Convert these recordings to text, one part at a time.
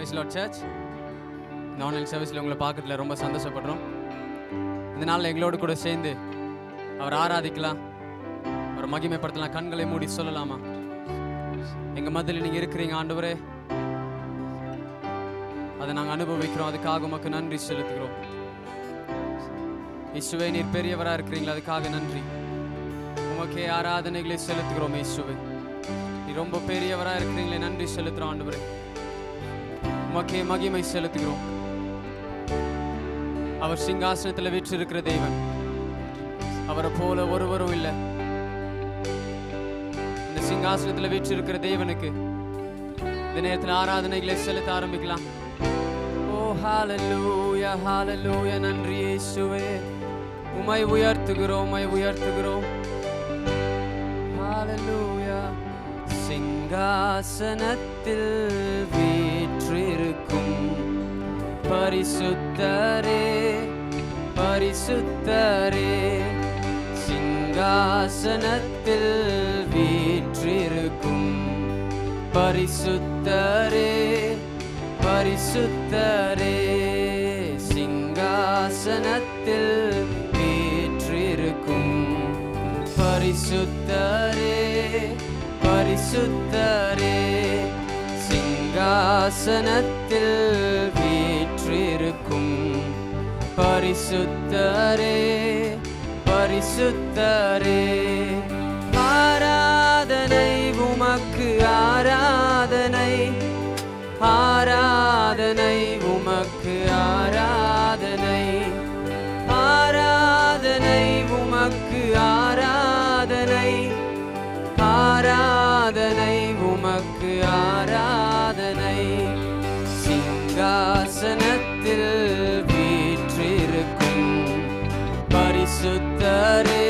Price lord church இந்த online சர்வீஸில் உங்களை பார்க்கறதுல ரொம்ப சந்தோஷப்படுறோம் இந்த நாளில் எங்களோடு கூட சேர்ந்து அவர் ஆராதிக்கலாம் அவர் மகிமைப்படுத்தலாம் கண்களை மூடி சொல்லலாமா எங்கள் மத்தியில் நீங்கள் இருக்கிறீங்க ஆண்டவரே அதை நாங்கள் அனுபவிக்கிறோம் அதுக்காக உமக்கு நன்றி செலுத்துகிறோம் இயேசுவே நீர் பெரியவராக இருக்கிறீங்களா அதுக்காக நன்றி உமக்கே ஆராதனைகளை செலுத்துகிறோம் இயேசுவே நீ ரொம்ப பெரியவராக இருக்கிறீங்களே நன்றி செலுத்துகிறோம் ஆண்டவரே உமக்கே மகிமை செலுத்துகிறோம் அவர் சிங்காசனத்தில் வீற்றிருக்கிற தெய்வன் அவரை போல ஒருவரும் இல்லை இந்த சிங்காசனத்தில் வீற்றிருக்கிற தேவனுக்கு இந்த நேரத்தில் ஆராதனைகளை செலுத்த ஆரம்பிக்கலாம் ஓ ஹalleluya ஹalleluya நன்றி இயேசுவே உம்மை உயர்த்துகிறோம் உம்மை உயர்த்துகிறோம் ஹalleluya சிங்காசனத்தில் வீற்றிருக்கும் பரிசுத்தரே பரிசுத்தரே சிங்காசனத்தில் வீற்றிருக்கும் பரிசுத்தரே பரிசுத்தரே சிங்காசனத்தில் வீற்றிருக்கும் பரிசுத்தரே பரிசுத்தரே சிங்காசனத்தில் வீற்றிருக்கும் பரிசுத்தரே பரிசுத்தரே ஆராதனை உமக்கு ஆராதனை ஆராதனை உமக்கு ஆராதனை ஆராதனை உமக்கு ஆராதனை ஆராதனை உமக்கு ஆராதனை சிங்காசனத்தில் வீற்றிருக்கும் பரிசுத்தரே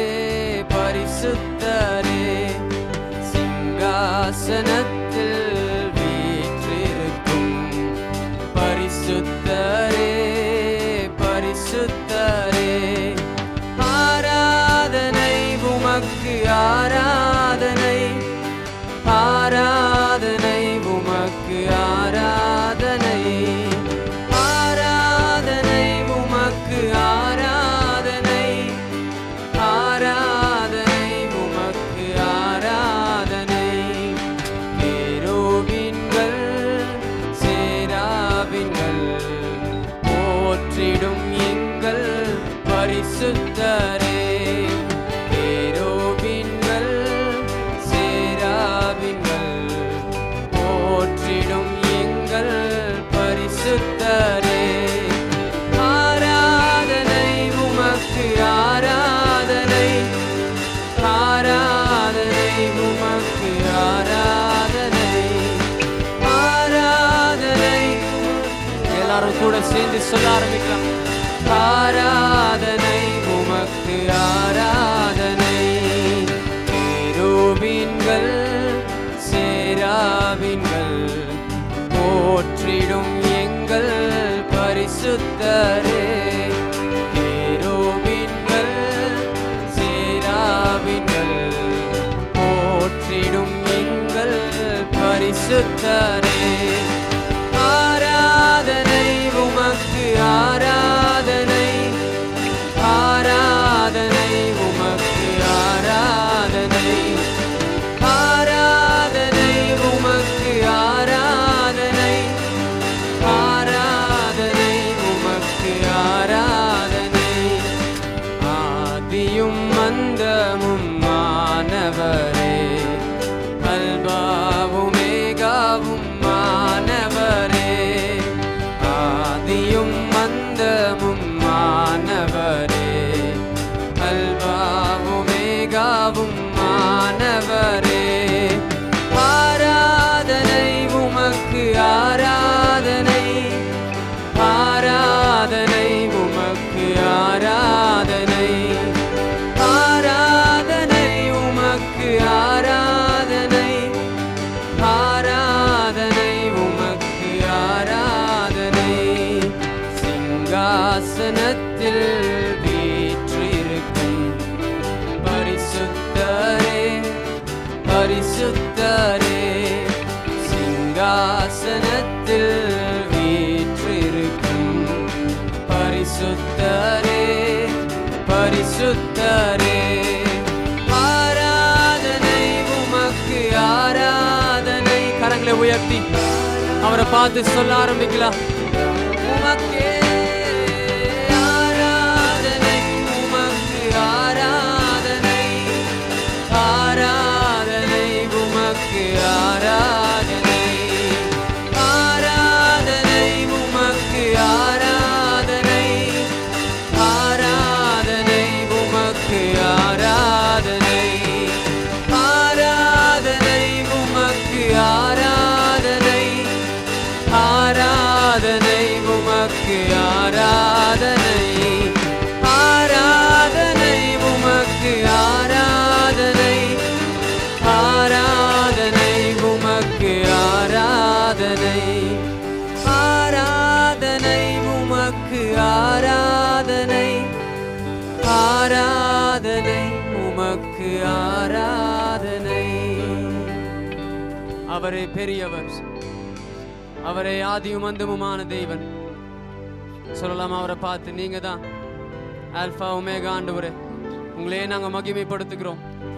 பரிசுத்தரே சிங்காசனத்தில் வீற்றிருக்கும் பரிசுத்தரே பரிசுத்தரே ஆராதனை உமக்கு ஆராதனை ஆராதனை உமக்கு ஆராதனை ஆராதனை உமக்கு ஆராதனை ஆராதனை உமக்கு ஆராதனை கேருபீன்கள் சேராபின்கள் போற்றிடும் எங்கள் பரிசுத்தரே கேருபீன்கள் சேராபின்கள் போற்றிடும் எங்கள் பரிசுத்தரே ஆராதனை உமக்கு ஆராதனை ஆராதனை உமக்கு ஆராதனை ஆராதனை எல்லாரும் கூட சேர்ந்து சொல்ல ஆரம்பிக்கலாம் ஆராதனை உமக்கு ஆராதனை கேருபீன்கள் சேராவின்கள் போற்றிடும் எங்கள் பரிசுத்தரே கேருபீன்கள் சேராவின்கள் போற்றிடும் எங்கள் பரிசுத்தரே ஆராதனை உமக்கு ஆராதனை ஆராதனை உமக்கு ஆராதனை ஆராதனை உமக்கு ஆராதனை ஆராதனை உமக்கு ஆராதனை ஆதியும் மந்தமும் மாணவரே அல்பாவும் மேகாவும் மாணவரே ஆதியும் மந்தமும் மாணவரே அல்பாவும் மேகாவும் மாணவரே ஆராதனை உமக்கு ஆராதனை ஆராதனை உமக்கு ஆராதனை ஆராதனை உமக்கு ஆராதனை ஆராதனை உமக்கு ஆராதனை சிங்காசனத்தில் வீற்றிருக்கும் பரிசுத்தரே பரிசுத்தரே சிங்காசனத்தில் பரிசுத்தரே பரிசுத்தரே ஆராதனை உமக்கு ஆராதனை கரங்களை உயர்த்தி அவரை பார்த்து சொல்ல ஆரம்பிக்கலாம் உமக்கே ஆராதனை உமக்கு ஆராதனை ஆராதனை உமக்கு ஆராதனை ஆராதனை உமக்கு ஆராதனை ஆராதனை உமக்கு ஆராதனை ஆராதனை உமக்கு ஆராதனை ஆராதனை உமக்கு ஆராதனை ஆராதனை உமக்கு ஆராதனை ஆராதனை உமக்கு ஆராதனை ஆராதனை உமக்கு ஆராதனை ஆராதனை உமக்கு ஆராதனை அவரே பெரியவர் அவரே ஆதியும் அந்தமுமான தெய்வன் சொல்லலாம் அவரை பார்த்து நீங்க தான் ஆல்பா உமேகா ஆண்டவரே உங்களையே நாங்க மகிமைப்படுத்துகிறோம்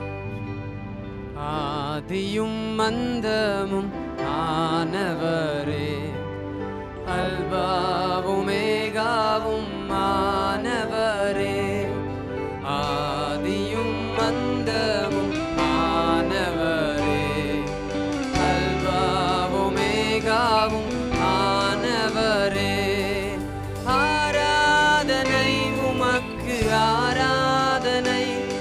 ஆதியும் மந்தமும் ஆனவரே அல்பாவுமேகாவும் ஆனவரே ஆதியும் மந்தமும் ஆனவரே அல்பாவுமேகாவும் ஆனவரே ஆராதனை உமக்கு ஆராதனை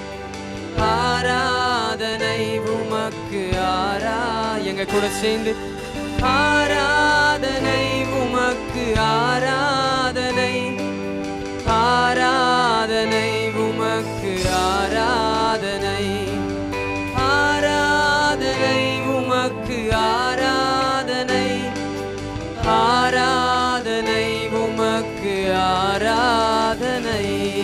ஆராதனை உமக்கு ஆரா எங்க கூட சேர்ந்து ஆராதனை உமக்கு ஆராதனை ஆராதனை உமக்கு ஆராதனை ஆராதனை உமக்கு ஆராதனை ஆராதனை உமக்கு ஆராதனை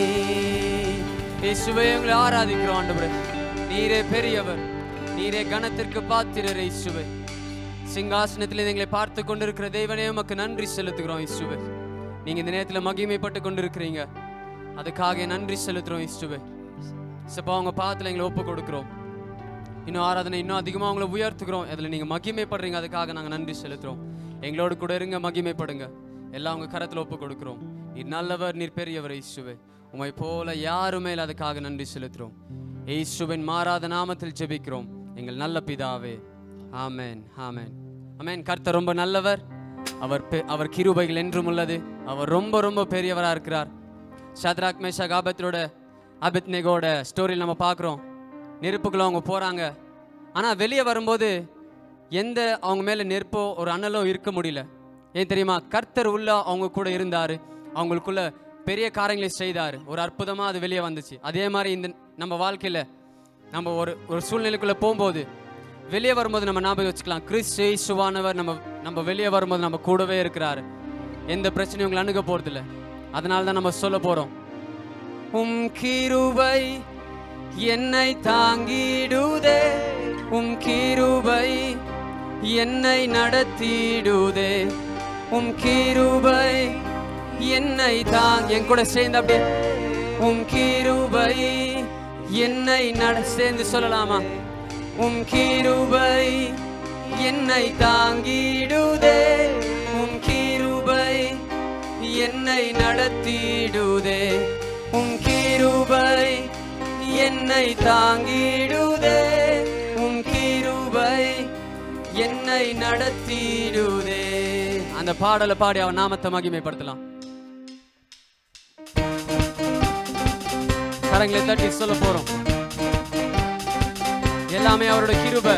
இயேசுவே உங்களை ஆராதிக்கிறோம் ஆண்டவரே நீரே பெரியவர் நீரே கணத்திற்கு பாத்திரர் இயேசுவே சிங்காசனத்தில் எங்களை பார்த்து கொண்டிருக்கிற தேவனே உமக்கு நன்றி செலுத்துகிறோம் இயேசுவே நீங்க இந்த நேரத்தில் மகிமைப்பட்டு கொண்டிருக்கிறீங்க அதுக்காக நன்றி செலுத்துறோம் இயேசுவே சப்பா உங்க பாத்துல எங்களை ஒப்பு கொடுக்கிறோம் இன்னும் ஆராதனை இன்னும் அதிகமாக உங்களை உயர்த்துக்கிறோம் அதில் நீங்கள் மகிமைப்படுறீங்க அதுக்காக நாங்கள் நன்றி செலுத்துகிறோம் எங்களோடு கூட இருங்க மகிமைப்படுங்க எல்லாம் உங்கள் கரத்தில் ஒப்பு கொடுக்குறோம் நீர் நல்லவர் நீர் பெரியவர் இயேசுவே உமை போல யாருமே இல்லை அதுக்காக நன்றி செலுத்துகிறோம் இயேசுவின் மாறாத நாமத்தில் ஜெபிக்கிறோம் எங்கள் நல்ல பிதாவே ஆமென் ஆமென் ஆமென் கர்த்தர் ரொம்ப நல்லவர் அவர் பெ- அவர் கிருபைகள் என்றும் உள்ளது அவர் ரொம்ப ரொம்ப பெரியவராக இருக்கிறார் ஷத்ராக் மேஷாக் ஆபத்தோட அபித்னேகோட ஸ்டோரியில் நம்ம பார்க்குறோம் நெருப்புக்குள்ள அவங்க போகிறாங்க ஆனால் வெளியே வரும்போது எந்த அவங்க மேலே நெருப்போ ஒரு அனலோ இருக்க முடியல ஏன் தெரியுமா கர்த்தர் உள்ள அவங்க கூட இருந்தார் அவங்களுக்குள்ள பெரிய காரியங்களை செய்தார் ஒரு அற்புதமாக அது வெளியே வந்துச்சு அதே மாதிரி இந்த நம்ம வாழ்க்கையில் நம்ம ஒரு ஒரு சூழ்நிலைக்குள்ளே போகும்போது வெளியே வரும்போது நம்ம ஞாபகம் வச்சுக்கலாம் கிறிஸ்து இயேசுவானவர் நம்ம நம்ம வெளியே வரும்போது நம்ம கூடவே இருக்கிறாரு எந்த பிரச்சனையும் உங்களை அணுக போகிறதில்ல அதனால தான் நம்ம சொல்ல போகிறோம் உம் கிருபை என்னை தாங்கிடுதே உம் கிருபை என்னை நடத்திடுதே உம் கிருபை என்னை தாங் என் கூட சேர்ந்து அப்படியே உம் கிருபை என்னை நட சேர்ந்து சொல்லலாமா உம் கிருபை என்னை தாங்கிடுதே உம் கிருபை என்னை நடத்திடுதே உம் கிருபை என்னை தாங்கிடுதே உம் கிருபை என்னை நடத்திடுதே அந்த பாடலை பாடி அவன் நாமத்தை மகிமைப்படுத்தலாம் கரங்களை தட்டி சொல்ல போறோம் எல்லாமே அவரோட கிருபை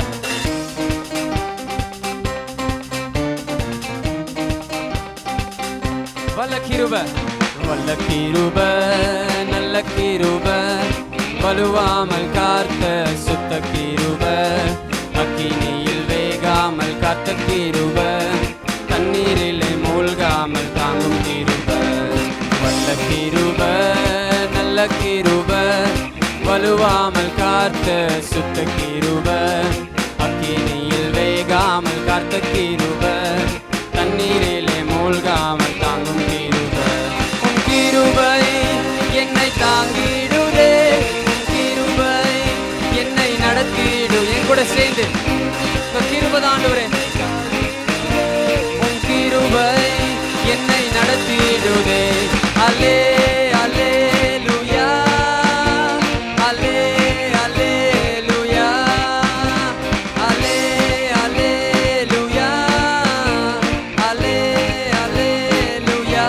வல்ல கிருப வல்ல கிருப நல்ல கிருப வலுவாமல் காத்த சுத்த கிருப அக்கினியில் வேகாமல் காத்த கிருப தண்ணீரிலே மூழ்காமல் தாங்கும் கிருப வல்ல கிருப நல்ல கிருப வலுவாமல் காத்த சுத்த கிருப அக்கினியில் வேகாமல் காத்த கிருப தண்ணீரிலே மூழ்காமல் தாங்கும் கிருப உம் கிருப சேர்ந்து உங்க கிருபை ஆண்டவரே உன் கிருபை என்னை நடத்திடுதே அலே அலே லுயா அலே அலே லுயா அலே அலே லுயா அலே அலே லுயா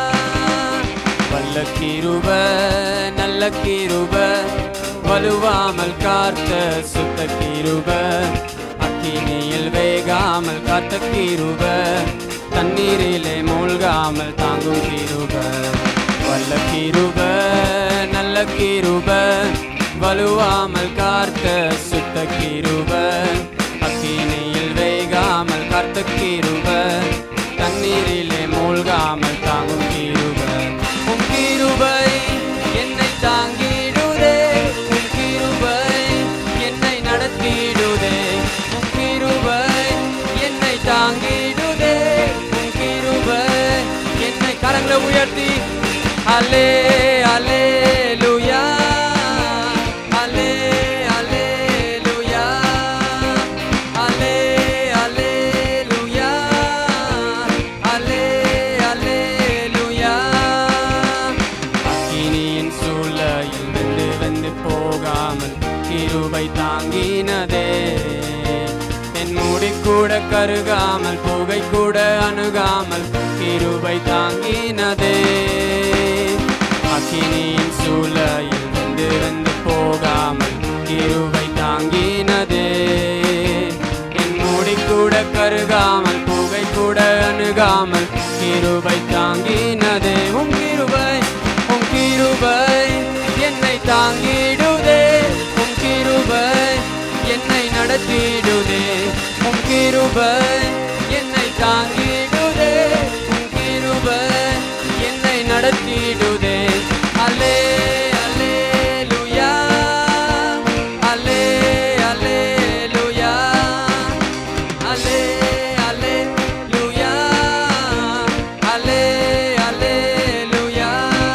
வல்ல கிருப நல்ல கிருப வலுவாமல் காத்த சுத்த கிருப அக்கினியில் வேகாமல் காத்த கிருப தண்ணீரிலே மூழ்காமல் தாங்கும் கிருப வல்ல கிருப நல்ல கிருப வலுவாமல் காத்த சுத்த கிருப அக்கினியில் வேகாமல் காத்த கிருப தண்ணீரிலே மூழ்காமல் தாங்கும் கிருப உம் கிருபை என்னை தாங்கிடுதே உம் கிருபை என்னை நடத்திடுதே உம் கிருபை என்னை தாங்கிடுதே உம் கிருபை என்னை கரங்களை உயர்த்தி அலே அலே லுயா அலே அலே லுயா அலே அலே லுயா அலே அலே லுயா அக்கினியின் சூளையில் வெந்து வெந்து போகாமல் கிருபை தாங்கினதே என் முடி கூட கருகாமல் புகை கூட அணுகாமல் கிருபை தாங்கினதே அக்கினியின் சூளையில் வெந்து வெந்து போகாமல் கிருபை தாங்கினதே என் முடி கூட கருகாமல் புகை கூட அணுகாமல் கிருபை தாங்கினதே உம் கிருபை உம் கிருபை என்னை தாங்கிடுதே உம் கிருபை என்னை நடத்திடுதே உம் கிருபை என்னை தாங்கிடுதே உம் கிருபை என்னை நடத்திடுதே அலே அலே லுயா அலே அலே லுயா அலே அலே லுயா அலே அலே லுயா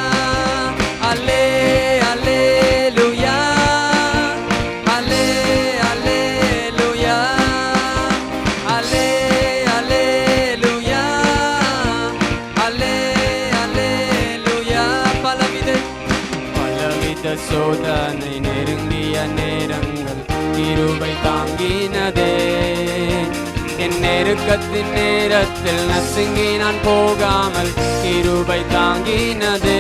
அலே அலே லுயா அலே அலே லுயா அலே அலே லுயா அலே அலே லுயா பலவித பலவித சோதனை நெருங்கிய நேரங்கள் கிருபை தாங்கினதே என் நெருக்கத்தின் நேரத்தில் நசுங்கி நான் போகாமல் கிருபை தாங்கினதே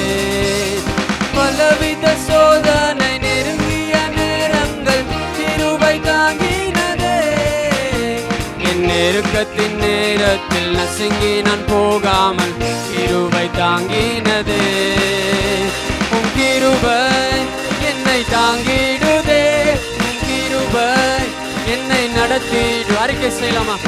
பலவித சோதனை நெருங்கிய நேரங்கள் கிருபை தாங்கினதே என் நெருக்கத்தின் நேரத்தில் நசுங்கி நான் போகாமல் கிருபை தாங்கினதே உன் கிருபை என்னை தாங்கிடுதே உன் கிருபை என்னை நடத்திடு அறிக்கை செய்யலாமா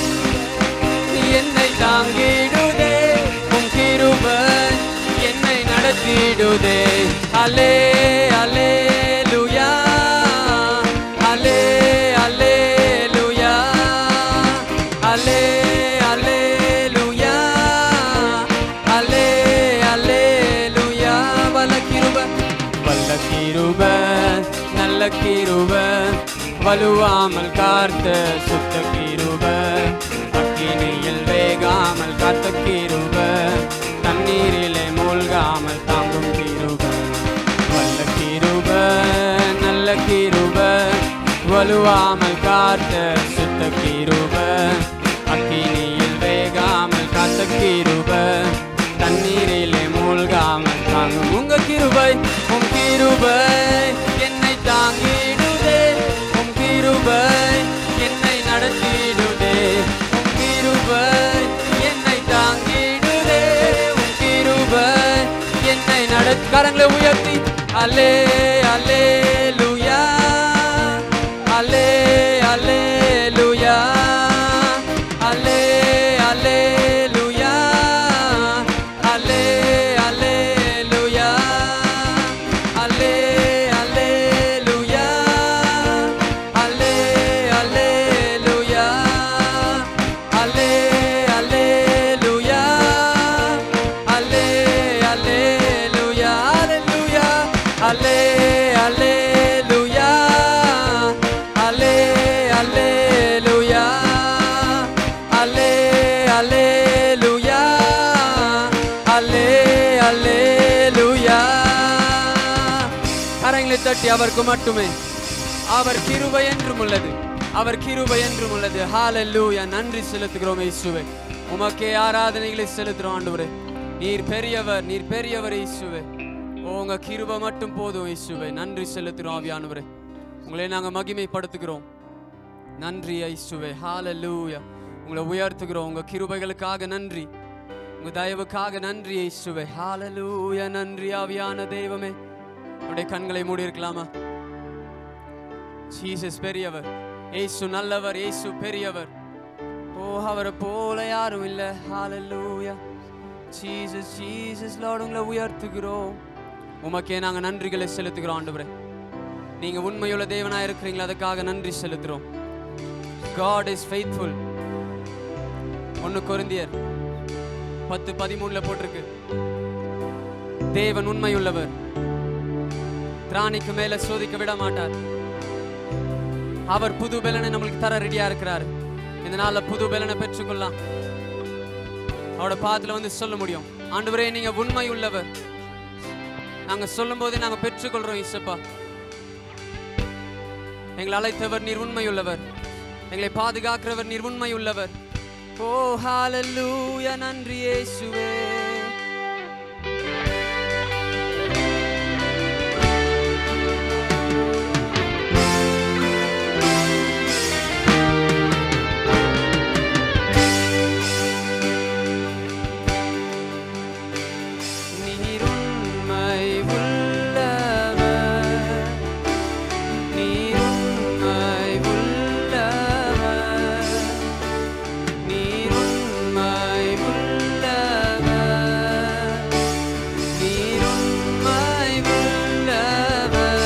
என்னை தாங்கிடுதே உன் கிருபை என்னை நடத்திடுதே அலே அலே லுயா அலே அலே லுயா அலே அலே லுயா அலே அலே லுயா வல்ல கிருப வல்ல கிருப நல்ல கிருப வலுவாமல் காத்த சுத்த கிருப அக்கினியில் வேகாமல் காத்த கிருப தண்ணீரிலே மூழ்காமல் தாங்கும் கிருப வல்ல கிருப நல்ல கிருப வலுவாமல் காத்த சுத்த கிருப அக்கினியில் வேகாமல் காத்த கிருப தண்ணீரிலே மூழ்காமல் தாங்கும் உங்க கிருபை உம் கிருபை என்னை தாங்கிடுதே உம் கிருபை என்னை நடத்திடுதே உம் கிருபை என்னை தாங்கிடுதே உம் கிருபை என்னை நடத் கரங்களை உயர்த்தி அலே அலே லுயா அலே அலே லுயா அலே அலே லுயா அலே அலே லுயா அலே அலே லுயா அலே அலே லுயா அலே அலே லுயா அலே அலே லுயா அலே அலே கரங்களை தட்டி அவருக்கு மட்டுமே அவர் கிருபை என்றும் உள்ளது அவர் கிருபை என்றும் உள்ளது ஹalleluya நன்றி செலுத்துகிறோம் இயேசுவே உமக்கே ஆராதனைகளை செலுத்துறோம் ஆண்டவரே நீர் பெரியவர் நீர் பெரியவர் இயேசுவே ஓ, உங்க கிருபை மட்டும் போதும் இயேசுவே நன்றி செலுத்துகிறோம் ஆவியானவரே உங்களை நாங்க மகிமைப்படுத்துகிறோம் நன்றி இயேசுவே ஹalleluya உங்களை உயர்த்துகிறோம் உங்க கிருபைகளுக்காக நன்றி உங்க தயவுக்காக நன்றி இயேசுவே ஹalleluya நன்றி ஆவியான தெய்வமே உடைய கண்களை மூடி இருக்கலாமா ஜீசஸ் பெரியவர் இயேசு நல்லவர் இயேசு பெரியவர் ஓ அவரை போல யாரும் இல்லை ஹalleluya ஜீசஸ் ஜீசஸ் லார்ட் உங்களை உயர்த்துகிறோம் உமக்கே நாங்க நன்றிகளை செலுத்துகிறோம் ஆண்டவரே நீங்க உண்மையுள்ள தேவனா இருக்கிறீங்களா அதுக்காக நன்றி செலுத்துறோம் God is faithful ஒன்னு கொரிந்தியர் பத்து பதிமூணுல போட்டிருக்கு தேவன் உண்மையுள்ளவர் திராணிக்கு மேல சோதிக்க விட மாட்டார் அவர் புது பலனை நம்மளுக்கு தர ரெடியா இருக்கிறாரு இந்த நாள்ல புது பலனை பெற்றுக்கொள்ளலாம் அவரோட பாதத்துல வந்து சொல்ல முடியும் ஆண்டவரே நீங்க உண்மை உள்ளவர் நாங்க சொல்லும் போதே நாங்க பெற்றுக்கொள்றோம் இசப்பா எங்களை அழைத்தவர் நீர் உண்மை உள்ளவர் எங்களை பாதுகாக்கிறவர் நீர் உண்மை உள்ளவர் ஓ ஹalleluya நன்றி இயேசுவே நீர் உண்மை உள்ளவர் நீர் உண்மை உள்ளவர் நீர் உண்மை உள்ளவர் நீர் உண்மை உள்ளவர்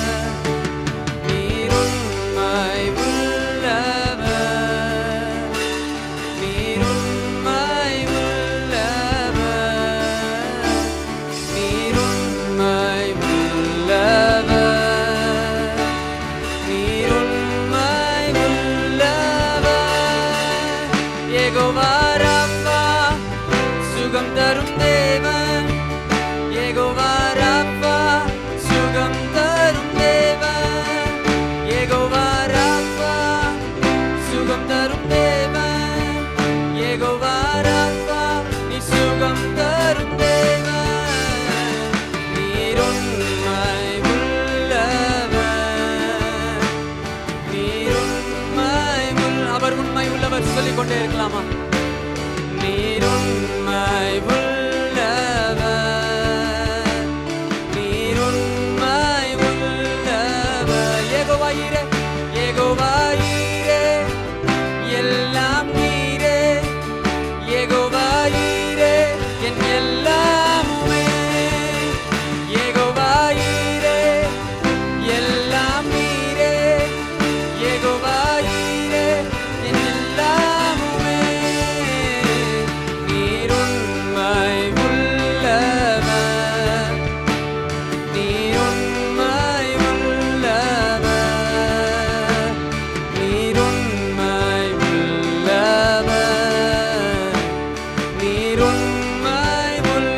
நீர் உண்மை உள்ளவர் நீர் உண்மை உள்ளவர் நீர் உண்மை உள்ளவர் நீர் உண்மை உள்ளவர் யெகோவா ராப்பா சுகம் தரும் தேவன் யெகோவா ராப்பா சுகம் தரும் தேவன் யெகோவா ராப்பா சுகம் தரும் தேவன் யெகோவா ராப்பா நீ சுகம் தரும் தேவன் நீர் உண்மை உள்ளவர் நீர் உண்மை உள் அவர் உண்மை உள்ளவர் சொல்லிக் கொண்டே இருக்கலாமா நீர் உண்மை உள்ளவர் நீர் உண்மை உள்ளவர் ஏகோவாயிரே ஏகோவாயிரே எல்லாம் நீரே ஏகோவாயிரே என் எல்லாமுமே ஏகோவாயிரே எல்லாம் நீரே ஏகோவாயிரே என் எல்லாமுமே நீர் உண்மை உள்ளவர் நீர் உண்மை உள்ளவர் நீர் உண்மை உள்ளவர் நீர் உண்மை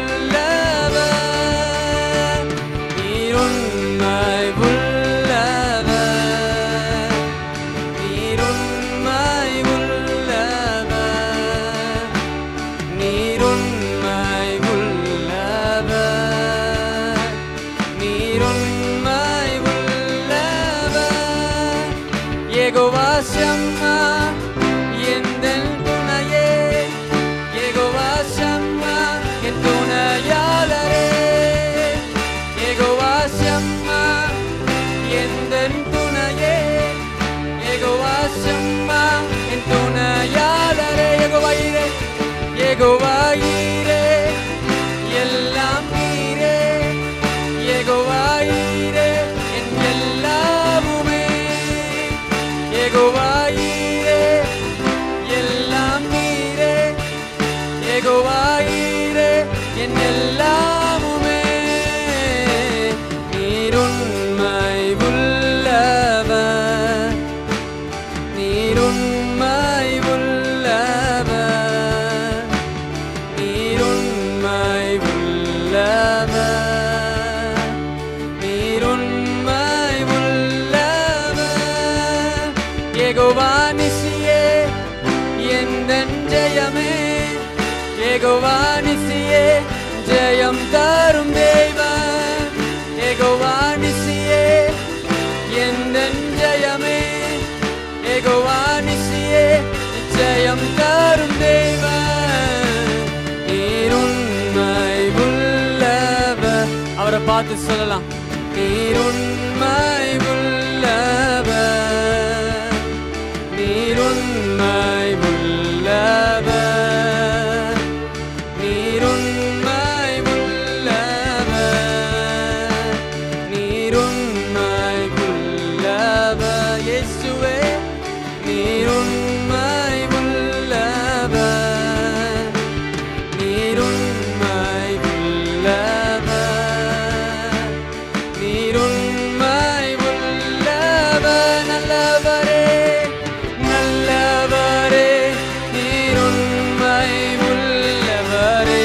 உள்ளவர் நீர் உண்மை உள்ளவர் நீர் உண்மை உள்ளவர் நீர் உண்மை உள்ளவர் நீர் உண்மை உள்ளவர் யெகோவா ஷம்மா எந்தன் துணையே யெகோவா ஷம்மா என் துணையாளரே யெகோவா ஷம்மா எந்தன் துணையே யெகோவா ஷம்மா என் துணையாளரே யெகோவாயிரே யெகோவாயிரே எல்லாம் நீரே யெகோவாயிரே என் எல்லாமுமே யெகோவாயிரே எல்லாம் நீரே யெகோவாயிரே என் எல்லாமுமே நீர் உண்மை உள்ளவர் நீர் உண்மை உள்ளவர் நீர் உண்மை உள்ளவர் நீர் உண்மை ஜெயம் தரும் தேவன் ஏகோவானிசியே எந்த ஜெயமே ஏகோவானிசியே ஜெயம் தரும் தேவன் நீர் உண்மை உள்ளவர் அவரை பார்த்து சொல்லலாம் நீர் உண்மை உள்ளவர் நீர் உண்மை உள்ளவர் நீர் உண்மை உள்ளவர் நீர் உண்மை உள்ளவர் இயேசுவே நீர் உண்மை உள்ளவர் நீர் உண்மை உள்ளவர் நீர் உண்மை உள்ளவர் நல்லவரே நல்லவரே நீர் உண்மை உள்ளவரே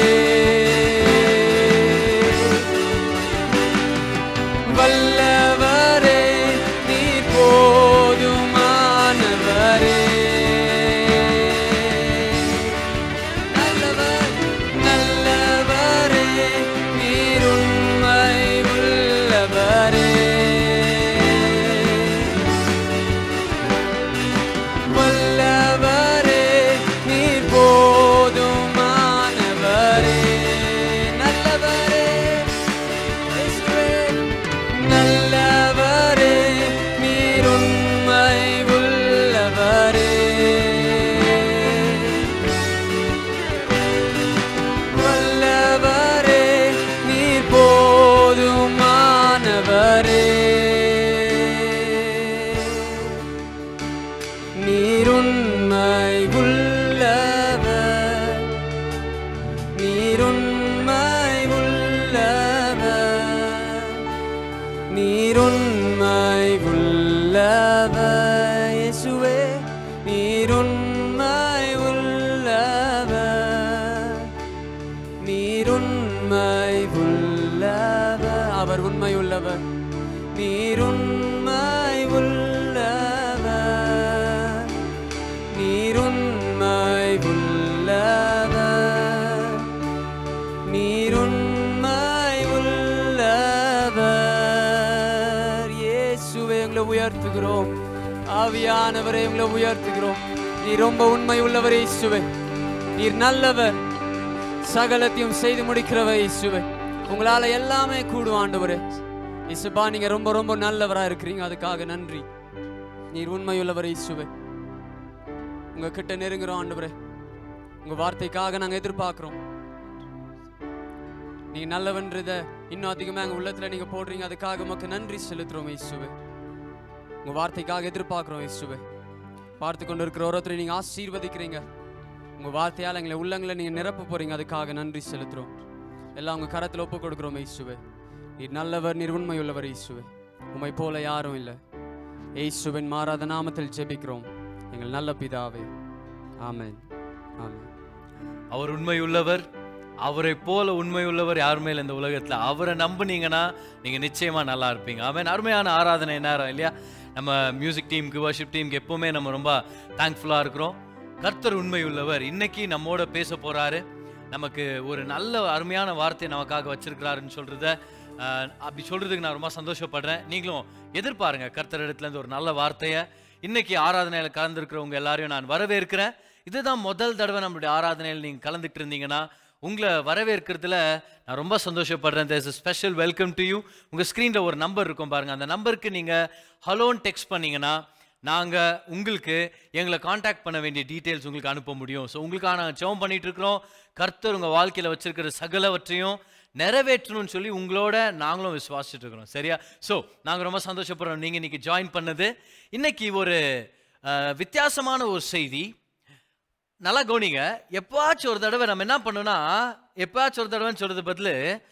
வல்லவரே நீர் போதுமானவரே நல்லவர் நல்லவரே நீர் உண்மை உள்ளவரே வல்லவரே நீர் போதுமானவரே நல்லவரே இயேசுவே நல்லவரே நீர் உண்மை உள்ளவரே வல்லவரே நீர் போதுமானவரே நீர் உண்மை உள்ளவர் நீர் உண்மை உள்ளவர் நீர் உண்மை உள்ளவர் இயேசுவே நீர் உண்மை உள்ளவர் நீர் உண்மை உள்ளவர் அவர் உண்மை உள்ளவர் நீர் உண்மை உள்ளவர் நீர் உண்மை உள்ளவர் நீர் உண்மை உள்ளவர் இயேசுவே எங்களை உயர்த்துகிறோம் ஆவியானவரை எங்களை உயர்த்துகிறோம் நீர் ரொம்ப உண்மை உள்ளவர் இயேசுவே நீர் நல்லவர் சகலத்தையும் செய்து முடிக்கிறவர் இயேசுவே உங்களால எல்லாமே கூடும் ஆண்டவரே இயேசுப்பா நீங்க ரொம்ப ரொம்ப நல்லவரா இருக்கிறீங்க அதுக்காக நன்றி நீர் உண்மையுள்ளவர் இயேசுவே உங்க கிட்ட நெருங்குறோம் ஆண்டவரே உங்க வார்த்தைக்காக நாங்க எதிர்பார்க்கிறோம் நீங்க நல்லவன்றத இன்னும் அதிகமா எங்க உள்ளத்துல நீங்க போடுறீங்க அதுக்காக உமக்கு நன்றி செலுத்துறோம் இயேசுவே உங்க வார்த்தைக்காக எதிர்பார்க்கிறோம் இயேசுவே பார்த்து கொண்டு இருக்கிற ஒருத்தரை நீங்க ஆசீர்வதிக்கிறீங்க உங்க வார்த்தையால் எங்களை உள்ளங்களை நீங்க நிரப்ப போறீங்க அதுக்காக நன்றி செலுத்துறோம் எல்லாம் உங்க கரத்துல ஒப்பு கொடுக்குறோம் இயேசுவே நீர் நல்லவர் நீர் உண்மையுள்ளவர் இயேசுவே உம்மை போல யாரும் இல்லை இயேசுவின் மாறாத நாமத்தில் ஜெபிக்கிறோம் எங்கள் நல்ல பிதாவே ஆமென் ஆமென் அவர் உண்மை உள்ளவர் அவரை போல உண்மை உள்ளவர் யாருமே இல்லை இந்த உலகத்தில் அவரை நம்புனீங்கன்னா நீங்கள் நிச்சயமா நல்லா இருப்பீங்க அவன் அருமையான ஆராதனை நேரம் இல்லையா நம்ம மியூசிக் டீமுக்கு வர்ஷிப் டீமுக்கு எப்பவுமே நம்ம ரொம்ப தேங்க்ஃபுல்லாக இருக்கிறோம் கர்த்தர் உண்மை உள்ளவர் இன்னைக்கு நம்மோட பேச போறாரு நமக்கு ஒரு நல்ல அருமையான வார்த்தையை நமக்காக வச்சிருக்கிறாருன்னு சொல்றத அஹ், அப்படி சொல்றதுக்கு நான் ரொம்ப சந்தோஷப்படுறேன் நீங்களும் எதிர்பாருங்க கர்த்தர் இடத்துல இருந்து ஒரு நல்ல வார்த்தையை இன்னைக்கு ஆராதனையில் கலந்துருக்கிறவங்க எல்லாரையும் நான் வரவேற்கிறேன் இதுதான் முதல் தடவை நம்மளுடைய ஆராதனையில் நீங்கள் கலந்துட்டு இருந்தீங்கன்னா உங்களை வரவேற்கிறதுல நான் ரொம்ப சந்தோஷப்படுறேன் there's special welcome to you உங்கள் ஸ்க்ரீனில் ஒரு நம்பர் இருக்கும் பாருங்க அந்த நம்பருக்கு நீங்கள் ஹலோன்னு டெக்ஸ்ட் பண்ணீங்கன்னா நாங்கள் உங்களுக்கு எங்களை காண்டாக்ட் பண்ண வேண்டிய டீட்டெயில்ஸ் உங்களுக்கு அனுப்ப முடியும் ஸோ உங்களுக்காக நாங்கள் ஜெபம் பண்ணிட்டு இருக்கிறோம் கர்த்தர் உங்கள் வாழ்க்கையில் வச்சிருக்கிற சகலவற்றையும் நிறைவேற்றணும்னு சொல்லி உங்களோட நாங்களும் விசுவாசிச்சுட்டு இருக்கிறோம் சரியா ஸோ நாங்கள் ரொம்ப சந்தோஷப்படுறோம் நீங்கள் இன்னைக்கு ஜாயின் பண்ணது இன்னைக்கு ஒரு அஹ், வித்தியாசமான ஒரு செய்தி நல்லா கவனிங்க எப்பவாச்சும் ஒரு தடவை நம்ம என்ன பண்ணோம்னா எப்பவாச்சும் ஒரு தடவைன்னு சொல்றது பதிலு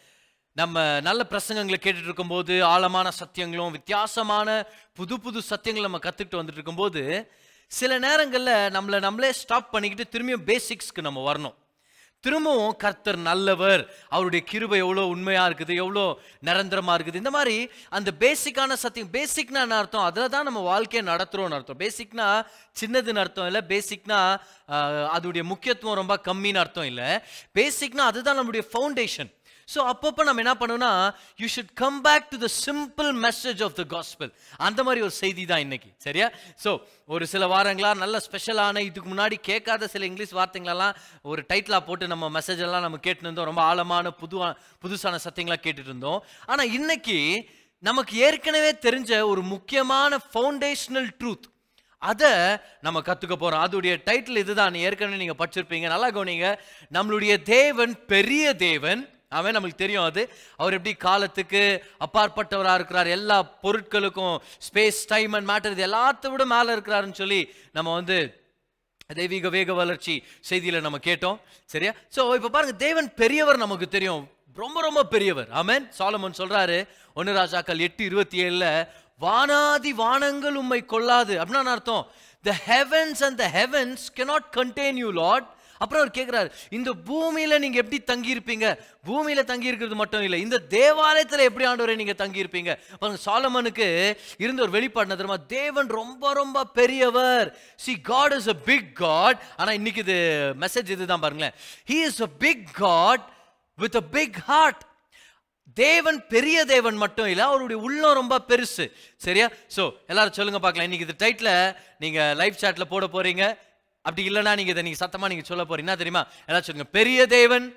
நம்ம நல்ல பிரசங்கங்களை கேட்டுட்டு இருக்கும்போது ஆழமான சத்தியங்களும் வித்தியாசமான புது புது சத்தியங்களை நம்ம கத்துக்கிட்டு வந்துட்டு இருக்கும்போது சில நேரங்களில் நம்மளை நம்மளே ஸ்டாப் பண்ணிக்கிட்டு திரும்பியும் பேசிக்ஸ்க்கு நம்ம வரணும் திரும்பவும் கர்த்தர் நல்லவர் அவருடைய கிருபை எவ்வளோ உண்மையாக இருக்குது எவ்வளோ நிரந்தரமாக இருக்குது இந்த மாதிரி அந்த பேசிக்கான சத்தியம் பேசிக்னா என்ன அர்த்தம் அதில் தான் நம்ம வாழ்க்கையை நடத்துகிறோம்னு அர்த்தம் பேசிக்னா சின்னதுன்னு அர்த்தம் இல்லை பேசிக்னா அதோடைய முக்கியத்துவம் ரொம்ப கம்மின்னு அர்த்தம் இல்லை பேசிக்னா அதுதான் நம்மளுடைய ஃபவுண்டேஷன் ஸோ அப்பப்போ நம்ம என்ன பண்ணணும்னா you should come back to the simple message of the gospel அந்த மாதிரி ஒரு செய்தி தான் இன்னைக்கு சரியா ஸோ ஒரு சில வாரங்களா நல்ல ஸ்பெஷலான இதுக்கு முன்னாடி கேட்காத சில இங்கிலீஷ் வார்த்தைங்களெல்லாம் ஒரு டைட்டிலாக போட்டு நம்ம மெசேஜ் எல்லாம் நம்ம கேட்டு இருந்தோம் ரொம்ப ஆழமான புது புதுசான சத்தியங்களா கேட்டுட்டு இருந்தோம் ஆனால் இன்னைக்கு நமக்கு ஏற்கனவே தெரிஞ்ச ஒரு முக்கியமான ஃபவுண்டேஷனல் ட்ரூத் அதை நம்ம கற்றுக்க போகிறோம் அதோடைய டைட்டில் இதுதான் ஏற்கனவே நீங்கள் படிச்சிருப்பீங்க நல்லா கவனிங்க நம்மளுடைய தேவன் பெரிய தேவன் அவன் நம்மளுக்கு தெரியும் அது அவர் எப்படி காலத்துக்கு அப்பாற்பட்டவராக இருக்கிறார் எல்லா பொருட்களுக்கும் ஸ்பேஸ் டைம் அண்ட் மேட்டர் இது எல்லாத்த விட மேலே இருக்கிறாருன்னு சொல்லி நம்ம வந்து தெய்வீக வேக வளர்ச்சி செய்தியில் நம்ம கேட்டோம் சரியா ஸோ இப்போ பாருங்க தேவன் பெரியவர் நமக்கு தெரியும் ரொம்ப ரொம்ப பெரியவர் ஆமென் சாலமன் சொல்றாரு ஒன்னு ராஜாக்கள் எட்டு இருபத்தி ஏழுல வானாதி வானங்கள் உம்மை கொள்ளாது அப்படின்னா அர்த்தம் the heavens and the heavens cannot contain you lord அப்புறம் அவர் கேட்குறாரு இந்த பூமியில நீங்க எப்படி தங்கி இருப்பீங்க பூமியில தங்கி இருக்கிறது மட்டும் இல்லை இந்த தேவாலயத்துல எப்படி ஆண்டவரே நீங்க தங்கி இருப்பீங்க பாருங்க சாலமனுக்கு இருந்த ஒரு வெளிப்பாடு என்ன தெரியுமா தேவன் ரொம்ப ரொம்ப பெரியவர் see God is a big God ஆனா இன்னைக்கு இது மெசேஜ் இதுதான் பாருங்களேன் he is a big God with a big heart தேவன் பெரிய தேவன் மட்டும் இல்லை அவருடைய உள்ளம் ரொம்ப பெருசு சரியா ஸோ எல்லாரும் சொல்லுங்க பார்க்கலாம் இன்னைக்கு இது டைட்டில் நீங்க லைவ் சாட்ல போட போறீங்க அப்படி இல்லைன்னா நீங்க இதை நீங்க சத்தமா நீங்க சொல்ல போறீங்க என்ன தெரியுமா எல்லாரும் சொல்லுங்க பெரிய தேவன்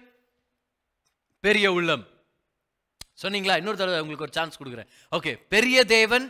பெரிய உள்ளம் சொன்னீங்களா இன்னொரு தடவை உங்களுக்கு ஒரு சான்ஸ் கொடுக்குறேன் ஓகே பெரிய தேவன்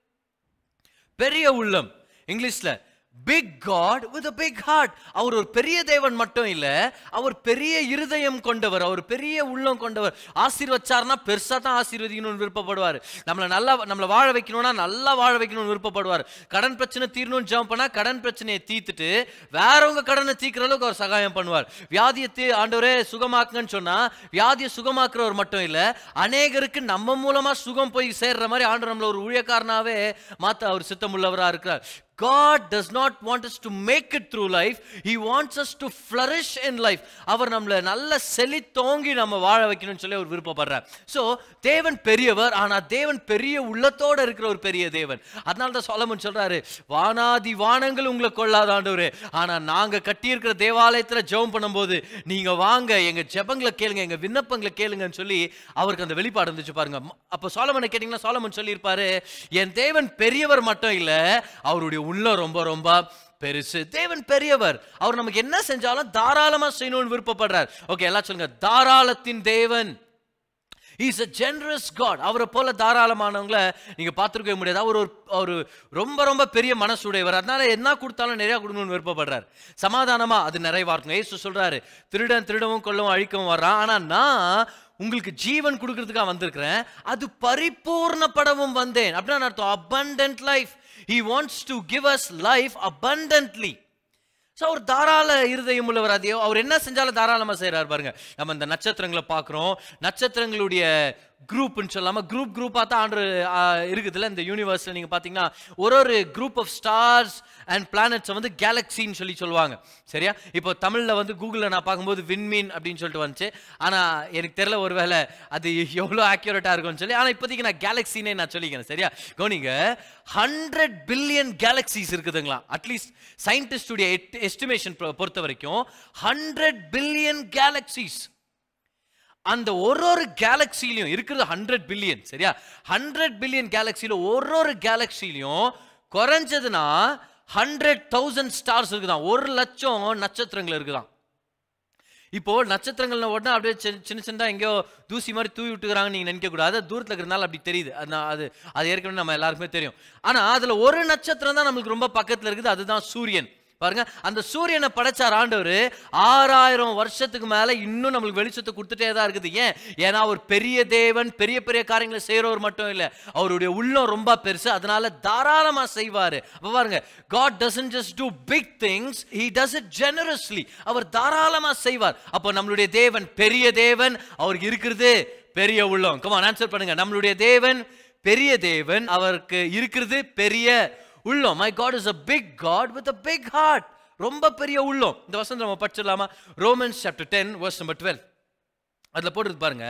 பெரிய உள்ளம் இங்கிலீஷ்ல big God with big heart அவர் ஒரு பெரிய தேவன் மட்டும் இல்ல அவர் பெரிய இருதயம் கொண்டவர் அவர் பெரிய உள்ளம் கொண்டவர் ஆசீர்வச்சார்னா பெருசா தான் ஆசீர்வதிக்கணும்னு விருப்பப்படுவார் நம்மளை நல்லா நம்மளை வாழ வைக்கணும்னா நல்லா வாழ வைக்கணும்னு விருப்பப்படுவார் கடன் பிரச்சனை தீரணும்னு ஜெபம் பண்ணா கடன் பிரச்சனையை தீர்த்துட்டு வேறவங்க கடனை தீர்க்கிற அளவுக்கு அவர் சகாயம் பண்ணுவார் வியாதியை தீ ஆண்டவரே சுகமாக்குங்கன்னு சொன்னா வியாதியை சுகமாக்குறவர் மட்டும் இல்ல அநேகருக்கு நம்ம மூலமா சுகம் போய் சேர்ற மாதிரி ஆண்டவர் நம்மள ஒரு ஊழியக்காரனாவே மாத்த அவர் சித்தமுள்ளவரா இருக்கிறார் God does not want us to make it through life. He wants us to flourish in life. அவர் நம்மளை நல்ல செழித்தோங்கி நம்ம வாழ வைக்கணும்னு சொல்லி அவர் விருப்பப்படுறார் ஸோ தேவன் பெரியவர் ஆனா தேவன் பெரிய உள்ளத்தோட இருக்கிற ஒரு பெரிய தேவன் அதனால தான் சொலமன் சொல்றாரு வானாதி வானங்கள் உங்களை கொள்ளாத ஆண்டவரே ஆனா நாங்க கட்டியிருக்கிற தேவாலயத்துல ஜெபம் பண்ணும்போது நீங்க வாங்க எங்க ஜெபங்களை கேளுங்க எங்க விண்ணப்பங்களை கேளுங்கன்னு சொல்லி அவருக்கு அந்த வெளிப்பாடு இருந்துச்சு பாருங்க அப்போ சோலமனை கேட்டீங்கன்னா சோலமன் சொல்லியிருப்பாரு என் தேவன் பெரியவர் மட்டும் இல்ல அவருடைய உள்ளம் ரொம்ப ரொம்ப பெருசு தேவன் பெரியவர் அவர் நமக்கு என்ன செஞ்சாலும் தாராளமா செய்யணும்னு விருப்பப்படுறார் ஓகே எல்லாம் சொல்லுங்க தாராளத்தின் தேவன் இஸ் a generous God அவரை போல தாராளமானவங்கள நீங்க பார்த்துருக்கவே முடியாது அவர் ஒரு ஒரு ரொம்ப ரொம்ப பெரிய மனசுடையவர் அதனால என்ன கொடுத்தாலும் நிறைய கொடுக்கணும்னு விருப்பப்படுறார் சமாதானமா அது நிறைவா இருக்கும் ஏசு சொல்றாரு திருடன் திருடவும் கொல்லவும் அழிக்கவும் வர்றான் ஆனா நான் உங்களுக்கு ஜீவன் கொடுக்கறதுக்காக வந்திருக்கிறேன் அது பரிபூர்ணப்படவும் வந்தேன் அப்படின்னா அர்த்தம் abundant life he wants to give us life abundantly ஸோ அவர் தாராள இருதயம் உள்ளவர் அது அவர் என்ன செஞ்சாலும் தாராளமாக செய்கிறார் பாருங்க நம்ம இந்த நட்சத்திரங்களை பார்க்குறோம் நட்சத்திரங்களுடைய குரூப்னு சொல்லாமல் குரூப் குரூப்பாக தான் ஆண்டு ஆ, இருக்குதுல்ல இந்த யூனிவர்ஸில் நீங்கள் பார்த்தீங்கன்னா ஒரு ஒரு குரூப் ஆஃப் ஸ்டார்ஸ் அண்ட் பிளானட்ஸை வந்து கேலக்சின்னு சொல்லி சொல்லுவாங்க சரியா இப்போ தமிழில் வந்து கூகுளில் நான் பார்க்கும்போது விண்மீன் அப்படின்னு சொல்லிட்டு வந்துச்சு ஆனால் எனக்கு தெரியல ஒருவேளை அது எவ்வளோ ஆக்யூரேட்டாக இருக்கும்னு சொல்லி ஆனால் இப்போதைக்கு நான் கேலக்சினே நான் சொல்லிக்கிறேன் சரியா கவனிங்க ஹண்ட்ரட் பில்லியன் கேலக்சிஸ் இருக்குதுங்களா அட்லீஸ்ட் சயின்டிஸ்டுடைய எஸ்டிமேஷன் பொறுத்த வரைக்கும் ஹண்ட்ரட் பில்லியன் கேலக்சிஸ் அந்த ஒரு ஒரு கேலக்சிலையும் இருக்கிறது ஹண்ட்ரட் பில்லியன் சரியா ஹண்ட்ரட் பில்லியன் கேலக்சியில் ஒரு ஒரு கேலக்சிலையும் குறைஞ்சதுன்னா ஹண்ட்ரட் தௌசண்ட் ஸ்டார்ஸ் இருக்குதான் ஒரு லட்சம் நட்சத்திரங்கள் இருக்குதான் இப்போ நட்சத்திரங்கள்ன உடனே அப்படியே சின்ன சின்ன சின்னதா எங்கேயோ தூசி மாதிரி தூவி விட்டுக்கிறாங்கன்னு நீங்க நினைக்க கூடாது அது தூரத்துல இருக்கிறனால அப்படி தெரியுது அது நான் அது அது ஏற்கனவே நம்ம எல்லாருக்குமே தெரியும் ஆனா அதுல ஒரு நட்சத்திரம் தான் நம்மளுக்கு ரொம்ப பக்கத்துல இருக்குது அதுதான் சூரியன் பாருங்க அந்த சூரியனை படைச்சார் ஆண்டவர் ஆறாயிரம் வருஷத்துக்கு மேல இன்னும் நம்மளுக்கு வெளிச்சத்தை கொடுத்துட்டே தான் இருக்குது ஏன் ஏன்னா அவர் பெரிய தேவன் பெரிய பெரிய காரியங்களை செய்யறவர் மட்டும் இல்ல அவருடைய உள்ளம் ரொம்ப பெருசு அதனால தாராளமா செய்வாரு அப்ப பாருங்க God doesn't just do big things he does it generously அவர் தாராளமா செய்வார் அப்போ நம்மளுடைய தேவன் பெரிய தேவன் அவருக்கு இருக்கிறது பெரிய உள்ளம் கமான் ஆன்சர் பண்ணுங்க நம்மளுடைய தேவன் பெரிய தேவன் அவருக்கு இருக்கிறது பெரிய உள்ளம் my God is a big God with a big heart ரொம்ப பெரிய உள்ளம் இந்த வசனம் நம்ம படிச்சிடலாமா Romans chapter ten verse number twelve அதில் போட்டுருக்கு பாருங்க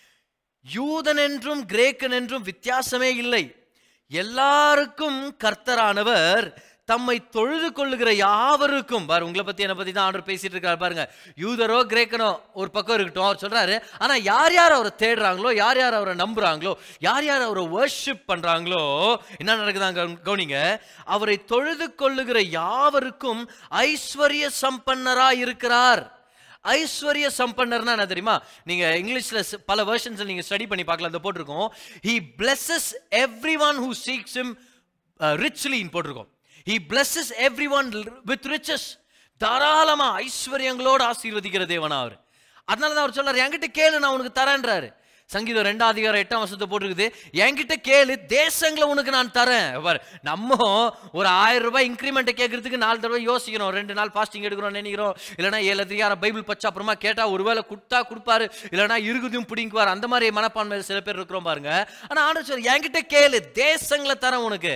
யூதன் என்றும் கிரேக்கன் என்றும் வித்தியாசமே இல்லை எல்லாருக்கும் கர்த்தரானவர் தம்மை தொழுது கொள்ளுகிற யாவருக்கும் பாரு உங்களை பத்தி என்ன பத்தி தான் ஆண்டவர் பேசிட்டு இருக்காரு பாருங்க யூதரோ கிரேக்கனோ ஒரு பக்கம் இருக்கட்டும் அவர் சொல்றாரு ஆனா யார் யார் அவரை தேடுறாங்களோ யார் யார் அவரை நம்புறாங்களோ யார் யார் அவரை வர்ஷிப் பண்றாங்களோ என்ன நடக்குதாங்க கவனிங்க அவரை தொழுது கொள்ளுகிற யாவருக்கும் ஐஸ்வர்ய சம்பன்னரா இருக்கிறார் ஐஸ்வர்ய சம்பன்னர்னா என்ன தெரியுமா நீங்க இங்கிலீஷ்ல ஸ்- பல வெர்ஷன்ஸ் நீங்க ஸ்டடி பண்ணி பார்க்கலாம் அந்த போட்டிருக்கோம் he blesses everyone who seeks him uh, richly ன்னு போட்டிருக்கோம் he blesses everyone l- with riches தாராளமா ஐஸ்வர்யங்களோடு ஆசீர்வதிக்கிற தேவனா அவர் அதனால தான் அவர் சொல்றாரு என்கிட்ட கேளு நான் உனக்கு தரேன்றாரு சங்கீதம் ரெண்டாம் அதிகாரம் எட்டாம் வருஷத்தை போட்டிருக்குது என்கிட்ட கேளு தேசங்களை உனக்கு நான் தரேன் பாரு நம்ம ஒரு ஆயிரம் ரூபாய் இன்க்ரிமெண்ட் கேட்கறதுக்கு நாலு தடவை யோசிக்கிறோம் ரெண்டு நாள் ஃபாஸ்டிங் எடுக்கிறோம் நினைக்கிறோம் இல்லைனா ஏழு அதிகாரம் பைபிள் பச்சா அப்புறமா கேட்டா ஒருவேளை கொடுத்தா கொடுப்பாரு இல்லைனா இருக்குதையும் பிடிங்குவார் அந்த மாதிரி மனப்பான்மையில் சில பேர் இருக்கிறோம் பாருங்க ஆனா ஆண்டு சொல்லு என்கிட்ட கேளு தேசங்களை தரேன் உனக்கு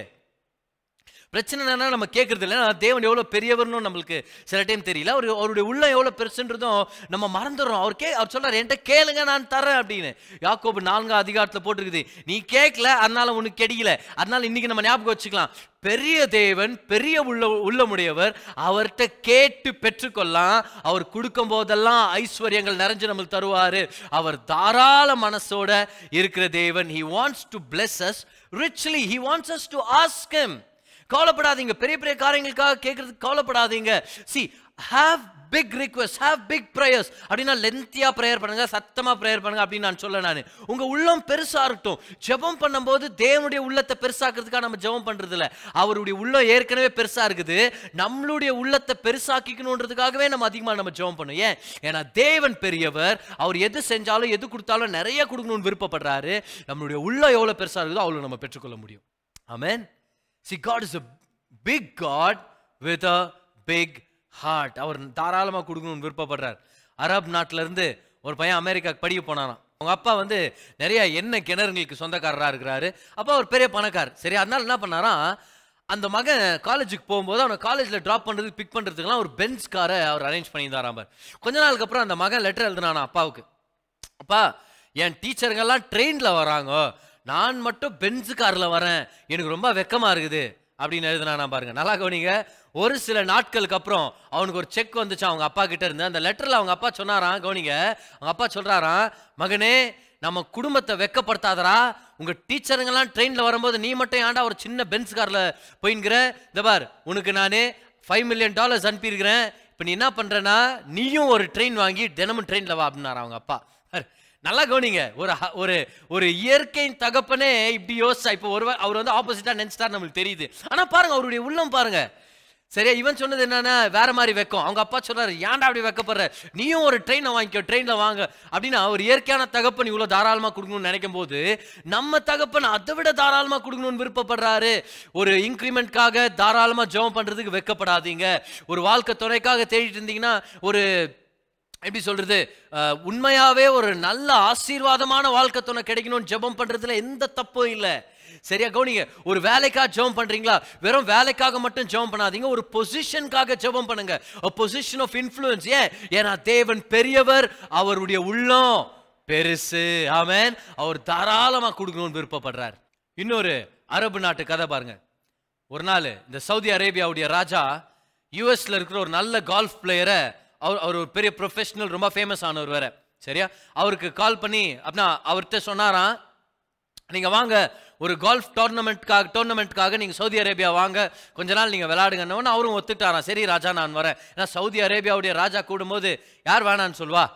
பிரச்சனை என்னன்னா நம்ம கேட்கறது இல்லை ஆனா தேவன் எவ்வளோ பெரியவர்னு நம்மளுக்கு சில டைம் தெரியல அவர் அவருடைய உள்ளம் எவ்வளோ பெருசுன்றதும் நம்ம மறந்துடுறோம் அவர் கே அவர் சொல்றாரு என்கிட்ட கேளுங்க நான் தரேன் அப்படின்னு யாக்கோபு நான்காம் அதிகாரத்தில் போட்டிருக்குது நீ கேட்கல அதனால உனக்கு கிடைக்கல அதனால இன்னைக்கு நம்ம ஞாபகம் வச்சுக்கலாம் பெரிய தேவன் பெரிய உள்ள உள்ளமுடையவர் அவர்கிட்ட கேட்டு பெற்றுக்கொள்ளலாம் அவர் கொடுக்கும் போதெல்லாம் ஐஸ்வர்யங்கள் நிறைஞ்சு நம்மளுக்கு தருவாரு அவர் தாராள மனசோட இருக்கிற தேவன் he wants to bless us richly he wants us to ask him கவலைப்படாதீங்க பெரிய பெரிய காரியங்களுக்காக கேட்கறதுக்கு கவலைப்படாதீங்க see have big request have big prayers அப்படின்னா லென்த்தியா ப்ரேயர் பண்ணுங்க சத்தமா ப்ரேயர் பண்ணுங்க அப்படின்னு நான் சொல்ல நான் உங்க உள்ளம் பெருசா இருக்கட்டும் ஜெபம் பண்ணும்போது தேவனுடைய உள்ளத்தை பெருசாக்குறதுக்காக நம்ம ஜெபம் பண்றது இல்ல அவருடைய உள்ளம் ஏற்கனவே பெருசா இருக்குது நம்மளுடைய உள்ளத்தை பெருசாக்கிக்கணுன்றதுக்காகவே நம்ம அதிகமா நம்ம ஜெபம் பண்ணோம் ஏன் ஏன்னா தேவன் பெரியவர் அவர் எது செஞ்சாலும் எது கொடுத்தாலும் நிறைய கொடுக்கணும்னு விருப்பப்படுறாரு நம்மளுடைய உள்ளம் எவ்வளவு பெருசா இருக்குதோ அவ்வளவு நம்ம பெற்றுக்கொள்ள முடியும் ஆமென் See, God is a big God with a big heart. அவர் தாராளமாக கொடுக்கணும்னு விருப்பப்படுறார் அரப் நாட்டுல இருந்து ஒரு பையன் அமெரிக்காக்கு படிக்க போனானாம் அவங்க அப்பா வந்து நிறைய எண்ணெய் கிணறுங்களுக்கு சொந்தக்காரராக இருக்கிறாரு அப்பா ஒரு பெரிய பணக்கார் சரி அதனால என்ன பண்ணாராம் அந்த மகன் காலேஜுக்கு போகும்போது அவனை காலேஜில் ட்ராப் பண்ணுறதுக்கு பிக் பண்ணுறதுக்குலாம் ஒரு பென்ஸ் காரை அவர் அரேஞ்ச் பண்ணியிருந்தாராம் பார் கொஞ்ச நாளுக்கு அப்புறம் அந்த மகன் லெட்டர் எழுதுனானா அப்பாவுக்கு அப்பா என் டீச்சருங்கெல்லாம் ட்ரெயினில் வராங்க நான் மட்டும் பென்ஸு காரில் வரேன் எனக்கு ரொம்ப வெக்கமா இருக்குது அப்படின்னு எழுதுனானா பாருங்க நல்லா கவனிங்க ஒரு சில நாட்களுக்கு அப்புறம் அவனுக்கு ஒரு செக் வந்துச்சு அவங்க அப்பா கிட்ட இருந்து அந்த லெட்டர்ல அவங்க அப்பா சொன்னாராம் கவனிங்க அவங்க அப்பா சொல்றாராம் மகனே நம்ம குடும்பத்தை வெக்கப்படுத்தாதடா உங்க டீச்சருங்கெல்லாம் ட்ரெயின்ல வரும்போது நீ மட்டும் ஏன்டா ஒரு சின்ன பென்ஸ் கார்ல போயின்கிற இந்த பார் உனக்கு நானே ஃபைவ் மில்லியன் டாலர்ஸ் அனுப்பியிருக்கிறேன் இப்போ நீ என்ன பண்றேன்னா நீயும் ஒரு ட்ரெயின் வாங்கி தினமும் ட்ரெயின்ல வா அப்படின்னாரா அவங்க அப்பா பாரு, நல்லா கவனிங்க ஒரு ஹ- ஒரு ஒரு இயற்கையின் தகப்பனே இப்படி யோசிச்சா இப்போ ஒரு வே- அவர் வந்து ஆப்போசிட்டா நினைச்சிட்டாரு நம்மளுக்கு தெரியுது ஆனா பாருங்க அவருடைய உள்ளம் பாருங்க சரியா இவன் சொன்னது என்னன்னா வேற மாதிரி வெக்கம் அவங்க அப்பா சொல்றாரு ஏன்டா அப்படி வெக்கப்படுற நீயும் ஒரு ட்ரெயினை வாங்கிக்கோ ட்ரெயின்ல வாங்க அப்படின்னா ஒரு இயற்கையான தகப்பன் இவ்வளவு தாராளமா கொடுக்கணும்னு நினைக்கும் போது நம்ம தகப்பன் அதை விட தாராளமா கொடுக்கணும்னு விருப்பப்படுறாரு ஒரு இன்க்ரிமெண்ட்காக தாராளமா ஜெபம் பண்றதுக்கு வெக்கப்படாதீங்க ஒரு வாழ்க்கை துணைக்காக தேடிட்டு இருந்தீங்கன்னா ஒரு எப்படி சொல்றது அஹ், உண்மையாவே ஒரு நல்ல ஆசீர்வாதமான வாழ்க்கை துணை கிடைக்கணும்னு ஜெபம் பண்றதுல எந்த தப்பும் இல்லை சரியா கவனிங்க ஒரு வேலைக்காக ஜெபம் பண்றீங்களா வெறும் வேலைக்காக மட்டும் ஜெபம் பண்ணாதீங்க ஒரு பொசிஷனுக்காக ஜெபம் பண்ணுங்க பொசிஷன் ஆஃப் இன்ஃப்ளூயன்ஸ் ஏன் ஏன்னா தேவன் பெரியவர் அவருடைய உள்ளம் பெருசு ஆமென் அவர் தாராளமா கொடுக்கணும்னு விருப்பப்படுறார் இன்னொரு அரபு நாட்டு கதை பாருங்க ஒரு நாள் இந்த சவுதி அரேபியாவுடைய ராஜா யூஎஸ்ல இருக்கிற ஒரு நல்ல கால்ஃப் பிளேயரை அவர் அவர் ஒரு பெரிய ப்ரொஃபஷனல் ரொம்ப ஃபேமஸ் ஆனவர் வேற சரியா அவருக்கு கால் பண்ணி அப்படின்னா அவர்கிட்ட சொன்னாராம் நீங்க வாங்க ஒரு கால்ஃப் டோர்னமெண்ட்காக டோர்னமெண்ட்காக நீங்க சவுதி அரேபியா வாங்க கொஞ்ச நாள் நீங்க விளையாடுங்கன்னு அவரும் ஒத்துட்டாராம் சரி ராஜா நான் வரேன் ஏன்னா சவுதி அரேபியாவுடைய ராஜா கூடும்போது யார் வேணான்னு சொல்வா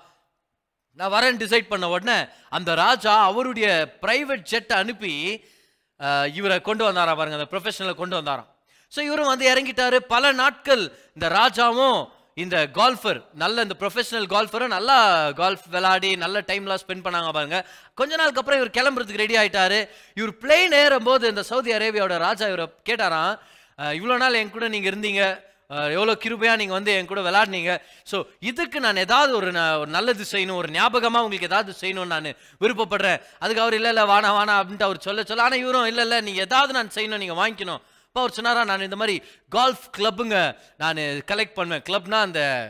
நான் வரேன் டிசைட் பண்ண உடனே அந்த ராஜா அவருடைய பிரைவேட் ஜெட்டை அனுப்பி அஹ், இவரை கொண்டு வந்தாராம் பாருங்க அந்த ப்ரொஃபஷனலை கொண்டு வந்தாராம் ஸோ இவரும் வந்து இறங்கிட்டாரு பல நாட்கள் இந்த ராஜாவும் இந்த கால்ஃபர் நல்ல இந்த ப்ரொஃபஷனல் கால்ஃபரும் நல்லா கால்ஃப் விளையாடி நல்ல டைம்லாம் ஸ்பெண்ட் பண்ணாங்க பாருங்க கொஞ்ச நாளுக்கு அப்புறம் இவர் கிளம்புறதுக்கு ரெடி ஆயிட்டாரு இவர் பிளேன் ஏறும்போது இந்த சவுதி அரேபியாவோட ராஜா இவரை கேட்டாராம் இவ்வளோ நாள் என் கூட நீங்கள் இருந்தீங்க அஹ், எவ்வளோ கிருபையா நீங்கள் வந்து என் கூட விளையாடுனீங்க ஸோ இதுக்கு நான் ஏதாவது ஒரு ந- ஒரு நல்லது செய்யணும் ஒரு ஞாபகமாக உங்களுக்கு ஏதாவது செய்யணும்னு நான் விருப்பப்படுறேன் அதுக்கு அவர் இல்லை இல்லை வானா வானா அப்படின்ட்டு அவர் சொல்ல சொல்ல ஆனால் இவரும் இல்லை இல்லை நீங்கள் ஏதாவது நான் செய்யணும் நீங்கள் வாங்கிக்கணும் அப்போ அவர் சொன்னாரா நான் இந்த மாதிரி கால்ஃப் கிளப்புங்க நான் கலெக்ட் பண்ணுவேன் கிளப்னா அந்த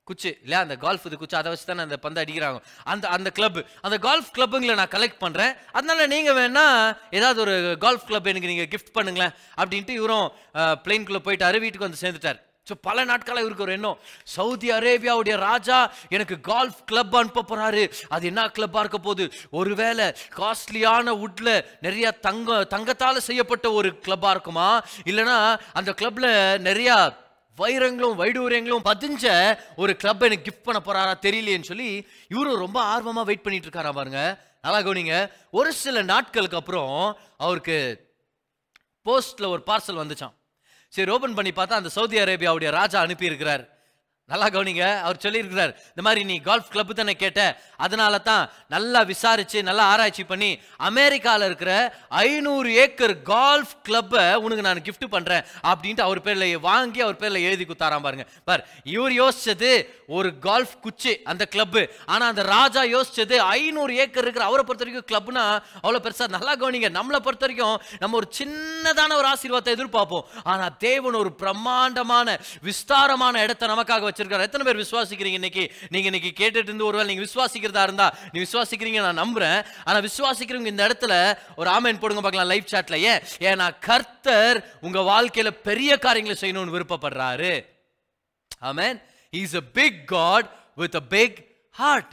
குச்சி இல்லையா அந்த கால்ஃப் இது குச்சி அதை வச்சு தானே அந்த பந்து அடிக்கிறாங்க அந்த அந்த கிளப் அந்த கால்ஃப் கிளப்புங்களை நான் கலெக்ட் பண்ணுறேன் அதனால நீங்கள் வேணா ஏதாவது ஒரு கால்ஃப் கிளப் எனக்கு நீங்கள் கிஃப்ட் பண்ணுங்களேன் அப்படின்ட்டு இவரும் பிளெயின்குள்ளே போயிட்டாரு வீட்டுக்கு வந்து சேர்ந்துட்டார் ஸோ பல நாட்களாக இவருக்கு ஒரு எண்ணம் சவுதி அரேபியாவுடைய ராஜா எனக்கு கால்ஃப் கிளப் அனுப்ப போறாரு அது என்ன கிளப்பாக இருக்க போகுது ஒருவேளை காஸ்ட்லியான வுட்ல நிறைய தங்க தங்கத்தால் செய்யப்பட்ட ஒரு கிளப்பாக இருக்குமா இல்லைன்னா அந்த கிளப்ல நிறைய வைரங்களும் வைடூரியங்களும் பதிஞ்ச ஒரு கிளப் எனக்கு கிஃப்ட் பண்ண போறாரா தெரியலையேன்னு சொல்லி இவரும் ரொம்ப ஆர்வமா வெயிட் பண்ணிட்டு இருக்காரா பாருங்க நல்லா கவனிங்க ஒரு சில நாட்களுக்கு அப்புறம் அவருக்கு போஸ்ட்ல ஒரு பார்சல் வந்துச்சாம் சரி ஓபன் பண்ணி பார்த்தா அந்த சவுதி அரேபியாவுடைய ராஜா அனுப்பி இருக்கிறார் நல்லா கவனிங்க அவர் சொல்லியிருக்கிறார் இந்த மாதிரி நீ கால்ஃப் கிளப் தானே கேட்ட அதனால தான் நல்லா விசாரிச்சு நல்லா ஆராய்ச்சி பண்ணி அமெரிக்காவில் இருக்கிற ஐநூறு ஏக்கர் கால்ஃப் கிளப்பை உனக்கு நான் gift பண்றேன் அப்படின்ட்டு அவர் பேர்ல வாங்கி அவர் பேர்ல எழுதி குத்தாராம் பாருங்க பார் இவர் யோசிச்சது ஒரு கால்ஃப் குச்சி அந்த கிளப்பு ஆனா அந்த ராஜா யோசிச்சது ஐநூறு ஏக்கர் இருக்கிற அவரை பொறுத்த வரைக்கும் கிளப்னா அவ்வளவு பெருசா நல்லா கவனிங்க நம்மளை பொறுத்த வரைக்கும் நம்ம ஒரு சின்னதான ஒரு ஆசீர்வாதத்தை எதிர்பார்ப்போம் ஆனா தேவன் ஒரு பிரம்மாண்டமான விஸ்தாரமான இடத்தை நமக்காக வச்சிருக்காரு எத்தனை பேர் விசுவாசிக்கிறீங்க இன்னைக்கு நீங்க இன்னைக்கு கேட்டுட்டு இருந்து ஒருவேளை நீங்க விசுவாசிக்கிறதா இருந்தா நீ விசுவாசிக்கிறீங்க நான் நம்புறேன் ஆனா விசுவாசிக்கிறவங்க இந்த இடத்துல ஒரு ஆமேன் போடுங்க பார்க்கலாம் லைவ் சாட்ல ஏன் ஏன்னா கர்த்தர் உங்க வாழ்க்கையில பெரிய காரியங்களை செய்யணும்னு விருப்பப்படுறாரு ஆமென் he is a big god with a big heart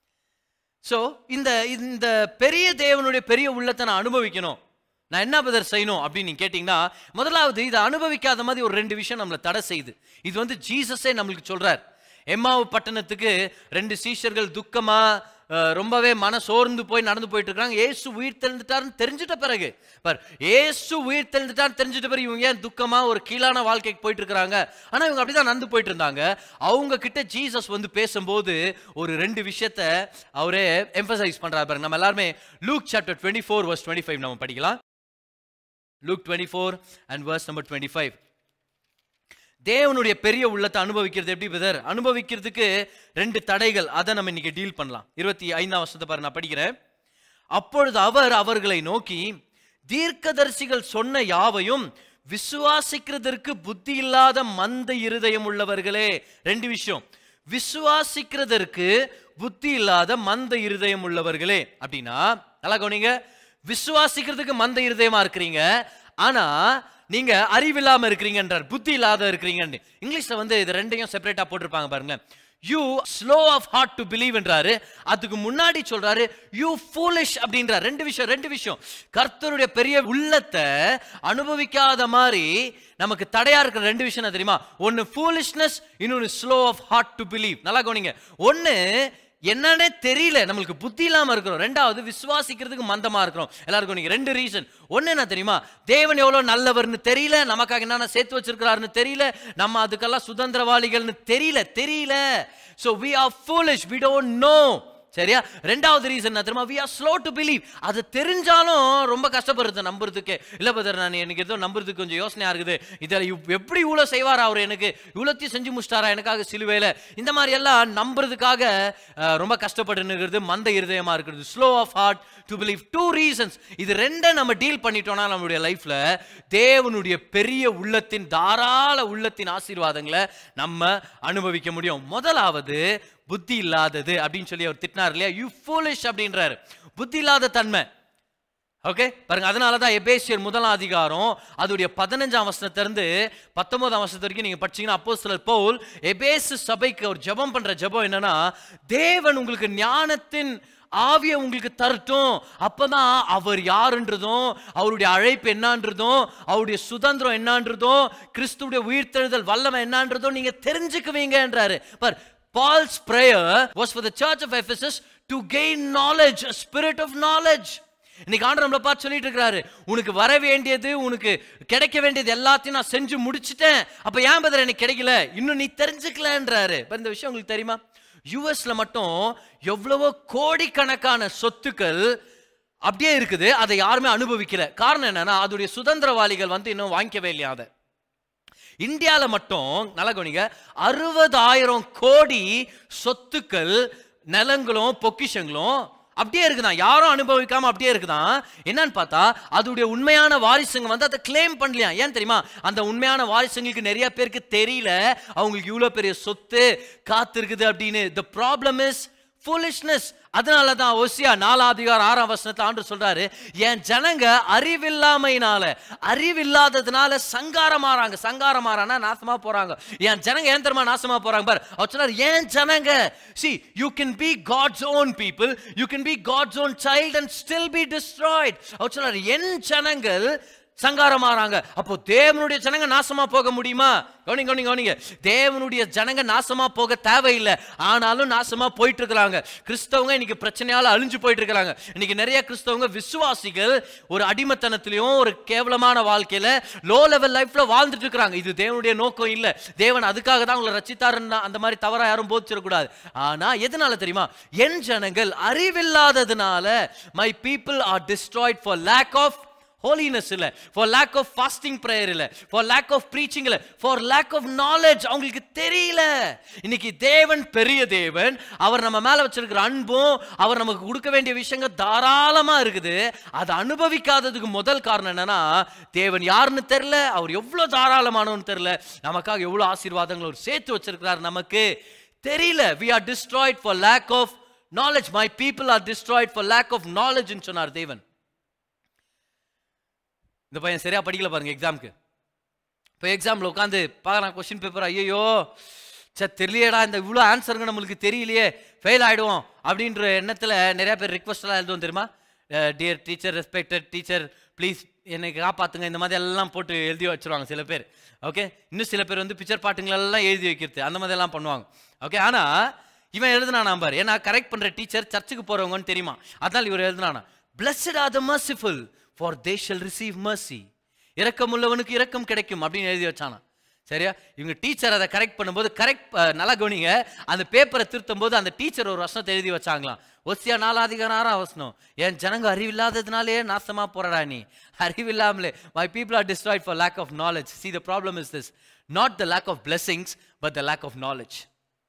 ஸோ இந்த இந்த பெரிய தேவனுடைய பெரிய உள்ளத்தை நான் அனுபவிக்கணும் நான் என்ன பதர் செய்யணும் அப்படின்னு நீங்க கேட்டிங்கன்னா முதலாவது இதை அனுபவிக்காத மாதிரி ஒரு ரெண்டு விஷயம் நம்மளை தடை செய்யுது இது வந்து ஜீசஸே நம்மளுக்கு சொல்றார் எம்மாவு பட்டணத்துக்கு ரெண்டு சீஷர்கள் துக்கமா அஹ், ரொம்பவே மன சோர்ந்து போய் நடந்து போயிட்டு இருக்காங்க ஏசு உயிர் தெழுந்துட்டாருன்னு தெரிஞ்சிட்ட பிறகு பார் ஏசு உயிர் தெழுந்துட்டான்னு தெரிஞ்சிட்ட பிறகு இவங்க ஏன் துக்கமா ஒரு கீழான வாழ்க்கைக்கு போயிட்டு இருக்காங்க ஆனா இவங்க அப்படிதான் நடந்து போயிட்டு இருந்தாங்க அவங்க கிட்ட ஜீசஸ் வந்து பேசும்போது ஒரு ரெண்டு விஷயத்த அவரே எம்பசைஸ் பண்றாரு பாருங்க நம்ம எல்லாருமே Luke chapter twenty four verse twenty five நம்ம படிக்கலாம் Luke twenty four and verse number twenty five தேவனுடைய பெரிய உள்ளத்தை அனுபவிக்கிறது எப்படி பிரதர் அனுபவிக்கிறதுக்கு ரெண்டு தடைகள் அதை நம்ம இன்னைக்கு டீல் பண்ணலாம் இருபத்தி ஐந்தாம் வருஷத்தை பாரு நான் படிக்கிறேன் அப்பொழுது அவர் அவர்களை நோக்கி தீர்க்கதரிசிகள் சொன்ன யாவையும் விசுவாசிக்கிறதற்கு புத்தி இல்லாத மந்த இருதயம் உள்ளவர்களே ரெண்டு விஷயம் விசுவாசிக்கிறதற்கு புத்தி இல்லாத மந்த இருதயம் உள்ளவர்களே அப்படின்னா நல்லா கவனிங்க விசுவாசிக்கிறதுக்கு மந்த இருதயமா இருக்கிறீங்க ஆனா நீங்க அறிவில்லாம இருக்கிறீங்கன்றார் புத்தி இல்லாத இருக்கிறீங்கன்னு இங்கிலீஷ்ல வந்து இது ரெண்டையும் செப்பரேட்டா போட்டிருப்பாங்க பாருங்க you slow of heart to believe என்றாரு அதுக்கு முன்னாடி சொல்றாரு யூ ஃபூலிஷ் அப்படின்றார் ரெண்டு விஷயம் ரெண்டு விஷயம் கர்த்தருடைய பெரிய உள்ளத்தை அனுபவிக்காத மாதிரி நமக்கு தடையா இருக்கிற ரெண்டு விஷயம் என்ன தெரியுமா ஒன்னு ஃபூலிஷ்னஸ் இன்னொன்னு slow of heart to believe நல்லா கவனிங்க ஒன்னு என்னன்னே தெரியல நம்மளுக்கு புத்தி இல்லாம இருக்கிறோம் ரெண்டாவது விசுவாசிக்கிறதுக்கு மந்தமா இருக்கிறோம் எல்லாருக்கும் நீங்க ரெண்டு ரீசன் ஒண்ணு என்ன தெரியுமா தேவன் எவ்வளவு நல்லவர்னு தெரியல நமக்காக என்னென்ன சேர்த்து வச்சிருக்கிறாருன்னு தெரியல நம்ம அதுக்கெல்லாம் சுதந்திரவாளிகள்னு தெரியல தெரியல so we are foolish we don't know சரியா ரெண்டாவது ரீசன் என்ன தெரியுமா we are slow to believe அது தெரிஞ்சாலும் ரொம்ப கஷ்டப்படுறது நம்புறதுக்கு இல்ல பதர் நான் எனக்கு ஏதோ நம்புறதுக்கு கொஞ்சம் யோசனையா இருக்குது இதில் இவ்- எப்படி இவ்வளவு செய்வாரா அவர் எனக்கு இவ்வளோத்தையும் செஞ்சு முடிச்சிட்டாரா எனக்காக சிலுவையில இந்த மாதிரி எல்லாம் நம்புறதுக்காக அஹ், ரொம்ப கஷ்டப்பட்டு மந்த இருதயமா இருக்கிறது slow of heart to believe two reasons இது ரெண்டை நம்ம டீல் பண்ணிட்டோம்னா நம்மளுடைய லைஃப்ல தேவனுடைய பெரிய உள்ளத்தின் தாராள உள்ளத்தின் ஆசீர்வாதங்களை நம்ம அனுபவிக்க முடியும் முதலாவது புத்தி இல்லாதது அப்படின்னு சொல்லி அவர் திட்டினார் இல்லையா யூ ஃபூலிஷ் அப்படின்றாரு புத்தி இல்லாத தன்மை ஓகே பாருங்க அதனால தான் எபேசியர் முதலாம் அதிகாரம் அதோடைய பதினஞ்சாம் வசனத்திலிருந்து பத்தொன்பதாம் வசனத்து வரைக்கும் நீங்க படிச்சீங்கன்னா அப்போ சிலர் பவுல் எபேசு சபைக்கு அவர் ஜெபம் பண்ற ஜெபம் என்னன்னா தேவன் உங்களுக்கு ஞானத்தின் ஆவியை உங்களுக்கு தரட்டும் அப்பதான் அவர் யாருன்றதும் அவருடைய அழைப்பு என்னன்றதும் அவருடைய சுதந்திரம் என்னன்றதும் கிறிஸ்துடைய உயிர்த்தெழுதல் வல்லமை என்னன்றதும் நீங்க தெரிஞ்சுக்குவீங்கன்றாரு பார் Paul's prayer was for the church of Ephesus to gain knowledge, a spirit of knowledge. இன்னைக்கு ஆண்டு நம்மளை பார்த்து சொல்லிட்டு இருக்கிறாரு உனக்கு வர வேண்டியது உனக்கு கிடைக்க வேண்டியது எல்லாத்தையும் நான் செஞ்சு முடிச்சிட்டேன் அப்ப ஏன் பதில் எனக்கு கிடைக்கல இன்னும் நீ தெரிஞ்சுக்கலன்றாரு இப்ப இந்த விஷயம் உங்களுக்கு தெரியுமா யுஎஸ்ல மட்டும் எவ்வளவோ கோடிக்கணக்கான சொத்துக்கள் அப்படியே இருக்குது அதை யாருமே அனுபவிக்கல காரணம் என்னன்னா அதோடைய சுதந்திரவாளிகள் வந்து இன்னும் வாங்கிக்கவே இல்லையா அதை இந்தியாவில் மட்டும் நல்லா கவனிங்க அறுபதாயிரம் கோடி சொத்துக்கள் நிலங்களும் பொக்கிஷங்களும் அப்படியே இருக்குதான் யாரும் அனுபவிக்காம அப்படியே இருக்குதான் என்னன்னு பார்த்தா அதோடைய உண்மையான வாரிசுங்க வந்து அதை கிளைம் பண்ணலையா ஏன் தெரியுமா அந்த உண்மையான வாரிசுங்களுக்கு நிறைய பேருக்கு தெரியல அவங்களுக்கு இவ்வளோ பெரிய சொத்து காத்திருக்குது அப்படின்னு த ப்ராப்ளம் இஸ் foolishness அதனால தான் ஒசியா நாலாம் அதிகாரம் ஆறாம் வசனத்தை ஆண்டு சொல்றாரு என் ஜனங்க அறிவில்லாமையினால அறிவில்லாததுனால சங்காரமாறாங்க சங்காரமாறானா நாசமா போறாங்க என் ஜனங்க ஏன் தெரியுமா நாசமா போறாங்க பார் அவர் சொன்னார் ஏன் ஜனங்க see you can be god's own people you can be god's own child and still be destroyed அவர் சொன்னார் என் ஜனங்கள் சங்காரமாறாங்க அப்போ தேவனுடைய ஜனங்க நாசமா போக முடியுமா கவனிங்க கவனிங்க கவனிங்க தேவனுடைய ஜனங்க நாசமா போக தேவையில்லை ஆனாலும் நாசமா போயிட்டு இருக்கிறாங்க கிறிஸ்தவங்க இன்னைக்கு பிரச்சனையால அழிஞ்சு போயிட்டு இருக்கிறாங்க இன்னைக்கு நிறைய கிறிஸ்தவங்க விசுவாசிகள் ஒரு அடிமத்தனத்திலையும் ஒரு கேவலமான வாழ்க்கையில லோ லெவல் லைஃப்ல வாழ்ந்துட்டு இருக்கிறாங்க இது தேவனுடைய நோக்கம் இல்ல தேவன் அதுக்காக தான் உங்களை ரச்சித்தாருன்னா அந்த மாதிரி தவறா யாரும் போதிச்சிடக்கூடாது ஆனா எதனால தெரியுமா என் ஜனங்கள் அறிவில்லாததுனால my people are destroyed for lack of holiness இல்ல for lack of fasting prayer இல்ல ஃபார் லேக் ஆஃப் ப்ரீச்சிங் இல்ல ஃபார் லேக் ஆஃப் நாலேஜ் அவங்களுக்கு தெரியல இன்னைக்கு தேவன் பெரிய தேவன் அவர் நம்ம மேல வச்சிருக்கிற அன்பும் அவர் நமக்கு கொடுக்க வேண்டிய விஷயங்கள் தாராளமா இருக்குது அதை அனுபவிக்காததுக்கு முதல் காரணம் என்னன்னா தேவன் யாருன்னு தெரியல அவர் எவ்வளவு தாராளமானவன்னு தெரியல நமக்காக எவ்வளவு ஆசீர்வாதங்கள் அவர் சேர்த்து வச்சிருக்கிறார் நமக்கு தெரியல we are destroyed for lack of knowledge my people are destroyed for lack of knowledge சொன்னார் தேவன் இந்த பையன் சரியா படிக்கல பாருங்க எக்ஸாம்க்கு இப்போ எக்ஸாமில் உட்காந்து பார்க்கலாம் கொஸ்டின் பேப்பர் ஐயோ சே தெரியலையேடா இந்த இவ்வளோ ஆன்சருங்க நம்மளுக்கு தெரியலையே ஃபெயில் ஆகிடுவோம் அப்படின்ற எண்ணத்தில் நிறைய பேர் ரிக்வஸ்ட்லாம் எழுதுவோம் தெரியுமா dear teacher respected teacher please என்னை காப்பாற்றுங்க இந்த மாதிரி எல்லாம் போட்டு எழுதி வச்சிருவாங்க சில பேர் ஓகே இன்னும் சில பேர் வந்து பிக்சர் பாட்டுங்களெல்லாம் எழுதி வைக்கிறது அந்த மாதிரி எல்லாம் பண்ணுவாங்க ஓகே ஆனால் இவன் எழுதுனானா பாரு ஏன்னா கரெக்ட் பண்ணுற டீச்சர் சர்ச்சுக்கு போகிறவங்கன்னு தெரியுமா அதனால் இவர் எழுதுனானா blessed are the merciful for they shall receive mercy இரக்கம் உள்ளவனுக்கு இரக்கம் கிடைக்கும் அப்படின்னு எழுதி வச்சானா சரியா இவங்க டீச்சர் அதை கரெக்ட் பண்ணும்போது கரெக்ட் நல்லா கவனிங்க அந்த பேப்பரை திருத்தும் போது அந்த டீச்சர் ஒரு வசனத்தை எழுதி வச்சாங்களாம் ஒசியா நாலாதிகாரம் வசனம் என் ஜனங்க அறிவில்லாததுனாலே நாசமா போறடா நீ அறிவில்லாமலே my people are destroyed for lack of knowledge see the problem is this not the lack of blessings but the lack of knowledge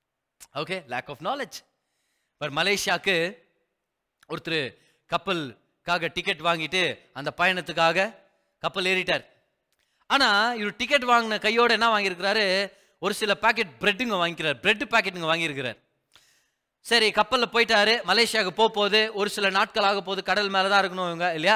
okay lack of knowledge but மலேசியாவுக்கு ஒருத்தர் கப்பலுக்காக டிக்கெட் வாங்கிட்டு அந்த பயணத்துக்காக கப்பல் ஏறிட்டார் ஆனா இவர் டிக்கெட் வாங்கின கையோட என்ன வாங்கியிருக்கிறாரு ஒரு சில பாக்கெட் பிரெட்டுங்க வாங்கிக்கிறார் பிரெட் பாக்கெட்டுங்க வாங்கியிருக்கிறார் சரி கப்பலில் போயிட்டாரு மலேசியாவுக்கு போக போகுது ஒரு சில நாட்கள் ஆக போகுது கடல் மேலே தான் இருக்கணும் இவங்க இல்லையா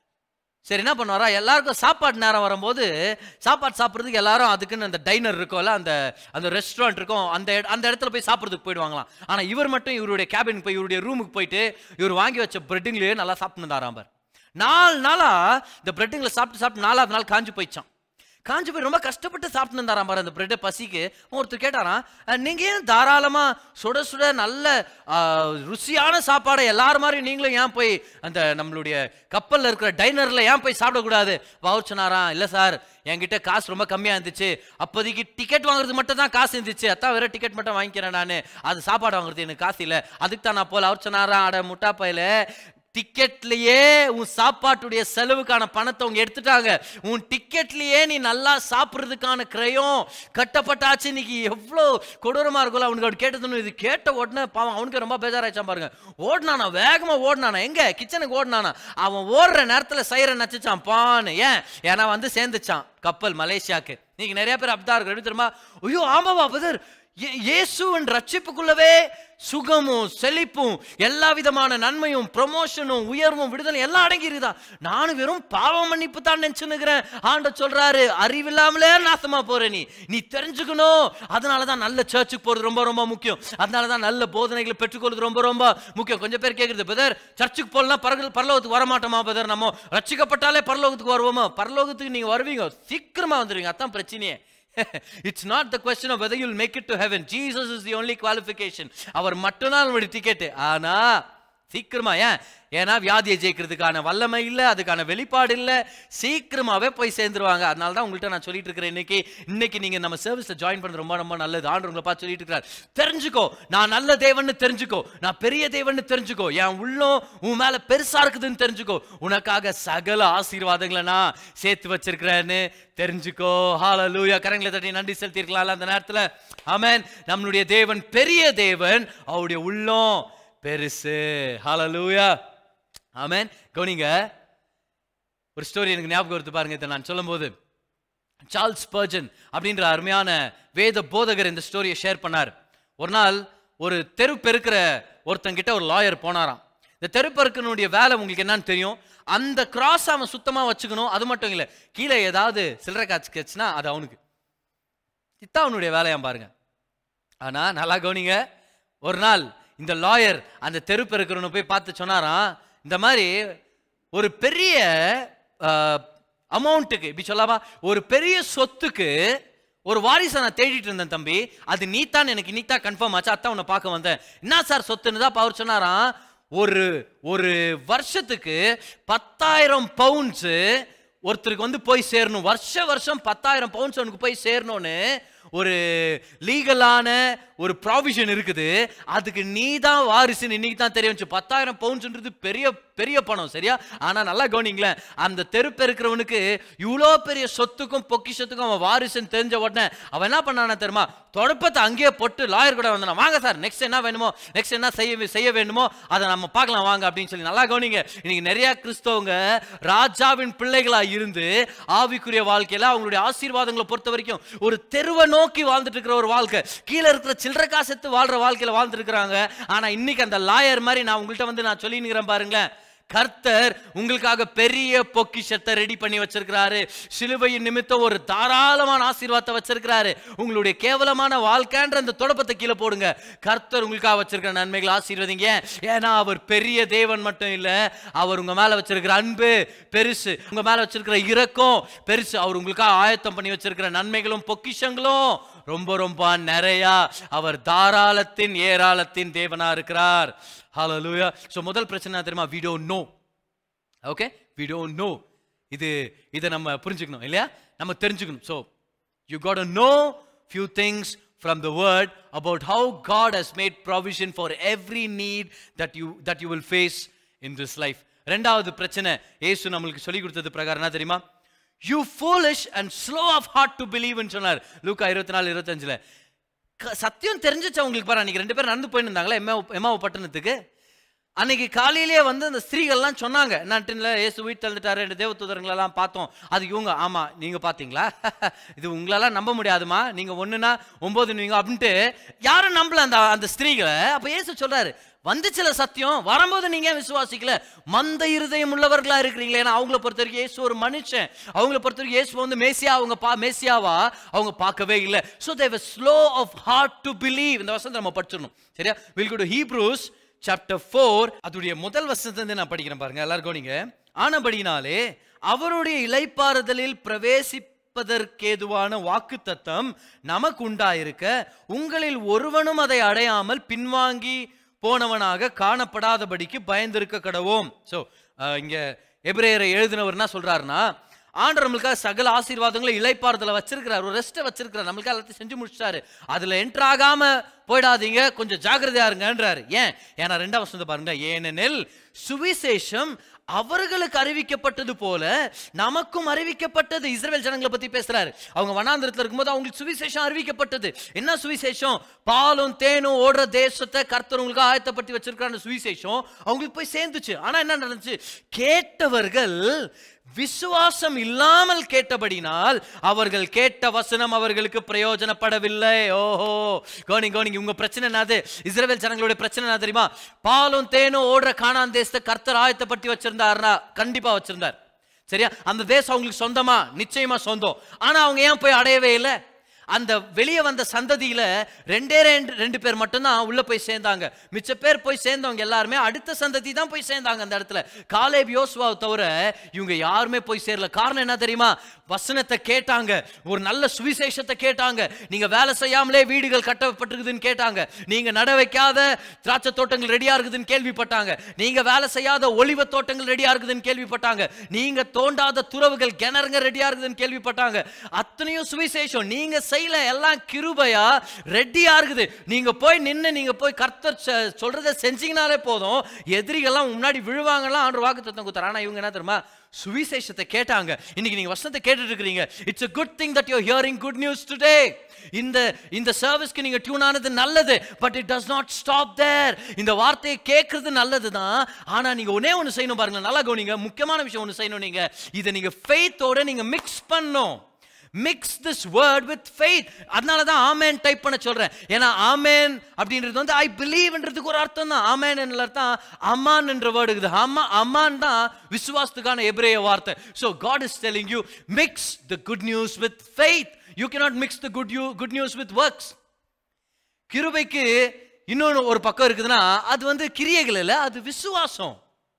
சரி என்ன பண்ணுவாரா எல்லாருக்கும் சாப்பாடு நேரம் வரும்போது சாப்பாடு சாப்பிட்றதுக்கு எல்லாரும் அதுக்குன்னு அந்த டைனர் இருக்கும்ல அந்த அந்த ரெஸ்டாரண்ட் இருக்கும் அந்த இட- அந்த இடத்துல போய் சாப்பிட்றதுக்கு போயிடுவாங்களாம் ஆனால் இவர் மட்டும் இவருடைய கேபின் போய் இவருடைய ரூமுக்கு போயிட்டு இவர் வாங்கி வச்ச பிரெட்டுங்களே நல்லா சாப்பிட்டு தாராம் பார் நாலு நாளா இந்த பிரெட்டுங்களை சாப்பிட்டு சாப்பிட்டு நாலாவது நாள் காஞ்சு போயிடுச்சான் காஞ்சு போய் ரொம்ப கஷ்டப்பட்டு சாப்பிட்டு இருந்தாராம் பாரு அந்த பிரெட்டை பசிக்கு ஒருத்தர் கேட்டாராம் "அஹ், நீங்க ஏன் தாராளமா சுட சுட நல்ல ஆஹ், ருசியான சாப்பாடை எல்லாரும் மாதிரி நீங்களும் ஏன் போய் அந்த நம்மளுடைய கப்பல்ல இருக்கிற டைனர்ல ஏன் போய் சாப்பிடக்கூடாது அவர் சொன்னாராம் இல்ல சார் என்கிட்ட காசு ரொம்ப கம்மியா இருந்துச்சு அப்போதைக்கு டிக்கெட் வாங்குறது மட்டும் தான் காசு இருந்துச்சு அதான் வேற டிக்கெட் மட்டும் வாங்கிக்கிறேன் நான் அது சாப்பாடு வாங்குறது எனக்கு காசு இல்லை அதுக்கு தான் நான் போல அவர் சொன்னாராம் அட முட்டா பையில டிக்கெட்லயே உன் சாப்பாட்டுடைய செலவுக்கான பணத்தை அவங்க எடுத்துட்டாங்க உன் டிக்கெட்லயே நீ நல்லா சாப்பிட்றதுக்கான கிரயம் கட்டப்பட்டாச்சு இன்னைக்கு எவ்வளோ கொடூரமா இருக்கும்ல அவனுக்கு அவன் கேட்டதுன்னு இது கேட்ட உடனே பாவம் அவனுக்கு ரொம்ப பேஜாராச்சான் பாருங்க ஓடினானா வேகமா ஓடினானா எங்க கிச்சனுக்கு ஓடினானா அவன் ஓடுற நேரத்துல சைரை நச்சுச்சான் பான்னு ஏன் ஏன்னா வந்து சேர்ந்துச்சான் கப்பல் மலேசியாக்கு நீங்க நிறைய பேர் அப்படிதான் இருக்கு எப்படி தெரியுமா ஐயோ ஆமாவா பதர் இயேசுவின் ரட்சிப்புக்குள்ளவே சுகமும் செழிப்பும் எல்லா விதமான நன்மையும் ப்ரொமோஷனும் உயர்வும் விடுதலை எல்லாம் அடங்கிருதா நானும் வெறும் பாவ மன்னிப்பு தான் நினைச்சுன்னுக்கிறேன் ஆண்ட சொல்றாரு அறிவில்லாமலே நாசமா போற நீ நீ தெரிஞ்சுக்கணும் அதனால தான் நல்ல சர்ச்சுக்கு போறது ரொம்ப ரொம்ப முக்கியம் அதனால தான் நல்ல போதனைகளை பெற்றுக்கொள்வது ரொம்ப ரொம்ப முக்கியம் கொஞ்சம் பேர் கேட்குறது பதர் சர்ச்சுக்கு போகலாம் பரக பரலோகத்துக்கு வரமாட்டோமா பதர் நம்ம ரட்சிக்கப்பட்டாலே பரலோகத்துக்கு வருவோமா பரலோகத்துக்கு நீங்க வருவீங்க சீக்கிரமா வந்துருவீங்க அதான் பிரச்சனையே it's not the question of whether you'll make it to heaven Jesus is the only qualification அவர் மட்டும்தான் நம்மளுடைய டிக்கெட் ஆனா சீக்கிரமா ஏன் ஏன்னா வியாதியை ஜெயிக்கிறதுக்கான வல்லமை இல்லை அதுக்கான வெளிப்பாடு இல்லை சீக்கிரமாவே போய் சேர்ந்துருவாங்க அதனால தான் உங்கள்கிட்ட நான் சொல்லிட்டு இருக்கிறேன் இன்னைக்கு இன்னைக்கு நீங்க நம்ம சர்வீஸ்ல ஜாயின் பண்றது ரொம்ப ரொம்ப நல்லது ஆண்டு உங்களை பார்த்து சொல்லிட்டு இருக்கிறார் தெரிஞ்சுக்கோ நான் நல்ல தேவன்னு தெரிஞ்சுக்கோ நான் பெரிய தேவன்னு தெரிஞ்சுக்கோ என் உள்ளம் உன் மேல பெருசா இருக்குதுன்னு தெரிஞ்சுக்கோ உனக்காக சகல ஆசீர்வாதங்களை நான் சேர்த்து வச்சிருக்கிறேன்னு தெரிஞ்சுக்கோ ஹalleluya கரங்களை தட்டி நன்றி செலுத்திருக்கலாம்ல அந்த நேரத்துல ஆமென் நம்மளுடைய தேவன் பெரிய தேவன் அவருடைய உள்ளம் பெருசு ஹalleluya ஆமென் கவனிங்க ஒரு ஸ்டோரி எனக்கு ஞாபகம் வருது பாருங்க இதை நான் சொல்லும்போது சார்ல்ஸ் பர்ஜன் அப்படின்ற அருமையான வேத போதகர் இந்த ஸ்டோரியை ஷேர் பண்ணார் ஒரு நாள் ஒரு தெரு பெருக்கிற ஒருத்தங்கிட்ட ஒரு லாயர் போனாராம் இந்த தெரு பெருக்கனுடைய வேலை உங்களுக்கு என்னன்னு தெரியும் அந்த கிராஸ் அவன் சுத்தமா வச்சுக்கணும் அது மட்டும் இல்லை கீழே ஏதாவது சில்லறை காட்சி கேச்சுன்னா அது அவனுக்கு இதான் அவனுடைய வேலையாம் பாருங்க ஆனா நல்லா கவனிங்க ஒரு நாள் இந்த லாயர் அந்த தெரு பெருக்கிறவனை போய் பார்த்து சொன்னாராம் இந்த மாதிரி ஒரு பெரிய அமௌண்ட்டுக்கு இப்படி சொல்லாமா ஒரு பெரிய சொத்துக்கு ஒரு வாரிசை நான் தேடிட்டு இருந்தேன் தம்பி அது நீத்தான் எனக்கு நீத்தா கன்ஃபார்ம் ஆச்சு அதான் உன்னை பார்க்க வந்தேன் என்ன சார் சொத்துன்னு தான் அப்ப அவர் சொன்னாராம் ஒரு ஒரு வருஷத்துக்கு பத்தாயிரம் பவுண்ட்ஸு ஒருத்தருக்கு வந்து போய் சேரணும் வருஷ வருஷம் பத்தாயிரம் பவுண்ட்ஸ் அவனுக்கு போய் சேரணும்னு ஒரு லீகலான ஒரு ப்ராவிஷன் இருக்குது அதுக்கு நீ தான் வாரிசுன்னு இன்னைக்கு தான் தெரிய வந்துச்சு பத்தாயிரம் பவுண்ட்ஸ்ன்றது பெரிய பெரிய பணம் சரியா ஆனா நல்லா கவனிங்களேன் அந்த தெருப்பு இருக்கிறவனுக்கு இவ்வளோ பெரிய சொத்துக்கும் பொக்கிஷத்துக்கும் அவன் வாரிசுன்னு தெரிஞ்ச உடனே அவன் என்ன பண்ணானா தெரியுமா தொடப்பத்தை அங்கேயே போட்டு லாயர் கூட வந்தான் வாங்க சார் நெக்ஸ்ட் என்ன வேணுமோ நெக்ஸ்ட் என்ன செய்ய செய்ய வேணுமோ அதை நம்ம பார்க்கலாம் வாங்க அப்படின்னு சொல்லி நல்லா கவனிங்க இன்னைக்கு நிறைய கிறிஸ்தவங்க ராஜாவின் பிள்ளைகளா இருந்து ஆவிக்குரிய வாழ்க்கையில அவங்களுடைய ஆசீர்வாதங்களை பொறுத்த வரைக்கும் ஒரு தெருவை நோக்கி வாழ்ந்துட்டு இருக்கிற ஒரு வாழ்க்கை கீழே இருக்கிற சில்லறை காசத்து வாழ்ற வாழ்க்கையில வாழ்ந்துட்டு இருக்கிறாங்க ஆனா இன்னைக்கு அந்த லாயர் மாதிரி நான் உங்கள்கிட்ட வந்து நான் சொல்லினுக்கிறேன் பாருங்களேன் கர்த்தர் உங்களுக்காக பெரிய பொக்கிஷத்தை ரெடி பண்ணி வச்சிருக்கிறாரு சிலுவையின் நிமித்தம் ஒரு தாராளமான ஆசீர்வாதத்தை வச்சிருக்கிறாரு உங்களுடைய கேவலமான வாழ்க்கைன்ற அந்த தொடப்பத்தை கீழே போடுங்க கர்த்தர் உங்களுக்காக வச்சிருக்கிற நன்மைகளை ஆசீர்வதிங்க ஏன்னா அவர் பெரிய தேவன் மட்டும் இல்ல அவர் உங்க மேல வச்சிருக்கிற அன்பு பெருசு உங்க மேல வச்சிருக்கிற இரக்கம் பெருசு அவர் உங்களுக்காக ஆயத்தம் பண்ணி வச்சிருக்கிற நன்மைகளும் பொக்கிஷங்களும் ரொம்ப ரொம்ப நிறையா அவர் தாராளத்தின் ஏராளத்தின் தேவனா இருக்கிறார் ஹalleluya சோ முதல் பிரச்சனை என்ன தெரியுமா we don't know okay we don't know இது இதை நம்ம புரிஞ்சுக்கணும் இல்லையா நம்ம தெரிஞ்சுக்கணும் so you got to know few things from the word about how God has made provision for every need that you that you will face in this life ரெண்டாவது பிரச்சனை இயேசு நம்மளுக்கு சொல்லி கொடுத்தது பிரகாரம் என்ன தெரியுமா you foolish and slow of heart to பிலீவ்னு சொன்னார் லூக்கா இருபத்தி நாலு இருபத்தஞ்சில் சத்தியம் தெரிஞ்சிச்சு அவங்களுக்கு பாரு அன்னைக்கு ரெண்டு பேரும் நடந்து போயிட்டு இருந்தாங்களே எம்மா எம்மாவு பட்டணத்துக்கு அன்னைக்கு காலையிலேயே வந்து அந்த ஸ்திரீகள்லாம் சொன்னாங்க என்னட்டுல ஏசு வீட்டு தந்துட்டாரு ரெண்டு தேவதூதரங்களெல்லாம் பார்த்தோம் அது இவங்க ஆமா நீங்க பாத்தீங்களா இது உங்களால நம்ப முடியாதுமா நீங்க ஒண்ணுனா ஒன்பது நீங்க அப்படின்ட்டு யாரும் நம்பல அந்த அந்த ஸ்திரீகளை அப்ப ஏசு சொல்றாரு வந்துச்சுல சத்தியம் வரும்போது நீங்க ஏன் விசுவாசிக்கல மந்த இருதயம் உள்ளவர்களா இருக்கிறீங்களே ஏன்னா அவங்கள பொறுத்த வரைக்கும் இயேசு ஒரு மனுஷன் அவங்கள பொறுத்த வரைக்கும் இயேசு வந்து மேசியா அவங்க பா மேசியாவா அவங்க பார்க்கவே இல்லை ஸோ தேவ slow of heart to believe இந்த வசனத்தை நம்ம படிச்சிடணும் சரியா will go to Hebrews chapter four அதோடைய முதல் வசனத்தை நான் படிக்கிறேன் பாருங்க எல்லாருக்கும் நீங்க ஆனபடினாலே அவருடைய இலைப்பாறுதலில் பிரவேசிப்பதற்கேதுவான வாக்கு தத்தம் நமக்கு உண்டாயிருக்க உங்களில் ஒருவனும் அதை அடையாமல் பின்வாங்கி போனவனாக காணப்படாதபடிக்கு பயந்திருக்க கடவோம் ஸோ இங்க எபிரேயரை எழுதினவர் என்ன சொல்றாருன்னா ஆண்டவர் நம்மளுக்காக சகல ஆசீர்வாதங்களை இலைப்பாறுதல வச்சிருக்கிறார் ஒரு ரெஸ்ட்டை வச்சிருக்கிறார் நம்மளுக்காக எல்லாத்தையும் செஞ்சு முடிச்சிட்டாரு அதுல என்டர் ஆகாம போயிடாதீங்க கொஞ்சம் ஜாக்கிரதையா இருங்கன்றாரு ஏன் ஏன்னா ரெண்டாம் வசனத்தை பாருங்க ஏனெனில் சுவிசேஷம் அவர்களுக்கு அறிவிக்கப்பட்டது போல நமக்கும் அறிவிக்கப்பட்டது இஸ்ரவேல் ஜனங்களை பத்தி பேசுறாரு அவங்க வனாந்திரத்துல இருக்கும்போது அவங்களுக்கு சுவிசேஷம் அறிவிக்கப்பட்டது என்ன சுவிசேஷம் பாலும் தேனும் ஓடுற தேசத்தை கர்த்தர் உங்களுக்கு ஆயத்தப்படுத்தி வச்சிருக்கிற அந்த சுவிசேஷம் அவங்களுக்கு போய் சேர்ந்துச்சு ஆனா என்ன நடந்துச்சு கேட்டவர்கள் விசுவாசம் இல்லாமல் கேட்டபடினால் அவர்கள் கேட்ட வசனம் அவர்களுக்கு பிரயோஜனப்படவில்லை ஓஹோ கோனி கோனி உங்க பிரச்சனை என்னது இஸ்ரவேல் ஜனங்களுடைய பிரச்சனை என்ன தெரியுமா பாலும் தேனும் ஓடுற காணான் தேசத்தை கர்த்தர் ஆயத்தப்படுத்தி வச்சிருந்தாருன்னா கண்டிப்பா வச்சிருந்தார் சரியா அந்த தேசம் அவங்களுக்கு சொந்தமா நிச்சயமா சொந்தம் ஆனா அவங்க ஏன் போய் அடையவே இல்லை அந்த வெளியே வந்த சந்ததியில ரெண்டே ரெண்டு ரெண்டு பேர் மட்டும்தான் உள்ள போய் சேர்ந்தாங்க மிச்ச பேர் போய் சேர்ந்தவங்க எல்லாருமே அடுத்த சந்ததி தான் போய் சேர்ந்தாங்க அந்த இடத்துல காலேப் யோசுவாவை தவிர இவங்க யாருமே போய் சேரல காரணம் என்ன தெரியுமா வசனத்தை கேட்டாங்க ஒரு நல்ல சுவிசேஷத்தை கேட்டாங்க நீங்க வேலை செய்யாமலே வீடுகள் கட்டப்பட்டிருக்குதுன்னு கேட்டாங்க நீங்க நட வைக்காத திராட்சை தோட்டங்கள் ரெடியா இருக்குதுன்னு கேள்விப்பட்டாங்க நீங்க வேலை செய்யாத ஒளிவ தோட்டங்கள் ரெடியா இருக்குதுன்னு கேள்விப்பட்டாங்க நீங்க தோண்டாத துறவுகள் கிணறுங்க ரெடியா இருக்குதுன்னு கேள்விப்பட்டாங்க அத்தனையும் சுவிசேஷம் நீங்க செய்யல எல்லாம் கிருபையா ரெடியா இருக்குது நீங்க போய் நின்று நீங்க போய் கர்த்தர் சொ- சொல்றதை செஞ்சீங்கனாலே போதும் எதிரிகள்லாம் முன்னாடி விழுவாங்கலாம் ஆண்டு வாக்கு தத்தம் குத்துறாங்க ஆனா இவங்க என்ன தெரியுமா சுவிசேஷத்தை கேட்டாங்க இன்னைக்கு நீங்க வசனத்தை கேட்டுட்டு இருக்கிறீங்க it's a good thing that you hearing good news today இந்த இந்த சர்வீஸ்க்கு நீங்க டியூன் ஆனது நல்லது but it does not stop there இந்த வார்த்தையை கேட்கறது நல்லது தான் ஆனா நீங்க ஒண்ணே ஒன்று செய்யணும் பாருங்க நல்லா கவனிங்க முக்கியமான விஷயம் ஒன்று செய்யணும் நீங்க இதை நீங்க ஃபெய்த்தோட நீங்க மிக்ஸ் பண்ணணும் mix this word with faith அதனால தான் ஆமேன் டைப் பண்ண சொல்றேன் ஏன்னா ஆமேன் அப்படின்றது வந்து ஐ பிலீவ்ன்றதுக்கு ஒரு அர்த்தம் தான் ஆமேன் என்ற அர்த்தம் அம்மான் என்ற வேர்டு இருக்குது அம்மா அம்மான் தான் விசுவாசத்துக்கான எபிரேய வார்த்தை so God is telling you mix the good news with faith you cannot mix the good you good news with works கிருபைக்கு இன்னொன்று ஒரு பக்கம் இருக்குதுன்னா அது வந்து கிரியைகள் இல்லை அது விசுவாசம்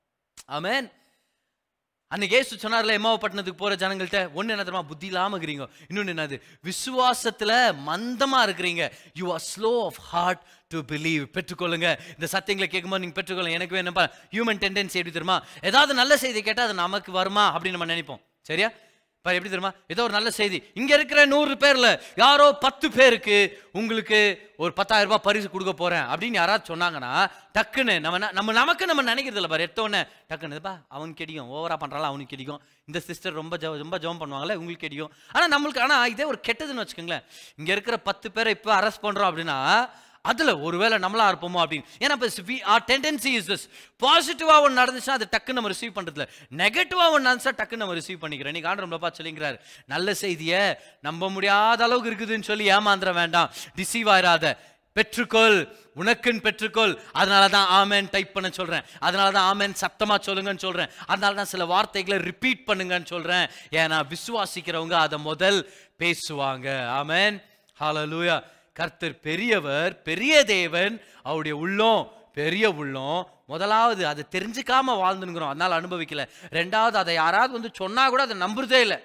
ஆமென் அன்னைக்கு ஏசு சொன்னார்ல எம்மாவப்பட்டினத்துக்கு போற ஜனங்கள்ட்ட ஒண்ணு என்ன தெரியுமா புத்தி இல்லாம இருக்கிறீங்க இன்னொன்னு என்னது விசுவாசத்துல மந்தமா இருக்கிறீங்க you are slow of heart to believe பெற்றுக்கொள்ளுங்க இந்த சத்தியங்களை கேட்கும்போது நீங்க பெற்றுக்கொள்ளுங்க எனக்கு என்னப்பா ஹியூமன் டெண்டன்சி எப்படி தெரியுமா ஏதாவது நல்ல செய்தி கேட்டா அது நமக்கு வருமா அப்படின்னு நம்ம நினைப்போம் சரியா பாரு எப்படி தெரியுமா ஏதோ ஒரு நல்ல செய்தி இங்க இருக்கிற நூறு பேர்ல யாரோ பத்து பேருக்கு உங்களுக்கு ஒரு பத்தாயிரம் ரூபாய் பரிசு கொடுக்க போறேன் அப்படின்னு யாராவது சொன்னாங்கன்னா டக்குன்னு நம்ம என்ன- நம்ம நமக்கு நம்ம நினைக்கிறது இல்லை பாரு எடுத்தோடனே டக்குன்னு பா அவனுக்கு கிடைக்கும் ஓவரா பண்றாலும் அவனுக்கு கிடைக்கும் இந்த சிஸ்டர் ரொம்ப ஜெப- ரொம்ப ஜெபம் பண்ணுவாங்களே உங்களுக்கு கிடைக்கும் ஆனா நம்மளுக்கு ஆனா இதே ஒரு கெட்டதுன்னு வச்சுக்கோங்களேன் இங்க இருக்கிற பத்து பேரை இப்போ அரெஸ்ட் பண்றோம் அப்படின்னா அதுல ஒருவேளை நம்மளா இருப்போமோ அப்படின்னு ஏன்னா இப்போ ஆர் டெண்டன்சி இஸ் திஸ் பாசிட்டிவா ஒன்று நடந்துச்சுன்னா அது டக்கு நம்ம ரிசீவ் பண்றதுல நெகட்டிவா ஒன்று நடந்துச்சா டக்கு நம்ம ரிசீவ் பண்ணிக்கிறோம் நீ ஆண்டர் நம்மளப்பா சொல்லிங்கிறார் நல்ல செய்தியை நம்ப முடியாத அளவுக்கு இருக்குதுன்னு சொல்லி ஏமாந்துட வேண்டாம் டிசீவ் ஆயிராத பெற்றுக்கொள் உனக்குன்னு பெற்றுக்கொள் அதனால தான் ஆமேன் டைப் பண்ண சொல்றேன் அதனால தான் ஆமேன் சத்தமா சொல்லுங்கன்னு சொல்றேன் அதனால தான் சில வார்த்தைகளை ரிப்பீட் பண்ணுங்கன்னு சொல்றேன் ஏன்னா விசுவாசிக்கிறவங்க அதை முதல் பேசுவாங்க ஆமேன் ஹalleluya கர்த்தர் பெரியவர் பெரிய தேவன் அவருடைய உள்ளம் பெரிய உள்ளம் முதலாவது அதை தெரிஞ்சுக்காம வாழ்ந்துங்கிறோம் அதனால அனுபவிக்கல ரெண்டாவது அதை யாராவது வந்து சொன்னா கூட அதை நம்புறதே இல்லை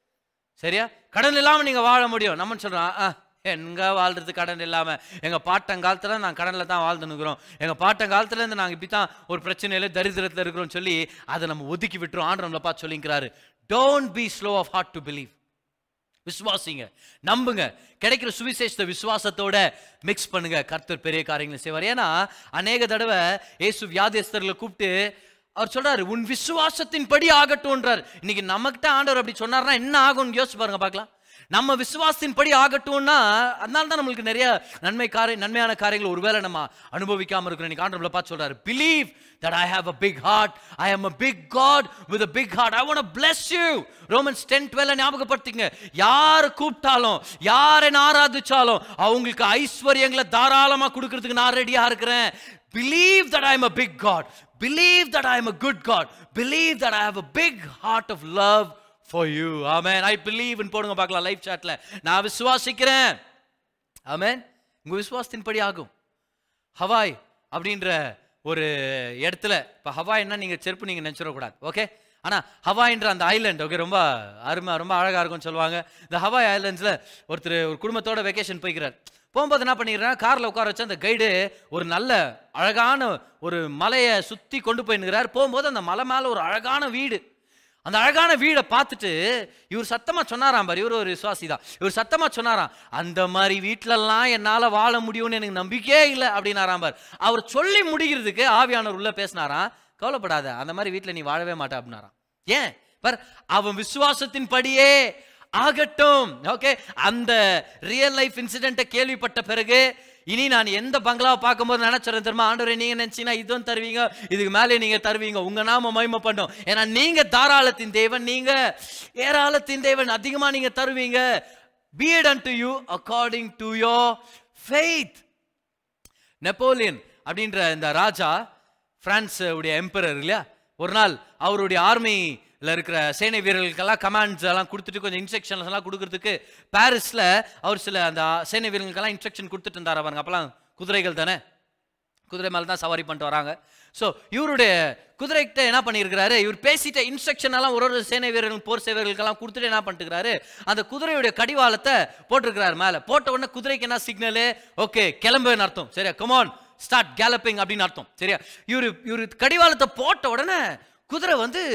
சரியா கடன் இல்லாம நீங்க வாழ முடியும் நம்ம சொல்றோம் ஆ எங்க வாழ்றது கடன் இல்லாம எங்க பாட்டங்காலத்துல நான் கடன்ல தான் வாழ்ந்துனுக்குறோம் எங்க பாட்டங்காலத்துல இருந்து நாங்க இப்படி தான் ஒரு பிரச்சனையில தரித்திரத்துல இருக்கிறோம் சொல்லி அதை நம்ம ஒதுக்கி விட்டுரும் ஆண்டு நம்மளை பார்த்து சொல்லிக்கிறாரு don't be slow of heart to believe விசுவாசிங்க நம்புங்க கிடைக்கிற சுவிசேஷத்தை விசுவாசத்தோட மிக்ஸ் பண்ணுங்க கர்த்தர் பெரிய காரியங்களை செய்வார் ஏன்னா அநேக தடவை இயேசு வியாதியஸ்தர்களை கூப்பிட்டு அவர் சொல்றாரு உன் விசுவாசத்தின் படி ஆகட்டும்ன்றார் இன்னைக்கு நம்மகிட்ட ஆண்டவர் அப்படி சொன்னார்னா என்ன ஆகும்னு யோசிச்சு பாருங்க பார்க்கலாம் நம்ம விசுவாசத்தின் படி ஆகட்டும்னா அதனால தான் நம்மளுக்கு நிறைய நன்மை காரிய நன்மையான காரியங்கள் ஒருவேளை நம்ம அனுபவிக்காம இருக்கிறோம் இன்னைக்கு ஆண்டவர்ல பார்த்து சொல்றாரு believe that I have a big heart. I am a big God with a big heart. I want to bless you. Romans ten twelve ஞாபகப்படுத்திங்க யார் கூப்பிட்டாலும் யாரை ஆராதிச்சாலும் அவங்களுக்கு ஐஸ்வர்யங்களை தாராளமா கொடுக்கறதுக்கு நான் ரெடியா இருக்கிறேன் believe that I am a big God believe that I am a good God believe that I have a big heart of love for you amen I believe போடுங்க பார்க்கலாம் லைவ் சாட்ல நான் விசுவாசிக்கிறேன் ஆமென் உங்க விசுவாசத்தின்படி ஆகும் ஹவாய் அப்படின்ற ஒரு இடத்துல இப்போ ஹவாய்னா நீங்கள் செருப்பு நீங்கள் நினச்சிடக்கூடாது ஓகே ஆனால் ஹவாய்ன்ற அந்த ஐலண்ட் ஓகே ரொம்ப அருமை ரொம்ப அழகாக இருக்கும்னு சொல்லுவாங்க இந்த ஹவாய் ஐலண்ட்ஸில் ஒருத்தர் ஒரு குடும்பத்தோட வெக்கேஷன் போய்க்கிறார் போகும்போது என்ன பண்ணிடுறேன் காரில் உட்கார வச்சு அந்த கைடு ஒரு நல்ல அழகான ஒரு மலையை சுற்றி கொண்டு போயின்னுக்கிறார் போகும்போது அந்த மலை மேலே ஒரு அழகான வீடு அந்த அழகான வீடை பார்த்துட்டு இவர் சத்தமா சொன்னாராம் பாரு இவர் ஒரு விசுவாசி தான் இவர் சத்தமா சொன்னாராம் அந்த மாதிரி வீட்டிலலாம் என்னால வாழ முடியும்னு எனக்கு நம்பிக்கையே இல்லை அப்படின்னாராம் பார் அவர் சொல்லி முடிக்கிறதுக்கு ஆவியானவர் உள்ள பேசினாராம் கவலைப்படாத அந்த மாதிரி வீட்டில் நீ வாழவே மாட்ட அப்படின்னாராம் ஏன் பார் அவன் விசுவாசத்தின் படியே ஆகட்டும் ஓகே அந்த ரியல் லைஃப் இன்சிடென்ட்டை கேள்விப்பட்ட பிறகு இனி நான் எந்த பங்களாவை பார்க்கும்போது நினைச்சிடறேன் தெரியுமா ஆண்டவரே நீங்க நினைச்சீங்கன்னா இதுவும் தருவீங்க இதுக்கு மேலே நீங்க தருவீங்க உங்க நாம மகிமை பண்ணும் ஏன்னா நீங்க தாராளத்தின் தேவன் நீங்க ஏராளத்தின் தேவன் அதிகமா நீங்க தருவீங்க be it unto you according to your faith Napoleon அப்படின்ற இந்த ராஜா பிரான்ஸ் உடைய எம்பரர் இல்லையா ஒரு நாள் அவருடைய ஆர்மியில் இருக்கிற சேனை வீரர்களுக்கெல்லாம் கமாண்ட்ஸ் எல்லாம் கொடுத்துட்டு கொஞ்சம் இன்ஸ்ட்ரக்ஷன்ஸ் எல்லாம் கொடுக்கறதுக்கு பாரிஸில் அவர் சில அந்த சேனை வீரர்களுக்கெல்லாம் இன்ஸ்ட்ரக்ஷன் கொடுத்துட்டு இருந்தார் பாருங்க அப்பெல்லாம் குதிரைகள் தானே குதிரை மேலே தான் சவாரி பண்ணிட்டு வராங்க ஸோ இவருடைய குதிரைகிட்ட என்ன பண்ணியிருக்கிறாரு இவர் பேசிட்ட இன்ஸ்ட்ரக்ஷன் எல்லாம் ஒரு ஒரு சேனை வீரர்கள் போர் சேவர்களுக்கெல்லாம் கொடுத்துட்டு என்ன பண்ணிட்டுருக்காரு அந்த குதிரையுடைய கடிவாளத்தை போட்டிருக்கிறாரு மேலே போட்ட உடனே குதிரைக்கு என்ன சிக்னலு ஓகே கிளம்புன்னு அர்த்தம் சரியா கமான் ஸ்டார்ட் கேலப்பிங் அப்படின்னு அர்த்தம் சரியா இவர் இவர் கடிவாளத்தை போட்ட உடனே குதிரை வந்து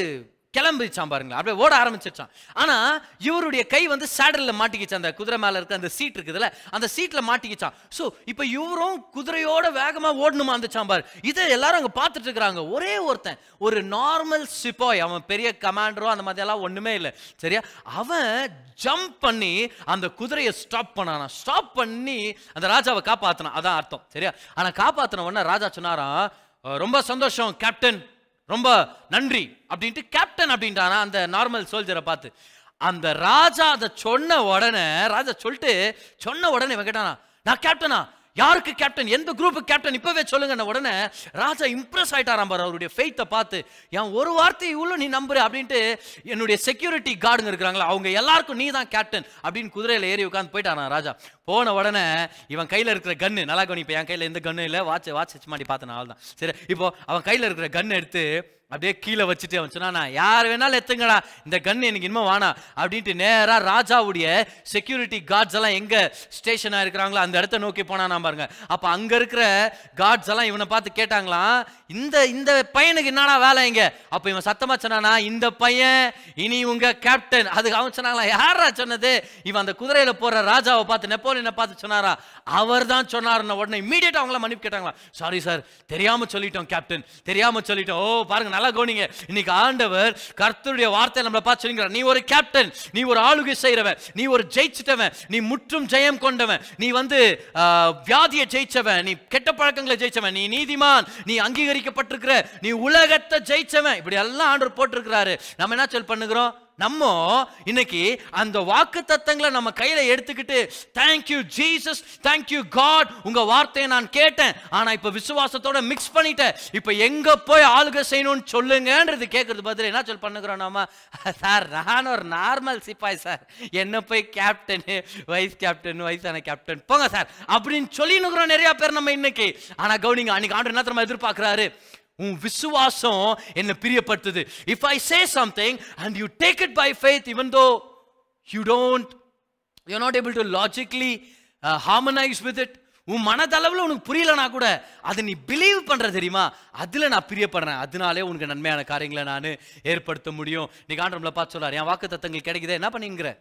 கிளம்பிச்சான் பாருங்களேன் அப்படியே ஓட ஆரம்பிச்சிருச்சான் ஆனா இவருடைய கை வந்து சேடல்ல மாட்டிக்கிச்சு அந்த குதிரை மேல இருக்க அந்த சீட் இருக்குதுல்ல அந்த சீட்ல மாட்டிக்கிச்சான் சோ இப்போ இவரும் குதிரையோட வேகமா ஓடணுமா அந்த சாம்பார் இதை எல்லாரும் அங்க பார்த்துட்டு இருக்கிறாங்க ஒரே ஒருத்தன் ஒரு நார்மல் சிப்பாய் அவன் பெரிய கமாண்டரோ அந்த மாதிரி எல்லாம் ஒண்ணுமே இல்லை சரியா அவன் ஜம்ப் பண்ணி அந்த குதிரையை ஸ்டாப் பண்ணானா ஸ்டாப் பண்ணி அந்த ராஜாவை காப்பாத்தினான் அதான் அர்த்தம் சரியா ஆனா காப்பாத்தின உடனே ராஜா சொன்னாராம் "அஹ், ரொம்ப சந்தோஷம் கேப்டன் ரொம்ப நன்றி அப்படின்ட்டு கேப்டன் அப்படின்ட்டானா அந்த நார்மல் சோல்ஜரை பார்த்து அந்த ராஜா அதை சொன்ன உடனே ராஜா சொல்லிட்டு சொன்ன உடனே இவன் கேட்டானா நான் கேப்டனா யாருக்கு கேப்டன் எந்த குரூப்புக்கு கேப்டன் இப்பவே சொல்லுங்க உடனே ராஜா இம்ப்ரெஸ் ஆயிட்டாராம் பாரு அவருடைய ஃபெய்த்தை பார்த்து என் ஒரு வார்த்தை இவ்வளோ நீ நம்புற அப்படின்ட்டு என்னுடைய செக்யூரிட்டி கார்டுங்க இருக்கிறாங்களா அவங்க எல்லாருக்கும் நீ தான் கேப்டன் அப்படின்னு குதிரையில ஏறி உட்காந்து போயிட்டானா ராஜா போன உடனே இவன் கையில இருக்கிற கன்னு நல்லா கவனி இப்போ என் கையில எந்த கன்னும் இல்லை வாட்ச் வாட்ச் வச்சு மாட்டி பார்த்தேன் ஆள் தான் சரி இப்போ அவன் கையில இருக்கிற கன் எடுத்து அப்படியே கீழே வச்சுட்டு அவன் சொன்னானா யார் வேணாலும் எத்துங்கடா இந்த கன் எனக்கு இன்னும் வேணாம் அப்படின்ட்டு நேரா ராஜாவுடைய செக்யூரிட்டி கார்ட்ஸ் எல்லாம் எங்க ஸ்டேஷனா இருக்கிறாங்களோ அந்த இடத்த நோக்கி போனானா பாருங்க அப்ப அங்க இருக்கிற கார்ட்ஸ் எல்லாம் இவனை பார்த்து கேட்டாங்களாம் இந்த இந்த பையனுக்கு என்னடா வேலை இங்க அப்ப இவன் சத்தமா சொன்னானா இந்த பையன் இனி உங்க கேப்டன் அதுக்கு அவன் சொன்னாங்களா யாரா சொன்னது இவன் அந்த குதிரையில போற ராஜாவை பார்த்து நெப்போலியனை பார்த்து சொன்னாரா அவர் தான் சொன்னாருன்ன உடனே இமீடியட்டா அவங்கள மன்னிப்பு கேட்டாங்களா சாரி சார் தெரியாம சொல்லிட்டோம் கேப்டன் தெரியாம சொல்லிட்டோம் ஓ பாருங்க நல்லா கவனிங்க இன்னைக்கு ஆண்டவர் கர்த்தருடைய வார்த்தை நம்மளை பார்த்து சொல்லிக்கிறார் நீ ஒரு கேப்டன் நீ ஒரு ஆளுகை செய்றவன் நீ ஒரு ஜெயிச்சிட்டவன் நீ முற்றும் ஜெயம் கொண்டவன் நீ வந்து ஆ, வியாதியை ஜெயிச்சவன் நீ கெட்ட பழக்கங்களை ஜெயிச்சவன் நீ நீதிமான் நீ அங்கீகரிக்கப்பட்டிருக்கிற நீ உலகத்தை ஜெயிச்சவன் இப்படி எல்லாம் ஆண்டவர் போட்டிருக்கிறாரு நம்ம என்ன சொல் பண்ணுகிறோம் நம்ம இன்னைக்கு அந்த வாக்கு தத்தங்களை நம்ம கையில எடுத்துக்கிட்டு தேங்க்யூ ஜீசஸ் தேங்க்யூ காட் உங்க வார்த்தையை நான் கேட்டேன் ஆனா இப்ப விசுவாசத்தோட மிக்ஸ் பண்ணிட்டேன் இப்ப எங்க போய் ஆளுக செய்யணும்னு சொல்லுங்கன்றது கேட்கறது பதில் என்ன சொல் பண்ணுகிறோம் நாம சார் நான் ஒரு நார்மல் சிப்பாய் சார் என்ன போய் கேப்டனு வைஸ் கேப்டன் வயசான கேப்டன் போங்க சார் அப்படின்னு சொல்லினுக்கிறோம் நிறைய பேர் நம்ம இன்னைக்கு ஆனா கவுனிங்க அன்னைக்கு ஆண்டு என்ன தெரியுமா எதிர்பார்க்கிறாரு உன் விசுவாசம் என்ன பிரியப்படுத்துது if I say something and you take it by faith even though you don't you not able to logically harmonise with it உன் மனதளவில் உனக்கு புரியலனா கூட அதை நீ பிலீவ் பண்ற தெரியுமா அதுல நான் பிரியப்படுறேன் அதனாலே உனக்கு நன்மையான காரியங்களை நான் ஏற்படுத்த முடியும் நீ காண்டம்ல பார்த்து சொல்றாரு என் வாக்கு தத்தங்கள் கிடைக்குதே என்ன பண்ணிங்கிற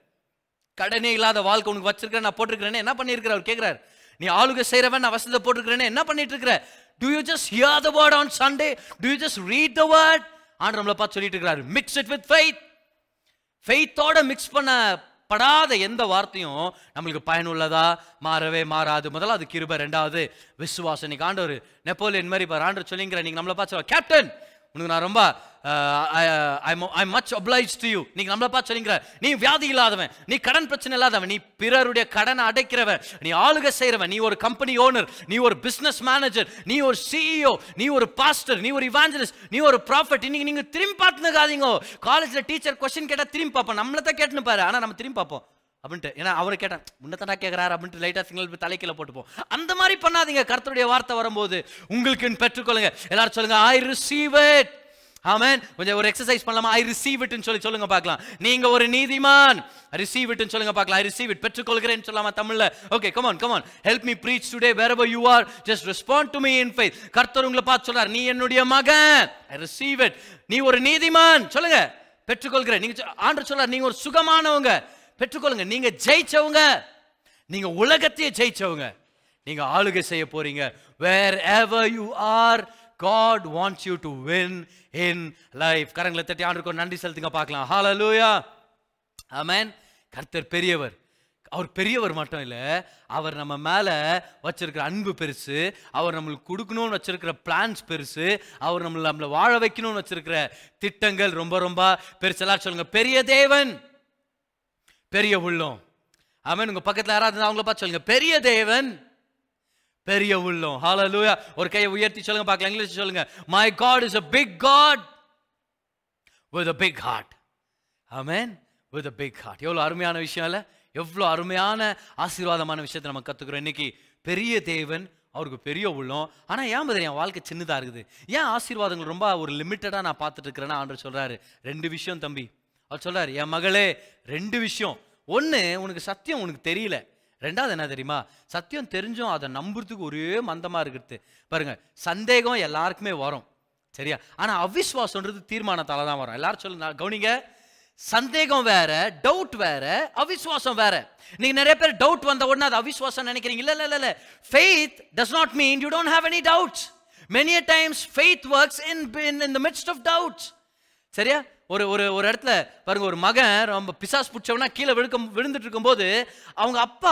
கடனே இல்லாத வாழ்க்கை உனக்கு வச்சிருக்கிறேன் நான் போட்டிருக்கிறேன்னு என்ன பண்ணியிருக்கிற அவர் கேட்கிறார் நீ ஆளுக செய்றவன் நான் வசதி போட்டிருக்கிறேன்னு என்ன பண்ணிட்டு இருக்கிற do you just hear the word on Sunday do you just read the word ஆண்டு நம்மளை பார்த்து சொல்லிட்டு இருக்கிறாரு மிக்ஸ் இட் வித் ஃபெய்த் ஃபெய்த்தோட மிக்ஸ் பண்ண படாத எந்த வார்த்தையும் நம்மளுக்கு பயனுள்ளதா மாறவே மாறாது முதல்ல அது கிருபை ரெண்டாவது விசுவாசம் இன்னைக்கு ஆண்டவர் நெப்போலியன் மாதிரி இப்போ ஆண்டவர் சொல்லிங்கிற நீங்க நம்மளை பார்த்து சொல்ல கேப்டன் உனக்கு நான் ரொம்ப I much obliged to you நீங்க நம்மளை பார்த்து சொல்லிங்கிற நீ வியாதி இல்லாதவன் நீ கடன் பிரச்சனை இல்லாதவன் நீ பிறருடைய கடனை அடைக்கிறவன் நீ ஆளுகை செய்றவன் நீ ஒரு கம்பெனி ஓனர் நீ ஒரு பிசினஸ் மேனேஜர் நீ ஒரு சிஇஓ நீ ஒரு பாஸ்டர் நீ ஒரு இவாஞ்சலிஸ்ட் நீ ஒரு ப்ராஃபிட் இன்னைக்கு நீங்க திரும்பி பார்த்துக்காதீங்க காலேஜ்ல டீச்சர் கொஸ்டின் கேட்டா திரும்பி பார்ப்போம் நம்மள தான் கேட்டுன்னு பாரு ஆனா நம்ம திரும்பி பார்ப்போம் அப்படின்ட்டு ஏன்னா அவரை கேட்டேன் முன்னத்தடா கேட்குறாரு அப்படின்ட்டு லைட்டாக சிக்னல் தலைக்கீழ போட்டுப்போம் அந்த மாதிரி பண்ணாதீங்க கர்த்தருடைய வார்த்தை வரும்போது உங்களுக்கு பெற்றுக்கொள்ளுங்க எல்லாரும் சொல்லுங்க ஐ ரிசீவ் இட் ஆமென் கொஞ்சம் ஒரு எக்ஸசைஸ் பண்ணலாமா ஐ ரிசீவ் இட்னு சொல்லி சொல்லுங்க பார்க்கலாம் நீங்க ஒரு நீதிமான் ரிசீவ் இட்னு சொல்லுங்க பார்க்கலாம் ஐ ரிசீவ் இட் பெற்றுக்கொள்கிறேன்னு சொல்லாமா தமிழ்ல okay come on come on help me preach today wherever you are just respond to me in faith கர்த்தர் உங்களை பார்த்து சொல்றார் நீ என்னுடைய மகன் ஐ ரிசீவ் இட் நீ ஒரு நீதிமான் சொல்லுங்க பெற்றுக்கொள்கிறேன் நீங்க சொ- ஆண்டவர் சொல்றார் நீங்க ஒரு சுகமானவங்க பெற்றுக்கொள்ளுங்க நீங்க ஜெயிச்சவங்க நீங்க உலகத்தையே ஜெயிச்சவங்க நீங்க ஆளுகை செய்ய போறீங்க wherever you are God wants you to win in life கரங்களை தட்டி ஆண்டுக்கு ஒரு நன்றி செலுத்துங்க பார்க்கலாம் ஹalleluya ஆமென் கர்த்தர் பெரியவர் அவர் பெரியவர் மட்டும் இல்லை அவர் நம்ம மேலே வச்சிருக்கிற அன்பு பெருசு அவர் நம்மளுக்கு கொடுக்கணும்னு வச்சிருக்கிற பிளான்ஸ் பெருசு அவர் நம்மளை நம்மளை வாழ வைக்கணும்னு வச்சிருக்கிற திட்டங்கள் ரொம்ப ரொம்ப பெருசு எல்லாரும் சொல்லுங்க பெரிய தேவன் பெரிய உள்ளம் ஆமென் உங்க பக்கத்துல யாராவது இருந்தா அவங்கள பார்த்து சொல்லுங்க பெரிய தேவன் பெரிய உள்ளம் ஹalleluya ஒரு கையை உயர்த்தி சொல்லுங்க பார்க்கலாம் இங்கிலீஷ் சொல்லுங்க my God is a big god with a big heart amen with a big heart எவ்வளவு அருமையான விஷயம் இல்ல எவ்வளவு அருமையான ஆசீர்வாதமான விஷயத்தை நம்ம கத்துக்கிறோம் இன்னைக்கு பெரிய தேவன் அவருக்கு பெரிய உள்ளம் ஆனா ஏன் பதில் என் வாழ்க்கை சின்னதா இருக்குது ஏன் ஆசீர்வாதங்கள் ரொம்ப ஒரு லிமிட்டடா நான் பார்த்துட்டு இருக்கிறேன்னா ஆண்டவர் சொல்றாரு ரெண்டு விஷயம் தம்பி அவர் சொல்றாரு என் மகளே ரெண்டு விஷயம் ஒண்ணு உனக்கு சத்தியம் உனக்கு தெரியல ரெண்டாவது என்ன தெரியுமா சத்தியம் தெரிஞ்சும் அதை நம்புறதுக்கு ஒரே மந்தமா இருக்கிறது பாருங்க சந்தேகம் எல்லாருக்குமே வரும் சரியா ஆனா அவிஸ்வாசம்ன்றது தீர்மானத்தால தான் வரும் எல்லாரும் சொல்லுங்க கவனிங்க சந்தேகம் வேற டவுட் வேற அவிஸ்வாசம் வேற நீங்க நிறைய பேர் டவுட் வந்த உடனே அது அவிஸ்வாசம் நினைக்கிறீங்க இல்ல இல்ல இல்ல இல்ல faith does not mean you don't have any doubts many a times faith works in in in the midst of doubts சரியா ஒரு ஒரு ஒரு இடத்துல பாருங்க ஒரு மகன் ரொம்ப பிசாஸ் பிடிச்சவனா கீழே விழுக்க விழுந்துட்டு இருக்கும்போது அவங்க அப்பா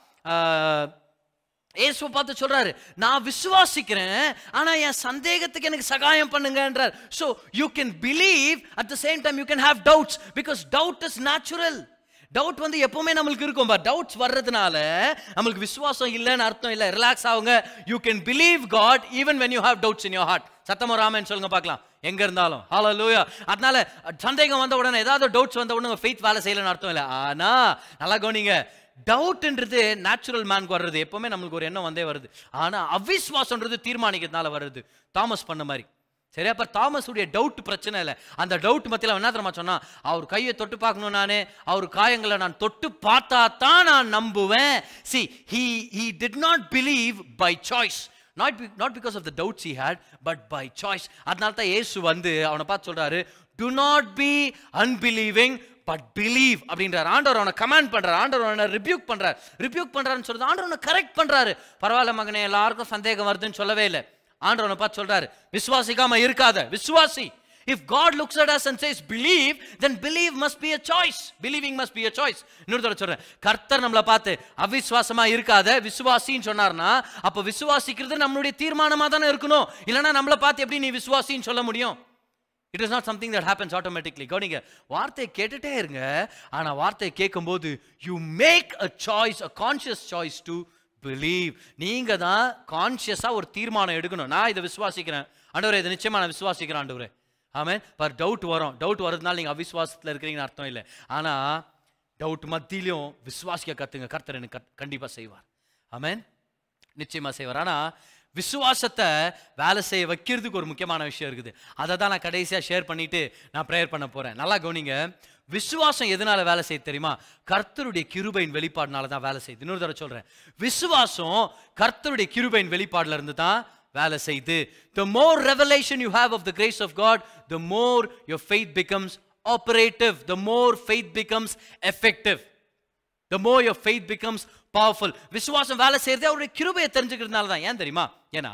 ஆஹ், இயேசுவை பார்த்து சொல்றாரு நான் விசுவாசிக்கிறேன் ஆனா என் சந்தேகத்துக்கு எனக்கு சகாயம் பண்ணுங்கன்றார் so you can believe at the same time you can have doubts because doubt is natural doubt வந்து எப்பவுமே நம்மளுக்கு இருக்கும் பட் டவுட்ஸ் வர்றதுனால நம்மளுக்கு விசுவாசம் இல்லைன்னு அர்த்தம் இல்லை ரிலாக்ஸ் ஆகுங்க you can believe God even when you have doubts in your heart சத்தமா ராமன் சொல்லுங்க பார்க்கலாம் எங்க இருந்தாலும் ஹalleluya அதனால சந்தேகம் வந்த உடனே ஏதாவது டவுட்ஸ் வந்த உடனே ஃபெய்த் வேலை செய்யலன்னு அர்த்தம் இல்லை ஆனா நல்லா கவனிங்க டவுட்ன்றது நேச்சுரல் மேனுக்கு வர்றது எப்பவுமே நம்மளுக்கு ஒரு எண்ணம் வந்தே வருது ஆனா அவிஸ்வாசம்ன்றது தீர்மானிக்கிறதுனால வருது தாமஸ் பண்ண மாதிரி சரி அப்ப தாமஸுடைய டவுட் பிரச்சனை இல்லை அந்த டவுட் மத்தியில் அவன் என்ன தெரியுமா சொன்னா அவர் கையை தொட்டு பார்க்கணும் நானே அவர் காயங்களை நான் தொட்டு பார்த்தா தான் நான் நம்புவேன் see he he did not believe by choice not be, not because of the doubts he had but by choice அதனால தான் இயேசு வந்து அவனை பார்த்து சொல்றாரு do not be unbelieving but believe அப்படின்றார் ஆண்டவர் அவனை கமாண்ட் பண்றார் ஆண்டவர் அவனை ரிபியூக் பண்றார் ரிபியூக் பண்றாருன்னு சொல்றது ஆண்டவர் அவனை கரெக்ட் பண்றாரு பரவாயில்ல மகனே எல்லாருக்கும் சந்தேகம் வருதுன்னு சொல்லவே இல்லை ஆண்டவர் அவனை பார்த்து சொல்றாரு விசுவாசிக்காம இருக்காத விசுவாசி If God looks at us and says believe, then believe must be a choice. Believing must be a choice. இன்னொரு தடவை சொல்றேன் கர்த்தர் நம்மளை பார்த்து அவிசுவாசமா இருக்காத விசுவாசின்னு சொன்னார்னா அப்ப விசுவாசிக்கிறது நம்மளுடைய தீர்மானமா தானே இருக்கணும் இல்லைன்னா நம்மளை பார்த்து எப்படி நீ விசுவாசின்னு சொல்ல முடியும் it is not something that happens automatically கவனிங்க வார்த்தையை கேட்டுட்டே இருங்க ஆனா வார்த்தையை கேட்கும்போது you make a choice a conscious choice to believe நீங்க தான் கான்ஷியஸா ஒரு தீர்மானம் எடுக்கணும் நான் இதை விசுவாசிக்கிறேன் ஆண்டவரே இதை நிச்சயமா நான் விசுவாசிக்கிறேன் ஆண்டவரே ஆமென் பர் டவுட் வரும் டவுட் வரதுனால நீங்க அவிசுவாசத்துல இருக்கிறீங்கன்னு அர்த்தம் இல்லை ஆனா டவுட் மத்தியிலையும் விசுவாசிக்க கத்துங்க கர்த்தர் எனக்கு கத்- கண்டிப்பா செய்வார் ஆமென் நிச்சயமா செய்வார் ஆனா விசுவாசத்தை வேலை செய்ய வைக்கிறதுக்கு ஒரு முக்கியமான விஷயம் இருக்குது அதை தான் நான் கடைசியா ஷேர் பண்ணிட்டு நான் ப்ரேயர் பண்ண போறேன் நல்லா கவனிங்க விசுவாசம் எதனால வேலை செய்ய தெரியுமா கர்த்தருடைய கிருபையின் வெளிப்பாடுனால தான் வேலை செய்யுது இன்னொரு தடவை சொல்றேன் விசுவாசம் கர்த்தருடைய கிருபையின் வெளிப்பாடுல இருந்து தான் வேலை செய்யுது the more revelation you have of the grace of god the more your faith becomes operative the more faith becomes effective the more your faith becomes powerful விசுவாசம் வேலை செய்யறதே அவருடைய கிருபையை தெரிஞ்சுக்கிறதுனால தான் ஏன் தெரியுமா ஏன்னா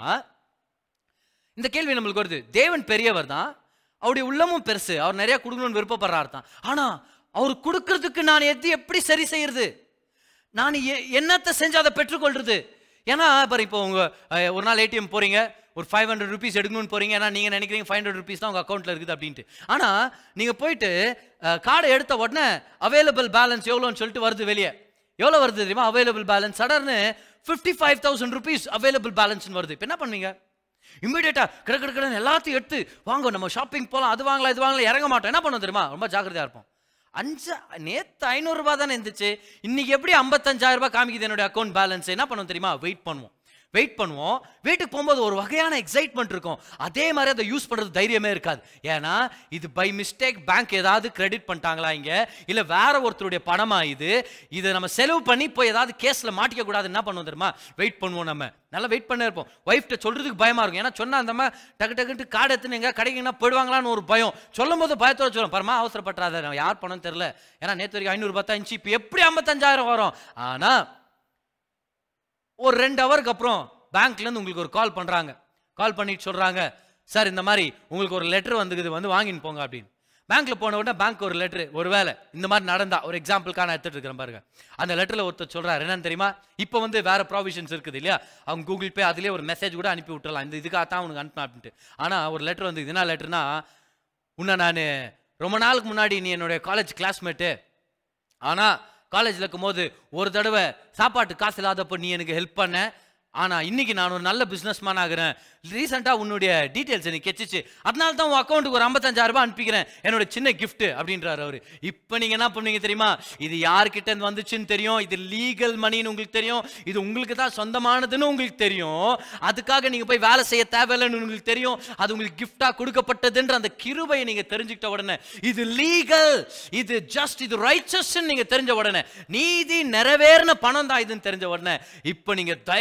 இந்த கேள்வி நம்மளுக்கு வருது தேவன் பெரியவர் தான் அவருடைய உள்ளமும் பெருசு அவர் நிறைய கொடுக்கணும்னு விருப்பப்படுறாரு தான் ஆனா அவர் கொடுக்கறதுக்கு நான் எது எப்படி சரி செய்யறது நான் எ- என்னத்தை செஞ்சு அதை பெற்றுக்கொள்றது ஏன்னா பாரு இப்போ உங்க அஹ், ஒரு நாள் ஏடிஎம் போறீங்க ஒரு ஃபைவ் ஹண்ட்ரட் ருபீஸ் எடுக்கணும்னு போறீங்க ஏன்னா நீங்க நினைக்கிறீங்க ஃபைவ் ஹண்ட்ரட் ருபீஸ் தான் உங்க அக்கௌண்ட்ல இருக்குது அப்படின்ட்டு ஆனா நீங்க போயிட்டு கார்டை எடுத்த உடனே அவைலபிள் பேலன்ஸ் எவ்வளோன்னு சொல்லிட்டு வருது வெளியே எவ்வளோ வருது தெரியுமா அவைலபிள் பேலன்ஸ் சடர்னு fifty five thousand rupees available பேலன்ஸ்னு வருது இப்போ என்ன பண்ணுவீங்க இம்மிடியேட்டா கிட கிட கிடன்னு எல்லாத்தையும் எடுத்து வாங்க நம்ம ஷாப்பிங் போகலாம் அது வாங்கலாம் இது வாங்கலாம் இறங்க மாட்டோம் என்ன பண்ணுவோம் தெரியுமா ரொம்ப ஜாக்கிரதையா இருப்போம் அஞ்சு நேற்று ஐநூறுரூபா தானே இருந்துச்சு இன்னைக்கு எப்படி ஐம்பத்தஞ்சாயிரம் ரூபாய் காமிக்குது என்னுடைய அக்கௌண்ட் பேலன்ஸ் என்ன பண்ணுவோம் தெரியுமா வெயிட் பண்ணுவோம் வெயிட் பண்ணுவோம் வீட்டுக்கு போகும்போது ஒரு வகையான எக்ஸைட்மெண்ட் இருக்கும் அதே மாதிரி அதை யூஸ் பண்றது தைரியமே இருக்காது ஏன்னா இது பை மிஸ்டேக் பேங்க் ஏதாவது கிரெடிட் பண்ணிட்டாங்களா இங்க இல்ல வேற ஒருத்தருடைய பணமா இது இதை நம்ம செலவு பண்ணி போய் ஏதாவது கேஸ்ல மாட்டிக்க கூடாது என்ன பண்ணுவோம் தெரியுமா வெயிட் பண்ணுவோம் நம்ம நல்லா வெயிட் பண்ண இருப்போம் ஒய்ஃப்ட்ட சொல்றதுக்கு பயமா இருக்கும் ஏன்னா சொன்னா அந்த மாதிரி டக்கு டக்குட்டு கார்டு எடுத்துன்னு எங்க கிடைக்குன்னா போயிடுவாங்களான்னு ஒரு பயம் சொல்லும் போது பயத்தோட சொல்லும் பரமா அவசரப்பட்டுறாத நான் யார் பணம் தெரியல ஏன்னா நேற்று வரைக்கும் ஐநூறு ரூபாய் தான் இருந்துச்சு இப்போ எப்படி ஐம்பத்தஞ்சாயிரம் வரும் ஆனா ஒரு ரெண்டு ஹவருக்கு அப்புறம் பேங்க்ல இருந்து உங்களுக்கு ஒரு கால் பண்றாங்க கால் பண்ணிட்டு சொல்றாங்க சார் இந்த மாதிரி உங்களுக்கு ஒரு லெட்டர் வந்துக்குது வந்து வாங்கின்னு போங்க அப்படின்னு பேங்க்ல போன உடனே பேங்க் ஒரு லெட்டர் ஒருவேளை இந்த மாதிரி நடந்தா ஒரு எக்ஸாம்பிளுக்காக நான் எடுத்துட்டு இருக்கிறேன் பாருங்க அந்த லெட்டர்ல ஒருத்தர் சொல்றாரு என்னன்னு தெரியுமா இப்போ வந்து வேற ப்ராவிஷன்ஸ் இருக்குது இல்லையா அவங்க கூகுள் பே அதுலயே ஒரு மெசேஜ் கூட அனுப்பி விட்டுறலாம் இந்த இதுக்காக தான் உனக்கு அனுப்பினேன் அப்படின்ட்டு ஆனா ஒரு லெட்டர் வந்து என்ன லெட்டர்னா உன்னை நான் ரொம்ப நாளுக்கு முன்னாடி நீ என்னுடைய காலேஜ் கிளாஸ்மேட்டு ஆனா காலேஜில் இருக்கும்போது ஒரு தடவை சாப்பாட்டு காசு இல்லாதப்போ நீ எனக்கு ஹெல்ப் பண்ண ஆனா இன்னைக்கு நான் ஒரு நல்ல பிஸ்னஸ் மேன் ஆகுறேன் ரீசெண்டாக உன்னுடைய டீட்டெயில்ஸ் எனக்கு கெச்சிச்சு அதனால தான் உன் அக்கௌண்ட்டுக்கு ஒரு 55000 ரூபாய் அனுப்பிக்கிறேன் என்னோட சின்ன gift அப்படின்றாரு அவரு இப்போ நீங்க என்ன பண்ணுவீங்க தெரியுமா இது யார்கிட்ட இருந்து வந்துச்சுன்னு தெரியும் இது லீகல் மணின்னு உங்களுக்கு தெரியும் இது உங்களுக்கு தான் சொந்தமானதுன்னு உங்களுக்கு தெரியும் அதுக்காக நீங்க போய் வேலை செய்ய தேவையில்லைன்னு உங்களுக்கு தெரியும் அது உங்களுக்கு gift-ஆ கொடுக்கப்பட்டதுன்ற அந்த கிருபையை நீங்க தெரிஞ்சுக்கிட்ட உடனே இது லீகல் இது ஜஸ்ட் இது ரைச்சஸ் நீங்க தெரிஞ்ச உடனே நீதி நிறைவேறின பணம் தான் இதுன்னு தெரிஞ்ச உடனே இப்போ நீங்க தைரியமா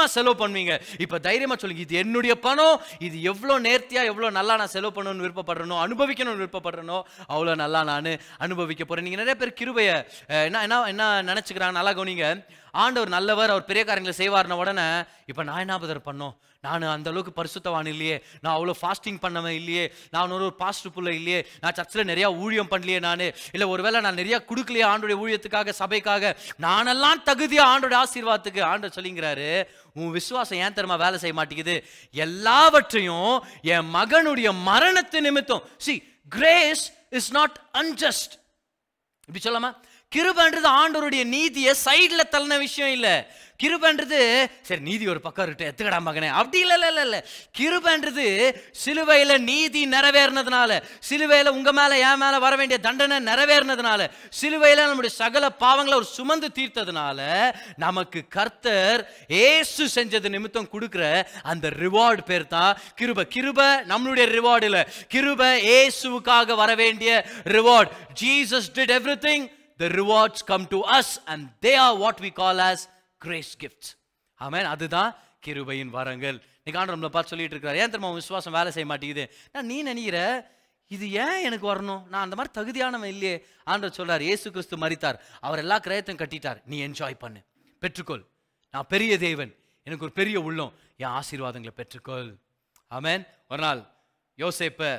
செலவு பண்ணுவீங்க இப்ப தைரியமா சொல்லுங்க இது என்னுடைய பணம் இது எவ்வளவு நேர்த்தியா எவ்வளவு நல்லா நான் செலவு பண்ணணும்னு விருப்பப்படுறனோ அனுபவிக்கணும்னு விருப்பப்படுறனோ அவ்வளவு நல்லா நான் அனுபவிக்க போறேன் நீங்க நிறைய பேர் கிருபைய அஹ், என்ன என்ன என்ன நினைச்சுக்கிறாங்க நல்லா கவனிங்க ஆண்டவர் நல்லவர் அவர் பெரிய காரியங்களை செய்வார்ன உடனே இப்ப நான் என்ன பதர் பண்ணோம் நான் அந்த அளவுக்கு பரிசுத்தவான் இல்லையே நான் அவ்வளோ ஃபாஸ்டிங் பண்ணவன் இல்லையே நான் ஒரு பாஸ்டர் புள்ள இல்லையே நான் சர்ச்சில் நிறையா ஊழியம் பண்ணலையே நான் இல்லை ஒருவேளை நான் நிறையா கொடுக்கலையே ஆண்டோடைய ஊழியத்துக்காக சபைக்காக நானெல்லாம் தகுதியா ஆண்டோட ஆசீர்வாதத்துக்கு ஆண்டவர் சொல்லிங்கிறாரு உன் விசுவாசம் ஏன் தெரியுமா வேலை செய்ய மாட்டேங்குது எல்லாவற்றையும் என் மகனுடைய மரணத்து நிமித்தம் see grace is not unjust இப்படி சொல்லாமா கிருபன்றது ஆண்டவருடைய நீதியை சைடுல தள்ளின விஷயம் இல்ல கிருபன்றது சரி நீதி ஒரு பக்கம் இருக்கட்டும் எத்துக்கடா மகனே அப்படி இல்ல இல்ல இல்ல இல்ல கிருபன்றது சிலுவையில நீதி நிறைவேறினதுனால சிலுவையில உங்க மேல என் மேல வர வேண்டிய தண்டனை நிறைவேறினதுனால சிலுவையில நம்முடைய சகல பாவங்களை ஒரு சுமந்து தீர்த்ததுனால நமக்கு கர்த்தர் ஏசு செஞ்சது நிமித்தம் கொடுக்கிற அந்த ரிவார்டு பேர் தான் கிருப கிருப நம்மளுடைய ரிவார்டு இல்ல கிருப ஏசுவுக்காக வர வேண்டிய reward Jesus did everything the rewards come to us and they are what we call as grace gifts amen அதுதான் கிருபையின் வரங்கள் நீ ஆண்டவர் நம்மளை பார்த்து சொல்லிட்டு இருக்காரு ஏன் தெரியுமா உன் விசுவாசம் வேலை செய்ய மாட்டேங்குது நான் நீ நினைக்கிற இது ஏன் எனக்கு வரணும் நான் அந்த மாதிரி தகுதியானவன் இல்லையே ஆண்டவர் சொல்றார் இயேசு கிறிஸ்து மரித்தார் அவர் எல்லா கிரயத்தையும் கட்டிட்டார் நீ என்ஜாய் பண்ணு பெற்றுக்கொள் நான் பெரிய தேவன் எனக்கு ஒரு பெரிய உள்ளம் என் ஆசீர்வாதங்களை பெற்றுக்கொள் ஆமென் ஒரு நாள் யோசேப்ப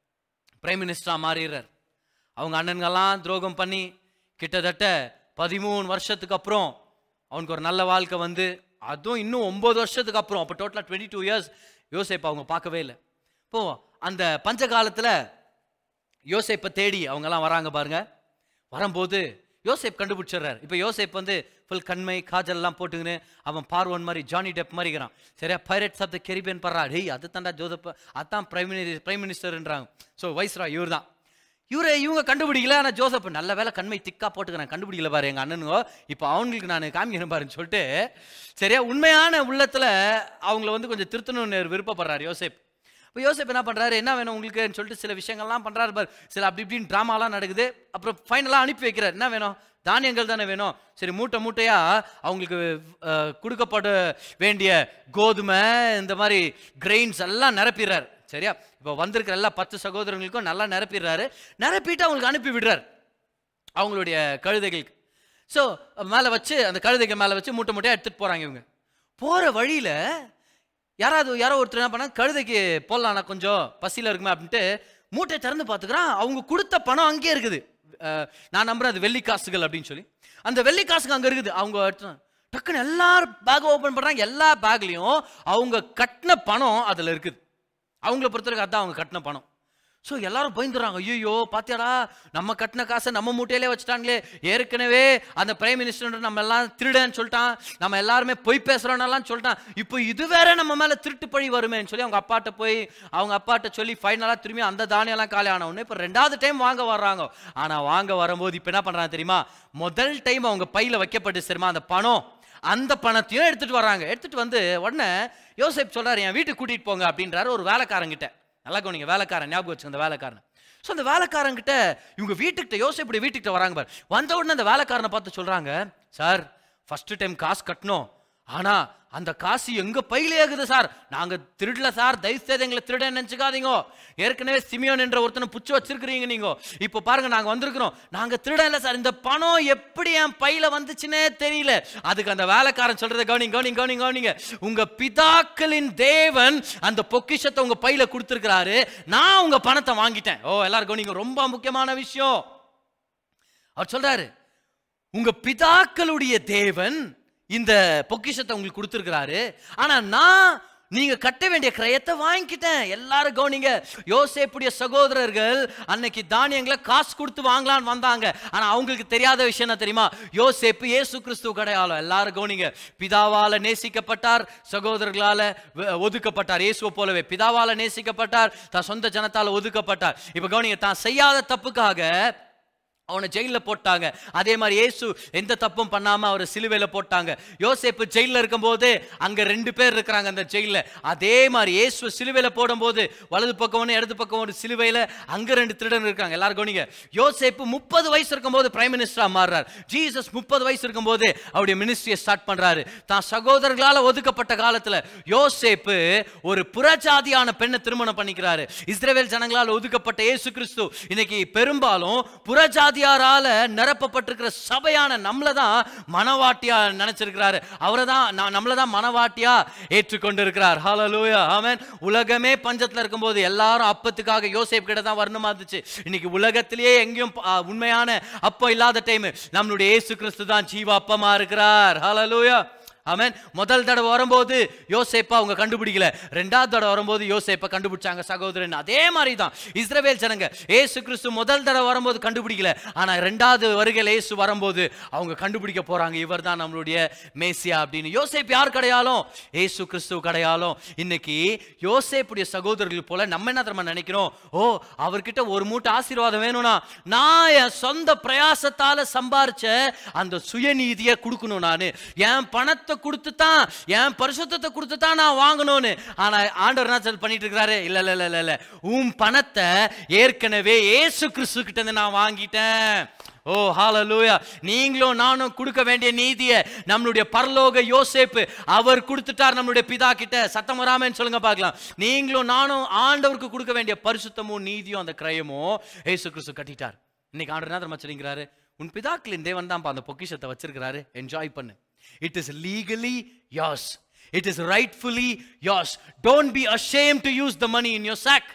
பிரைம் மினிஸ்டரா மாறிடுறார் அவங்க அண்ணன்கள்லாம் துரோகம் பண்ணி கிட்டத்தட்ட பதிமூணு வருஷத்துக்கு அப்புறம் அவனுக்கு ஒரு நல்ல வாழ்க்கை வந்து அதுவும் இன்னும் ஒன்பது வருஷத்துக்கு அப்புறம் அப்போ டோட்டலாக டுவெண்ட்டி டூ இயர்ஸ் யோசேப் அவங்க பார்க்கவே இல்லை இப்போ அந்த பஞ்ச காலத்தில் யோசேப்பை தேடி அவங்கெல்லாம் வராங்க பாருங்க வரும்போது யோசேப் கண்டுபிடிச்சிடுறாரு இப்போ யோசேப் வந்து ஃபுல் கண்மை காஜல்லாம் போட்டுக்கின்னு அவன் பார்வன் மாதிரி ஜானி டெப் மாதிரி இருக்கிறான் சரியா பைரட்ஸ் ஆஃப் த கெரிபியன் படுறா டேய் அது தாண்டா ஜோதப் அதான் பிரைம் மினிஸ்டர் பிரைம் மினிஸ்டர்ன்றாங்க ஸோ வைஸ்ரா இவர் தான் இவரை இவங்க கண்டுபிடிக்கல ஆனால் ஜோசப் நல்ல வேலை கண்மை திக்கா போட்டுக்கிறேன் கண்டுபிடிக்கல பாரு எங்கள் அண்ணனுங்கோ இப்போ அவங்களுக்கு நான் காமிக்கிறேன் பாருன்னு சொல்லிட்டு சரியா உண்மையான உள்ளத்தில் அவங்கள வந்து கொஞ்சம் திருத்தணும்னு விருப்பப்படுறாரு யோசேப் இப்போ யோசேப் என்ன பண்ணுறாரு என்ன வேணும் உங்களுக்குன்னு சொல்லிட்டு சில விஷயங்கள்லாம் பண்ணுறாரு பாரு சில அப்படி இப்படின்னு ட்ராமாலாம் நடக்குது அப்புறம் ஃபைனலாக அனுப்பி வைக்கிறார் என்ன வேணும் தானியங்கள் தானே வேணும் சரி மூட்டை மூட்டையா அவங்களுக்கு அஹ், கொடுக்கப்பட வேண்டிய கோதுமை இந்த மாதிரி கிரெயின்ஸ் எல்லாம் நிரப்பிடுறாரு சரியா இப்போ வந்திருக்கிற எல்லா பத்து சகோதரங்களுக்கும் நல்லா நிரப்பிடுறாரு நிரப்பிட்டு அவங்களுக்கு அனுப்பி விடுறாரு அவங்களுடைய கழுதைகளுக்கு ஸோ மேலே வச்சு அந்த கழுதைகள் மேலே வச்சு மூட்டை மூட்டையாக எடுத்துகிட்டு போகிறாங்க இவங்க போகிற வழியில் யாராவது யாரோ ஒருத்தர் என்ன பண்ணா கழுதைக்கு போடலாம்ண்ணா கொஞ்சம் பசியில் இருக்குமே அப்படின்ட்டு மூட்டையை திறந்து பார்த்துக்கிறான் அவங்க கொடுத்த பணம் அங்கேயே இருக்குது அஹ், நான் நம்புறேன் அது வெள்ளி காசுகள் அப்படின்னு சொல்லி அந்த வெள்ளி காசுங்க அங்கே இருக்குது அவங்க எடுத்து- டக்குன்னு எல்லாரும் பேக் ஓப்பன் பண்ணுறாங்க எல்லா பேக்லேயும் அவங்க கட்டின பணம் அதில் இருக்குது அவங்கள பொறுத்தவரைக்கும் அதான் அவங்க கட்டின பணம் ஸோ எல்லாரும் பயந்துடுறாங்க ஐயோ பாத்தியாடா நம்ம கட்டின காசை நம்ம மூட்டையிலே வச்சுட்டாங்களே ஏற்கனவே அந்த பிரைம் மினிஸ்டர் நம்ம எல்லாம் திருடன்னு சொல்லிட்டான் நம்ம எல்லாருமே பொய் பேசுறோன்னெல்லாம் சொல்லிட்டான் இப்போ இது வேற நம்ம மேல திருட்டு பழி வருமேன்னு சொல்லி அவங்க அப்பாட்ட போய் அவங்க அப்பாட்ட சொல்லி ஃபைனலாக திரும்பி அந்த தானியெல்லாம் காலி ஆன உடனே இப்போ ரெண்டாவது டைம் வாங்க வர்றாங்க ஆனா வாங்க வரும்போது இப்போ என்ன பண்றாங்க தெரியுமா முதல் டைம் அவங்க பையில வைக்கப்பட்டு தெரியுமா அந்த பணம் அந்த பணத்தையும் எடுத்துட்டு வராங்க எடுத்துட்டு வந்து உடனே யோசேப் சொல்றாரு என் வீட்டுக்கு கூட்டிட்டு போங்க அப்படின்றாரு ஒரு வேலைக்காரங்கிட்ட நல்லா கவனிங்க வேலைக்காரன் ஞாபகம் வச்சுங்க அந்த வேலைக்காரன் ஸோ அந்த வேலைக்காரங்கிட்ட இவங்க வீட்டுக்கிட்ட யோசேப்புடைய வீட்டுக்கிட்ட வராங்க பாரு வந்த உடனே அந்த வேலைக்காரனை பார்த்து சொல்றாங்க சார் ஃபர்ஸ்ட் டைம் காசு கட்டணும் ஆனா அந்த காசு எங்க பையிலே இருக்குது சார் நாங்க திருடல சார் தயவு செய்து எங்களை திருட நினைச்சுக்காதீங்க ஏற்கனவே சிமியோன் என்ற ஒருத்தனை புச்சு வச்சிருக்கிறீங்க நீங்க இப்போ பாருங்க நாங்க வந்திருக்கிறோம் நாங்க திருட இல்ல சார் இந்த பணம் எப்படி என் பையில வந்துச்சுன்னே தெரியல அதுக்கு அந்த வேலைக்காரன் சொல்றதை கவனிங்க கவனிங்க கவனிங்க கவனிங்க உங்க பிதாக்களின் தேவன் அந்த பொக்கிஷத்தை உங்க பையில கொடுத்துருக்கிறாரு நான் உங்க பணத்தை வாங்கிட்டேன் ஓ எல்லாரும் கவனிங்க ரொம்ப முக்கியமான விஷயம் அவர் சொல்றாரு உங்க பிதாக்களுடைய தேவன் இந்த பொக்கிஷத்தை உங்களுக்கு கொடுத்துருக்கிறாரு ஆனா நான் நீங்க கட்ட வேண்டிய கிரயத்தை வாங்கிக்கிட்டேன் எல்லாரும் கவனிங்க யோசேப்புடைய சகோதரர்கள் அன்னைக்கு தானியங்களை காசு கொடுத்து வாங்கலாம்னு வந்தாங்க ஆனா அவங்களுக்கு தெரியாத விஷயம் என்ன தெரியுமா யோசேப்பு இயேசு கிறிஸ்துவ கடையாளம் எல்லாரும் கவனிங்க பிதாவால நேசிக்கப்பட்டார் சகோதரர்களால வ- ஒதுக்கப்பட்டார் இயேசுவை போலவே பிதாவால நேசிக்கப்பட்டார் தான் சொந்த ஜனத்தால ஒதுக்கப்பட்டார் இப்ப கவனிங்க தான் செய்யாத தப்புக்காக அவனை ஜெயில போட்டாங்க அதே மாதிரி இயேசு எந்த தப்பும் பண்ணாம அவரை சிலுவையில போட்டாங்க யோசேப்பு ஜெயில இருக்கும்போது அங்க ரெண்டு பேர் இருக்கிறாங்க அந்த ஜெயில அதே மாதிரி இயேசு சிலுவையில போடும்போது வலது பக்கம் ஒன்று இடது பக்கம் ஒரு சிலுவையில அங்க ரெண்டு திருடன் இருக்காங்க எல்லாரும் கவனிங்க யோசேப்பு முப்பது வயசு இருக்கும்போது பிரைம் மினிஸ்டரா மாறுறார் ஜீசஸ் முப்பது வயசு இருக்கும்போது அவருடைய மினிஸ்ட்ரியை ஸ்டார்ட் பண்றாரு தான் சகோதரர்களால ஒதுக்கப்பட்ட காலத்துல யோசேப்பு ஒரு புறஜாதியான பெண்ணை திருமணம் பண்ணிக்கிறாரு இஸ்ரவேல் ஜனங்களால் ஒதுக்கப்பட்ட இயேசு கிறிஸ்து இன்னைக்கு பெரும்பாலும் புறஜாதியாரால நிரப்பப்பட்டிருக்கிற சபையான நம்மளை தான் மனவாட்டியா நினைச்சிருக்கிறாரு அவரை தான் நம்மளை தான் மனவாட்டியா ஏற்றுக்கொண்டு இருக்கிறார் ஹalleluya ஆமென் உலகமே பஞ்சத்துல இருக்கும்போது எல்லாரும் அப்பத்துக்காக யோசேப் கிட்ட தான் வரணுமா இருந்துச்சு இன்னைக்கு உலகத்திலேயே எங்கேயும் ப- ஆ, உண்மையான அப்பம் இல்லாத டைம் நம்மளுடைய இயேசு கிறிஸ்து தான் ஜீவ அப்பமா இருக்கிறார் ஹalleluya ஆமென் முதல் தடவை வரும்போது யோசேப்பா அவங்க கண்டுபிடிக்கல ரெண்டாவது தடவை வரும்போது யோசேப்பை கண்டுபிடிச்சாங்க சகோதரன் அதே மாதிரி தான் இஸ்ரவேல் ஜனங்க ஏசு கிறிஸ்து முதல் தடவை வரும்போது கண்டுபிடிக்கல ஆனா ரெண்டாவது வருகையில் இயேசு வரும்போது அவங்க கண்டுபிடிக்க போறாங்க இவர் தான் நம்மளுடைய மேசியா அப்படின்னு யோசேப் யார் கிடையாலும் ஏசு கிறிஸ்து கிடையாலும் இன்னைக்கு யோசேப்புடைய சகோதரர்கள் போல நம்ம என்ன தெரியுமா நினைக்கிறோம் ஓ அவர்கிட்ட ஒரு மூட்டை ஆசீர்வாதம் வேணும்னா நான் என் சொந்த பிரயாசத்தால சம்பாரிச்ச அந்த சுயநீதியை கொடுக்கணும் நான் என் பணத்தை கொடுத்து தான் என் பரிசுத்தத்தை கொடுத்து தான் நான் வாங்கணும்னு ஆனா ஆண்டவர் என்ன சொல் பண்ணிட்டு இருக்கிறாரு இல்ல இல்ல இல்ல இல்ல இல்ல உன் பணத்தை ஏற்கனவே ஏசு கிறிஸ்து கிட்ட இருந்து நான் வாங்கிட்டேன் ஓ ஹalleluya நீங்களும் நானும் கொடுக்க வேண்டிய நீதியை நம்மளுடைய பரலோக யோசேப்பு அவர் கொடுத்துட்டார் நம்மளுடைய பிதா கிட்ட சத்தம் வராமன்னு சொல்லுங்க பார்க்கலாம் நீங்களும் நானும் ஆண்டவருக்கு கொடுக்க வேண்டிய பரிசுத்தமும் நீதியும் அந்த கிரயமும் ஏசு கிறிஸ்து கட்டிட்டார் இன்னைக்கு ஆண்டவர் என்ன தெரியுமா சொல்லிங்கிறாரு உன் பிதாக்களின் தேவன் தான் அந்த பொக்கிஷத்தை வச்சிருக்கிறாரு என்ஜாய் பண்ணு it is legally yours it is rightfully yours don't be ashamed to use the money in your sack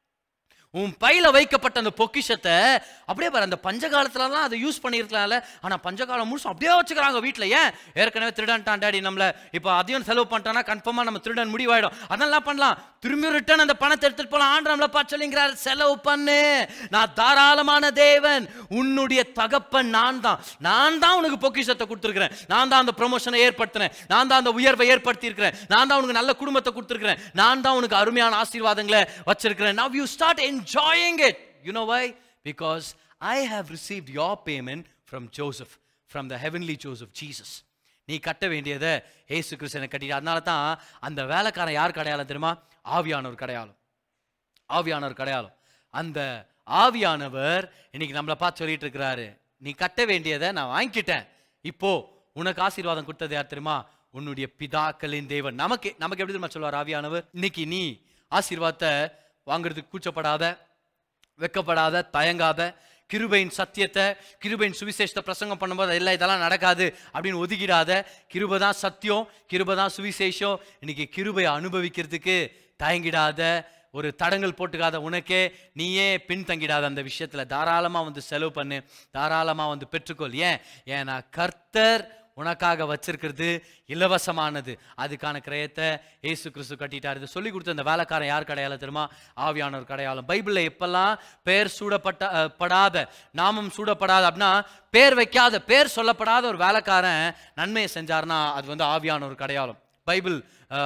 உன் பையில வைக்கப்பட்ட அந்த பொக்கிஷத்தை அப்படியே பாரு அந்த பஞ்சகாலத்துலலாம் அதை யூஸ் பண்ணியிருக்கலாம்ல ஆனா பஞ்சகாலம் முழுசும் அப்படியே வச்சுக்கிறாங்க வீட்டில் ஏன் ஏற்கனவே திருடன்ட்டான் டாடி நம்மள இப்போ அதையும் செலவு பண்ணிட்டானா கன்ஃபார்மா நம்ம திருடன் முடிவாயிடும் அதெல்லாம் பண்ணலாம் திரும்பி ரிட்டர்ன் அந்த பணத்தை எடுத்துட்டு போலாம் ஆண்டு நம்மள பார்த்து சொல்லிங்கிறார் செலவு பண்ணு நான் தாராளமான தேவன் உன்னுடைய தகப்பன் நான் தான் நான் தான் உனக்கு பொக்கிஷத்தை கொடுத்துருக்கிறேன் நான் தான் அந்த ப்ரொமோஷனை ஏற்படுத்தினேன் நான் தான் அந்த உயர்வை ஏற்படுத்தி இருக்கிறேன் நான் தான் உனக்கு நல்ல குடும்பத்தை கொடுத்துருக்கிறேன் நான் தான் உனக்கு அருமையான ஆசீர்வாதங்களை வச்சிருக்கிறேன் now you start enjoying it you know why because i have received your payment from joseph from the heavenly joseph jesus நீ கட்ட வேண்டியதை ஏசு கிறிஸ்து எனக்கு கட்டிட்டு அதனால தான் அந்த வேலைக்காரன் யார் கடையாளம் தெரியுமா ஆவியானவர் கடையாளம் ஆவியானவர் கடையாளம் அந்த ஆவியானவர் இன்னைக்கு நம்மளை பார்த்து சொல்லிட்டு இருக்கிறாரு நீ கட்ட வேண்டியதை நான் வாங்கிக்கிட்டேன் இப்போ உனக்கு ஆசீர்வாதம் கொடுத்தது யார் தெரியுமா உன்னுடைய பிதாக்களின் தேவன் நமக்கு நமக்கு எப்படி தெரியுமா சொல்லுவார் ஆவியானவர் இன்னைக்கு நீ ஆசீர்வாதத்தை வாங்குறதுக்கு கூச்சப்படாத வெக்கப்படாத தயங்காத கிருபையின் சத்தியத்தை கிருபையின் சுவிசேஷத்தை பிரசங்கம் பண்ணும்போது இல்லை இதெல்லாம் நடக்காது அப்படின்னு ஒதுக்கிடாத கிருபை தான் சத்தியம் கிருபை தான் சுவிசேஷம் இன்னைக்கு கிருபையை அனுபவிக்கிறதுக்கு தயங்கிடாத ஒரு தடங்கல் போட்டுக்காத உனக்கே நீயே பின்தங்கிடாத அந்த விஷயத்துல தாராளமா வந்து செலவு பண்ணு தாராளமா வந்து பெற்றுக்கொள் ஏன் ஏன்னா கர்த்தர் உனக்காக வச்சிருக்கிறது இலவசமானது அதுக்கான கிரயத்தை ஏசு கிறிஸ்து கட்டிட்டார் இது சொல்லி கொடுத்த அந்த வேலைக்காரன் யார் கடையாளம் தெரியுமா ஆவியானவர் கடையாளம் பைபிளில் எப்பெல்லாம் பேர் சூடப்பட்ட அஹ், படாத நாமம் சூடப்படாத அப்படின்னா பேர் வைக்காத பேர் சொல்லப்படாத ஒரு வேலைக்காரன் நன்மையை செஞ்சார்னா அது வந்து ஆவியானவர் கடையாளம் பைபிள்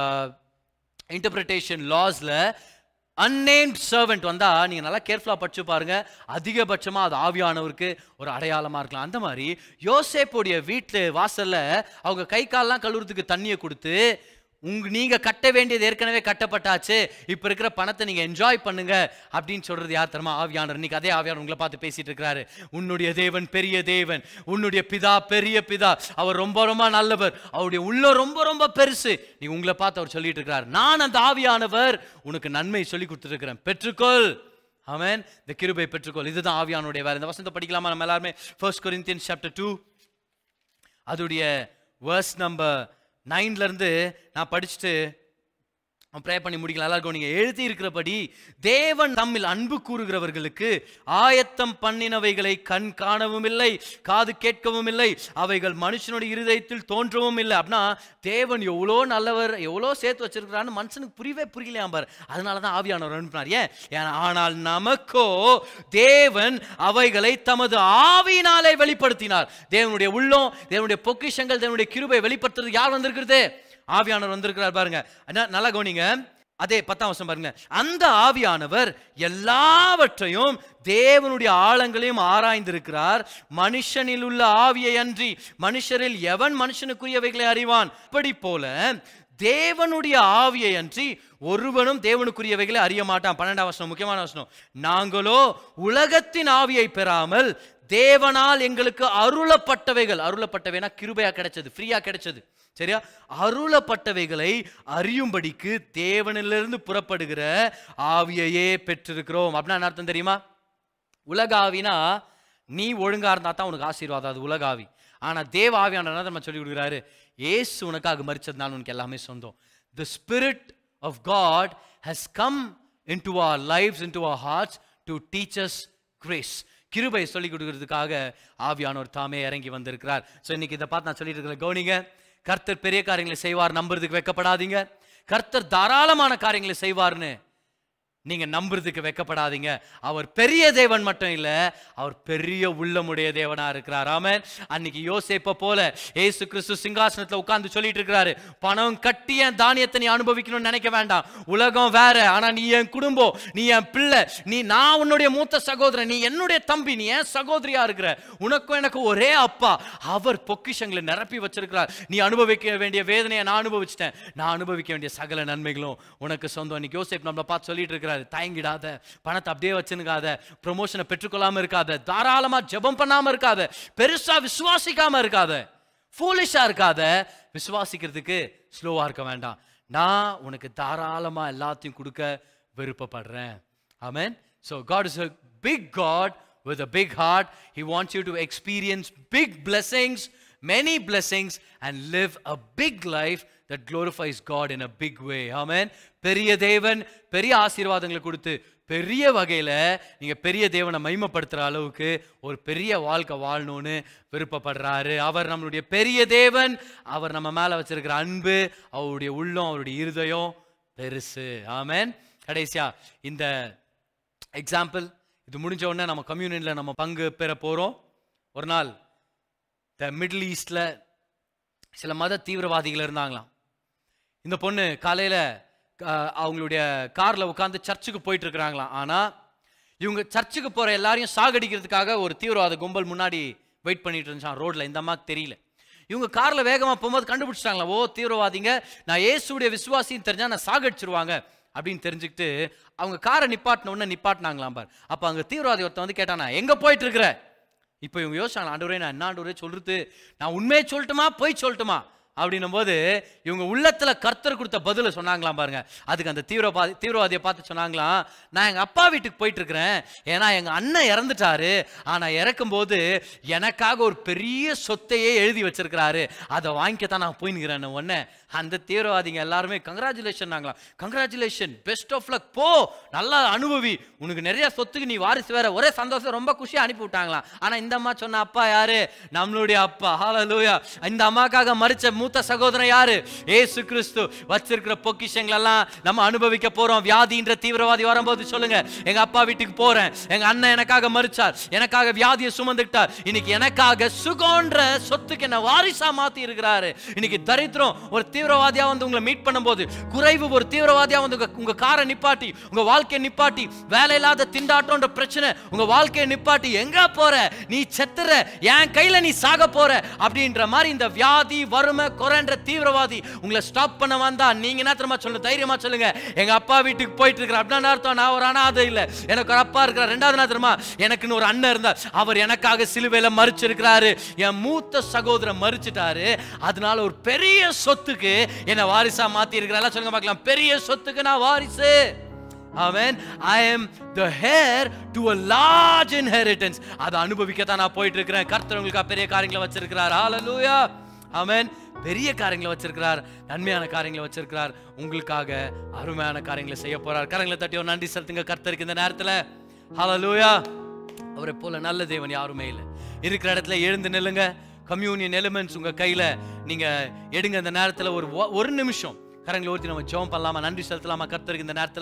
இன்டர்பிரிட்டேஷன் லாஸ்ல அன்னேம்ட் சர்வெண்ட் வந்தா நீங்க நல்லா கேர்ஃபுல்லா படிச்சு பாருங்க அதிகபட்சமா அது ஆவியானவருக்கு ஒரு அடையாளமா இருக்கலாம் அந்த மாதிரி யோசேப்புடைய வீட்டு வாசல்ல அவங்க கை கால்லாம் கழுவுறதுக்கு தண்ணியை கொடுத்து உங்க நீங்க கட்ட வேண்டியது ஏற்கனவே கட்டப்பட்டாச்சு இப்ப இருக்கிற பணத்தை நீங்க என்ஜாய் பண்ணுங்க அப்படின்னு சொல்றது யார் தெரியுமா ஆவியானவர் இன்னைக்கு அதே ஆவியானவர் உங்களை பார்த்து பேசிட்டு இருக்கிறாரு உன்னுடைய தேவன் பெரிய தேவன் உன்னுடைய பிதா பெரிய பிதா அவர் ரொம்ப ரொம்ப நல்லவர் அவருடைய உள்ள ரொம்ப ரொம்ப பெருசு நீ உங்களை பார்த்து அவர் சொல்லிட்டு இருக்கிறார் நான் அந்த ஆவியானவர் உனக்கு நன்மை சொல்லி கொடுத்துருக்கிறேன் பெற்றுக்கொள் ஆமென் இந்த கிருபை பெற்றுக்கொள் இதுதான் ஆவியானுடைய வேலை இந்த வசனத்தை படிக்கலாமா நம்ம எல்லாருமே ஃபர்ஸ்ட் கொரிந்தியன் சாப்டர் டூ அதோடைய வேர்ஸ் நம்பர் நைன்ல இருந்து நான் படிச்சுட்டு ப்ரே பண்ணி முடிக்கலாம் எல்லாருக்கும் நீங்க எழுதி இருக்கிறபடி தேவன் நம்மில் அன்பு கூறுகிறவர்களுக்கு ஆயத்தம் பண்ணினவைகளை கண் காணவும் இல்லை காது கேட்கவும் இல்லை அவைகள் மனுஷனுடைய இருதயத்தில் தோன்றவும் இல்லை அப்படின்னா தேவன் எவ்வளோ நல்லவர் எவ்வளோ சேர்த்து வச்சிருக்கிறான்னு மனுஷனுக்கு புரியவே புரியலையாம் பார் அதனால தான் ஆவியானவர் அனுப்பினார் ஏன் ஏன்னா ஆனால் நமக்கோ தேவன் அவைகளை தமது ஆவியினாலே வெளிப்படுத்தினார் தேவனுடைய உள்ளம் தேவனுடைய பொக்கிஷங்கள் தேவனுடைய கிருபை வெளிப்படுத்துறது யார் வந்திருக்கிறது ஆவியானவர் வந்திருக்கிறார் பாருங்க அண்ணா, நல்லா கவனிங்க அதே பத்தாம் வருஷம் பாருங்க அந்த ஆவியானவர் எல்லாவற்றையும் தேவனுடைய ஆழங்களையும் ஆராய்ந்திருக்கிறார் மனுஷனில் உள்ள ஆவியை அன்றி மனுஷரில் எவன் மனுஷனுக்குரியவைகளை அறிவான் இப்படி போல தேவனுடைய ஆவியை அன்றி ஒருவனும் தேவனுக்குரியவைகளை அறிய மாட்டான் பன்னெண்டாம் வசனம் முக்கியமான வசனம் நாங்களோ உலகத்தின் ஆவியை பெறாமல் தேவனால் எங்களுக்கு அருளப்பட்டவைகள் அருளப்பட்டவைனா கிருபையா கிடைச்சது ஃப்ரீயா கிடைச்சது சரியா அருளப்பட்டவைகளை அறியும்படிக்கு தேவனிலிருந்து புறப்படுகிற ஆவியையே பெற்றிருக்கிறோம் அப்படின்னா என்ன அர்த்தம் தெரியுமா உலக ஆவினா நீ ஒழுங்கா இருந்தா தான் உனக்கு ஆசீர்வாதம் அது உலக ஆவி ஆனா தேவ ஆவியான நம்ம சொல்லி கொடுக்குறாரு ஏசு உனக்காக மறிச்சதுனால உனக்கு எல்லாமே சொந்தம் the spirit of God has come into our lives into our hearts to teachers grace கிருபை சொல்லிக் கொடுக்கறதுக்காக ஆவியானவர் தாமே இறங்கி வந்திருக்கிறார் ஸோ இன்னைக்கு இதை பார்த்து நான் சொல்லிட்டு இருக்கிறேன் கவனிங்க கர்த்தர் பெரிய காரியங்களை செய்வார் நம்புறதுக்கு வெக்கப்படாதீங்க கர்த்தர் தாராளமான காரியங்களை செய்வார்னு நீங்க நம்புறதுக்கு வெக்கப்படாதீங்க அவர் பெரிய தேவன் மட்டும் இல்ல அவர் பெரிய உள்ளமுடைய தேவனா இருக்கிறார் ஆமென் அன்னைக்கு யோசேப்ப போல ஏசு கிறிஸ்து சிங்காசனத்துல உட்கார்ந்து சொல்லிட்டு இருக்கிறாரு பணம் கட்டி என் தானியத்தை நீ அனுபவிக்கணும்னு நினைக்க வேண்டாம் உலகம் வேற ஆனா நீ என் குடும்பம் நீ என் பிள்ளை நீ நான் உன்னுடைய மூத்த சகோதரன் நீ என்னுடைய தம்பி நீ என் சகோதரியா இருக்கிற உனக்கும் எனக்கு ஒரே அப்பா அவர் பொக்கிஷங்களை நிரப்பி வச்சிருக்கிறார் நீ அனுபவிக்க வேண்டிய வேதனையை நான் அனுபவிச்சிட்டேன் நான் அனுபவிக்க வேண்டிய சகல நன்மைகளும் உனக்கு சொந்தம் இன்னைக்கு யோசேப் நம்மளை பார்த்து சொல்லிட்டு இருக்கிறாரு தயங்கிடாத பணத்தை அப்படியே வச்சுனுக்காத ப்ரொமோஷனை பெற்றுக்கொள்ளாம இருக்காத தாராளமா ஜெபம் பண்ணாம இருக்காத பெருசா விசுவாசிக்காம இருக்காத ஃபூலிஷா இருக்காத விசுவாசிக்கிறதுக்கு ஸ்லோவா இருக்க வேண்டாம் நான் உனக்கு தாராளமா எல்லாத்தையும் கொடுக்க விருப்பப்படுறேன் ஆமென் so god is a big god with a big heart he wants you to experience big blessings many blessings and live a big life that glorifies god in a big way amen பெரிய தேவன் பெரிய ஆசீர்வாதங்களை கொடுத்து பெரிய வகையில் நீங்கள் பெரிய தேவனை மைமப்படுத்துகிற அளவுக்கு ஒரு பெரிய வாழ்க்கை வாழணும்னு விருப்பப்படுறாரு அவர் நம்மளுடைய பெரிய தேவன் அவர் நம்ம மேலே வச்சிருக்கிற அன்பு அவருடைய உள்ளம் அவருடைய இருதயம் பெருசு ஆமென் கடைசியா இந்த எக்ஸாம்பிள் இது முடிஞ்ச உடனே நம்ம கம்யூனிட்டியில் நம்ம பங்கு பெற போகிறோம் ஒரு நாள் த மிடில் ஈஸ்டில் சில மத தீவிரவாதிகள் இருந்தாங்களாம் இந்த பொண்ணு காலையில் அவங்களுடைய காரில் உட்காந்து சர்ச்சுக்கு போயிட்டு இருக்கிறாங்களாம் ஆனால் இவங்க சர்ச்சுக்கு போகிற எல்லாரையும் சாகடிக்கிறதுக்காக ஒரு தீவிரவாத கும்பல் முன்னாடி வெயிட் பண்ணிட்டு இருந்துச்சான் ரோட்டில் இந்த அம்மாக்கு தெரியல இவங்க காரில் வேகமாக போகும்போது கண்டுபிடிச்சிட்டாங்களா ஓ தீவிரவாதிங்க நான் இயேசுடைய விசுவாசின்னு தெரிஞ்சால் நான் சாகடிச்சிருவாங்க அப்படின்னு தெரிஞ்சுக்கிட்டு அவங்க காரை நிப்பாட்டின உடனே நிப்பாட்டினாங்களாம் பார் அப்போ அங்கே தீவிரவாதி ஒருத்தன் வந்து கேட்டானா எங்கே போயிட்டு இருக்கிற இப்போ இவங்க யோசிச்சாங்க ஆண்டவரே நான் என்ன ஆண்டவரே சொல்றது நான் உண்மையை சொல்லட்டுமா போய் சொல்லட்டுமா அப்படின்னும் போது இவங்க உள்ளத்துல கர்த்தர் கொடுத்த பதில சொன்னாங்களாம் பாருங்க அதுக்கு அந்த தீவிரவாதி தீவிரவாதியை பார்த்து சொன்னாங்களாம் நான் எங்க அப்பா வீட்டுக்கு போயிட்டு இருக்கிறேன் ஏன்னா எங்க அண்ணன் இறந்துட்டாரு ஆனா இறக்கும்போது எனக்காக ஒரு பெரிய சொத்தையே எழுதி வச்சிருக்கிறாரு அதை வாங்கிக்கத்தான் நான் போய் நிற்கிறேன் உடனே அந்த தீவிரவாதிங்க எல்லாருமே கங்க்ராச்சுலேஷன் நாங்களாம் கங்க்ராச்சுலேஷன் பெஸ்ட் ஆஃப் லக் போ நல்லா அனுபவி உனக்கு நிறைய சொத்துக்கு நீ வாரிசு வேற ஒரே சந்தோஷம் ரொம்ப குஷியா அனுப்பி விட்டாங்களாம் ஆனா இந்த அம்மா சொன்ன அப்பா யாரு நம்மளுடைய அப்பா ஹalleluya இந்த அம்மாக்காக மறிச்ச மூத்த சகோதரன் யாரு ஏசு கிறிஸ்து வச்சிருக்கிற பொக்கிஷங்கள் எல்லாம் நம்ம அனுபவிக்க போறோம் வியாதின்ற தீவிரவாதி வரும்போது சொல்லுங்க எங்க அப்பா வீட்டுக்கு போறேன் எங்க அண்ணன் எனக்காக மறிச்சார் எனக்காக வியாதியை சுமந்துக்கிட்டார் இன்னைக்கு எனக்காக சுகோன்ற சொத்துக்கு என்ன வாரிசா மாத்தி இருக்கிறாரு இன்னைக்கு தரித்திரம் ஒரு தீவிரவாதியா வந்து உங்களை மீட் பண்ணும்போது குறைவு ஒரு தீவிரவாதியா வந்து உங்க உங்க காரை நிப்பாட்டி உங்க வாழ்க்கையை நிப்பாட்டி வேலை இல்லாத திண்டாட்டம்ன்ற பிரச்சனை உங்க வாழ்க்கையை நிப்பாட்டி எங்க போற நீ செத்துற என் கையில நீ சாக போற அப்படின்ற மாதிரி இந்த வியாதி வறுமை குறைன்ற தீவிரவாதி உங்களை ஸ்டாப் பண்ண வந்தா நீங்க என்ன தெரியுமா சொல்லுங்க தைரியமா சொல்லுங்க எங்க அப்பா வீட்டுக்கு போயிட்டு இருக்கிற அப்படின்னா அர்த்தம் நான் ஒரு அனாதை இல்ல எனக்கு ஒரு அப்பா இருக்கிற ரெண்டாவது என்ன தெரியுமா எனக்குன்னு ஒரு அண்ணன் இருந்தார் அவர் எனக்காக சிலுவையில மறிச்சிருக்கிறாரு என் மூத்த சகோதரன் மறிச்சிட்டாரு அதனால ஒரு பெரிய சொத்துக்கு என்ன வாரிசா மாத்தி இருக்கிறாரு சொல்லுங்க பார்க்கலாம் பெரிய சொத்துக்கு நான் வாரிசு Amen. I am the heir to a large inheritance. அதை அனுபவிக்கத்தான் நான் போயிட்டு இருக்கிறேன் கர்த்தர் உங்களுக்கு பெரிய காரியங்களை வச்சிருக்கிறார் ஹalleluya ஆமென் பெரிய காரியங்களை வச்சிருக்கிறார் நன்மையான காரியங்களை வச்சிருக்கிறார் உங்களுக்காக அருமையான காரியங்களை செய்ய போறார் கரங்களை தட்டி ஒரு நன்றி செலுத்துங்க கர்த்தருக்கு இந்த நேரத்துல ஹalleluya அவரை போல நல்ல தேவன் யாருமே இல்லை இருக்கிற இடத்துல எழுந்து நில்லுங்க கம்யூனியன் எலிமெண்ட்ஸ் உங்க கையில நீங்க எடுங்க இந்த நேரத்துல ஒரு ஒ- ஒரு நிமிஷம் கரங்களை ஊற்றி நம்ம ஜெபம் பண்ணலாமா நன்றி செலுத்தலாமா கர்த்தருக்கு இந்த நேரத்துல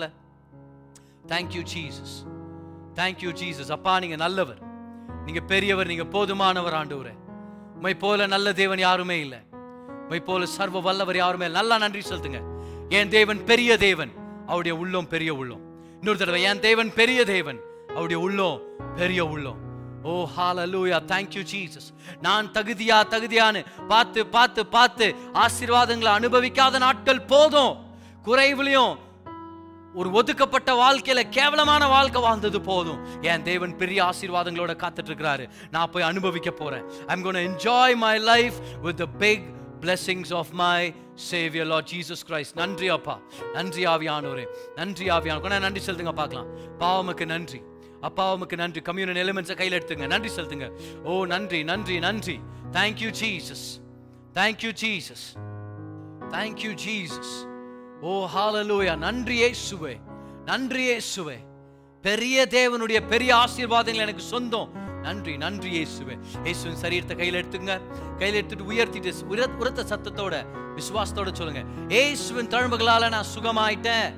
தேங்க்யூ ஜீசஸ் தேங்க்யூ ஜீசஸ் அப்பா நீங்க நல்லவர் நீங்க பெரியவர் நீங்க போதுமானவர் ஆண்டவரே உம்மை போல நல்ல தேவன் யாருமே இல்லை உம்மை போல சர்வ வல்லவர் யாருமே இல்லை. நல்லா நன்றி செலுத்துங்க என் தேவன் பெரிய தேவன் அவருடைய உள்ளம் பெரிய உள்ளம் இன்னொரு தடவை என் தேவன் பெரிய தேவன் அவருடைய உள்ளம் பெரிய உள்ளம் ஓ ஹalleluya thank you jesus நான் தகுதியா தகுதியான்னு பார்த்து பார்த்து பார்த்து ஆசீர்வாதங்களை அனுபவிக்காத நாட்கள் போதும் குறைவுலையும் ஒரு ஒதுக்கப்பட்ட வாழ்க்கையில கேவலமான வாழ்க்கை வாழ்ந்தது போதும் என் தேவன் பெரிய ஆசீர்வாதங்களோட காத்துட்டு இருக்கிறாரு நான் போய் அனுபவிக்க போறேன் I'm gonna enjoy my life with the big blessings of my savior lord jesus christ நன்றி அப்பா நன்றி ஆவியானவரே நன்றி ஆவியான கொஞ்சம் நன்றி செலுத்துங்க பார்க்கலாம் பாவமுக்கு நன்றி அப்பா உமக்கு நன்றி கம்யூனல் எலிமெண்ட்ஸை கையில் எடுத்துங்க நன்றி செலுத்துங்க ஓ நன்றி நன்றி நன்றி thank you Jesus thank you Jesus thank you Jesus ஓ ஹalleluya நன்றி இயேசுவே நன்றி இயேசுவே பெரிய தேவனுடைய பெரிய ஆசீர்வாதங்கள் எனக்கு சொந்தம் நன்றி நன்றி இயேசுவே இயேசுவின் சரீரத்தை கையில் எடுத்துங்க கையில் எடுத்துட்டு உயர்த்திட்டு உர- உரத்த சத்தத்தோட விசுவாசத்தோட சொல்லுங்க இயேசுவின் தழும்புகளால நான் சுகமாயிட்டேன்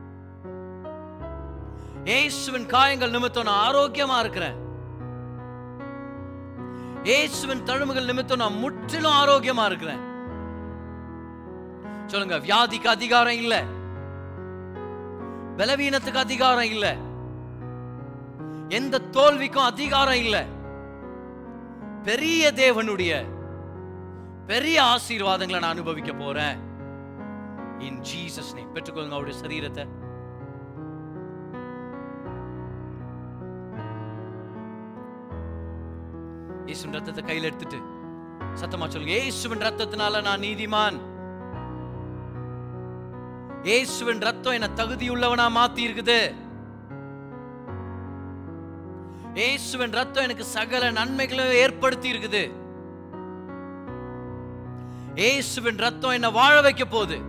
இயேசுவின் காயங்கள் நிமித்தம் நான் ஆரோக்கியமா இருக்கிறேன் இயேசுவின் தழும்புகள் நிமித்தம் நான் முற்றிலும் ஆரோக்கியமா இருக்கிறேன் சொல்லுங்க வியாதிக்கு அதிகாரம் இல்ல பலவீனத்துக்கு அதிகாரம் இல்ல எந்த தோல்விக்கும் அதிகாரம் இல்ல பெரிய தேவனுடைய பெரிய ஆசீர்வாதங்களை நான் அனுபவிக்க போறேன் இன் ஜீசஸ் நேம் பெற்றுக்கொள்ளுங்க அவருடைய சரீரத்தை இயேசுவின் ரத்தத்தை கையில் எடுத்துட்டு சத்தமா சொல்லுங்க இயேசுவின் ரத்தத்தினால நான் நீதிமான் இயேசுவின் ரத்தம் என்ன தகுதியுள்ளவனா மாத்தி இருக்குது இயேசுவின் ரத்தம் எனக்கு சகல நன்மைகளை ஏற்படுத்தி இருக்குது இயேசுவின் ரத்தம் என்ன வாழ வைக்க போகுது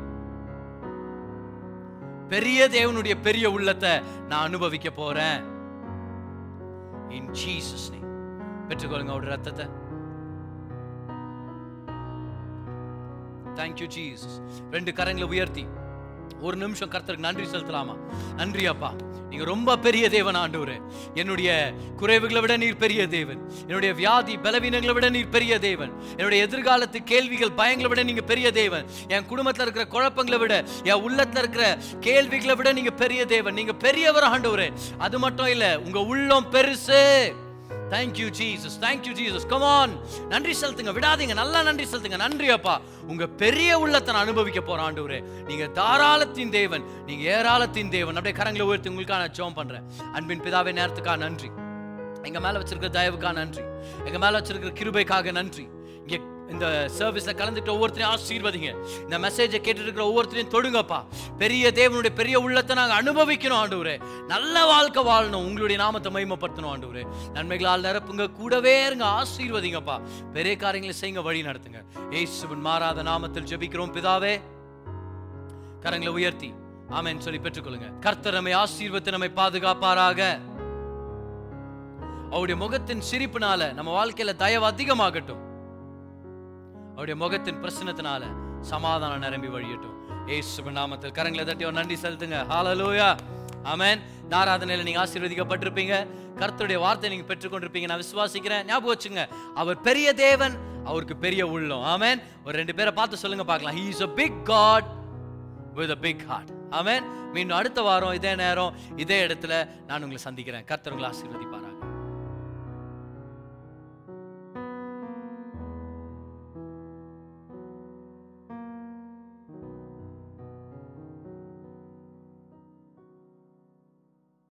பெரிய தேவனுடைய பெரிய உள்ளத்தை நான் அனுபவிக்க போறேன் இன் ஜீசஸ் நேம் பெற்றுக்கொள்ளுங்க அவருடைய ரத்தத்தை தேங்க்யூ ஜீசஸ் ரெண்டு கரங்களை உயர்த்தி ஒரு நிமிஷம் கர்த்தருக்கு நன்றி செலுத்தலாமா நன்றி அப்பா நீங்க ரொம்ப பெரிய தேவன் ஆண்டவரே என்னுடைய குறைவுகளை விட நீர் பெரிய தேவன் என்னுடைய வியாதி பலவீனங்களை விட நீர் பெரிய தேவன் என்னுடைய எதிர்காலத்து கேள்விகள் பயங்களை விட நீங்க பெரிய தேவன் என் குடும்பத்துல இருக்கிற குழப்பங்களை விட என் உள்ளத்துல இருக்கிற கேள்விகளை விட நீங்க பெரிய தேவன் நீங்க பெரியவர் ஆண்டவரே அது மட்டும் இல்ல உங்க உள்ளம் பெருசு thank you Jesus thank you Jesus come on நன்றி செலுத்துங்க விடாதீங்க நல்லா நன்றி செலுத்துங்க நன்றி அப்பா உங்க பெரிய உள்ளத்தை நான் அனுபவிக்க போறேன் ஆண்டவரே நீங்க தாராளத்தின் தேவன் நீங்க ஏராளத்தின் தேவன் அப்படியே கரங்களை உயர்த்தி உங்களுக்காக நான் ஜெபம் பண்றேன் அன்பின் பிதாவே நேரத்துக்காக நன்றி எங்க மேல வச்சிருக்கிற தயவுக்காக நன்றி எங்க மேல வச்சிருக்கிற கிருபைக்காக நன்றி இங்க இந்த சர்வீஸ்ல கலந்துட்டு ஒவ்வொருத்தரையும் ஆசீர்வதிங்க இந்த மெசேஜை கேட்டுட்டு இருக்கிற ஒவ்வொருத்தரையும் தொடுங்கப்பா பெரிய தேவனுடைய பெரிய உள்ளத்தை நாங்க அனுபவிக்கணும் ஆண்டவரே நல்ல வாழ்க்கை வாழணும் உங்களுடைய நாமத்தை மகிமைப்படுத்தணும் ஆண்டவரே நன்மைகளால் நிரப்புங்க கூடவே இருங்க ஆசீர்வதிங்கப்பா பெரிய காரியங்களை செய்யுங்க வழி நடத்துங்க ஏசுவின் மாறாத நாமத்தில் ஜெபிக்கிறோம் பிதாவே கரங்களை உயர்த்தி ஆமென் சொல்லி பெற்றுக்கொள்ளுங்க கர்த்தர் நம்மை ஆசீர்வத்து நம்மை பாதுகாப்பாராக அவருடைய முகத்தின் சிரிப்பினால நம்ம வாழ்க்கையில தயவு அதிகமாகட்டும் அவருடைய முகத்தின் பிரசனத்தினால சமாதானம் நிரம்பி வழியட்டும் ஏசுவின் நாமத்தில் கரங்களை தட்டி ஒரு நன்றி செலுத்துங்க ஹalleluya ஆமென் நாராதனையில நீங்க ஆசீர்வதிக்கப்பட்டிருப்பீங்க கர்த்தருடைய வார்த்தை நீங்க பெற்றுக்கொண்டிருப்பீங்க நான் விசுவாசிக்கிறேன் ஞாபகம் வச்சுங்க அவர் பெரிய தேவன் அவருக்கு பெரிய உள்ளம் ஆமென் ஒரு ரெண்டு பேரை பார்த்து சொல்லுங்க பார்க்கலாம் he is a big god with a big heart ஆமென் மீண்டும் அடுத்த வாரம் இதே நேரம் இதே இடத்துல நான் உங்களை சந்திக்கிறேன் கர்த்தர் உங்களை ஆசீர்வதிப்பார்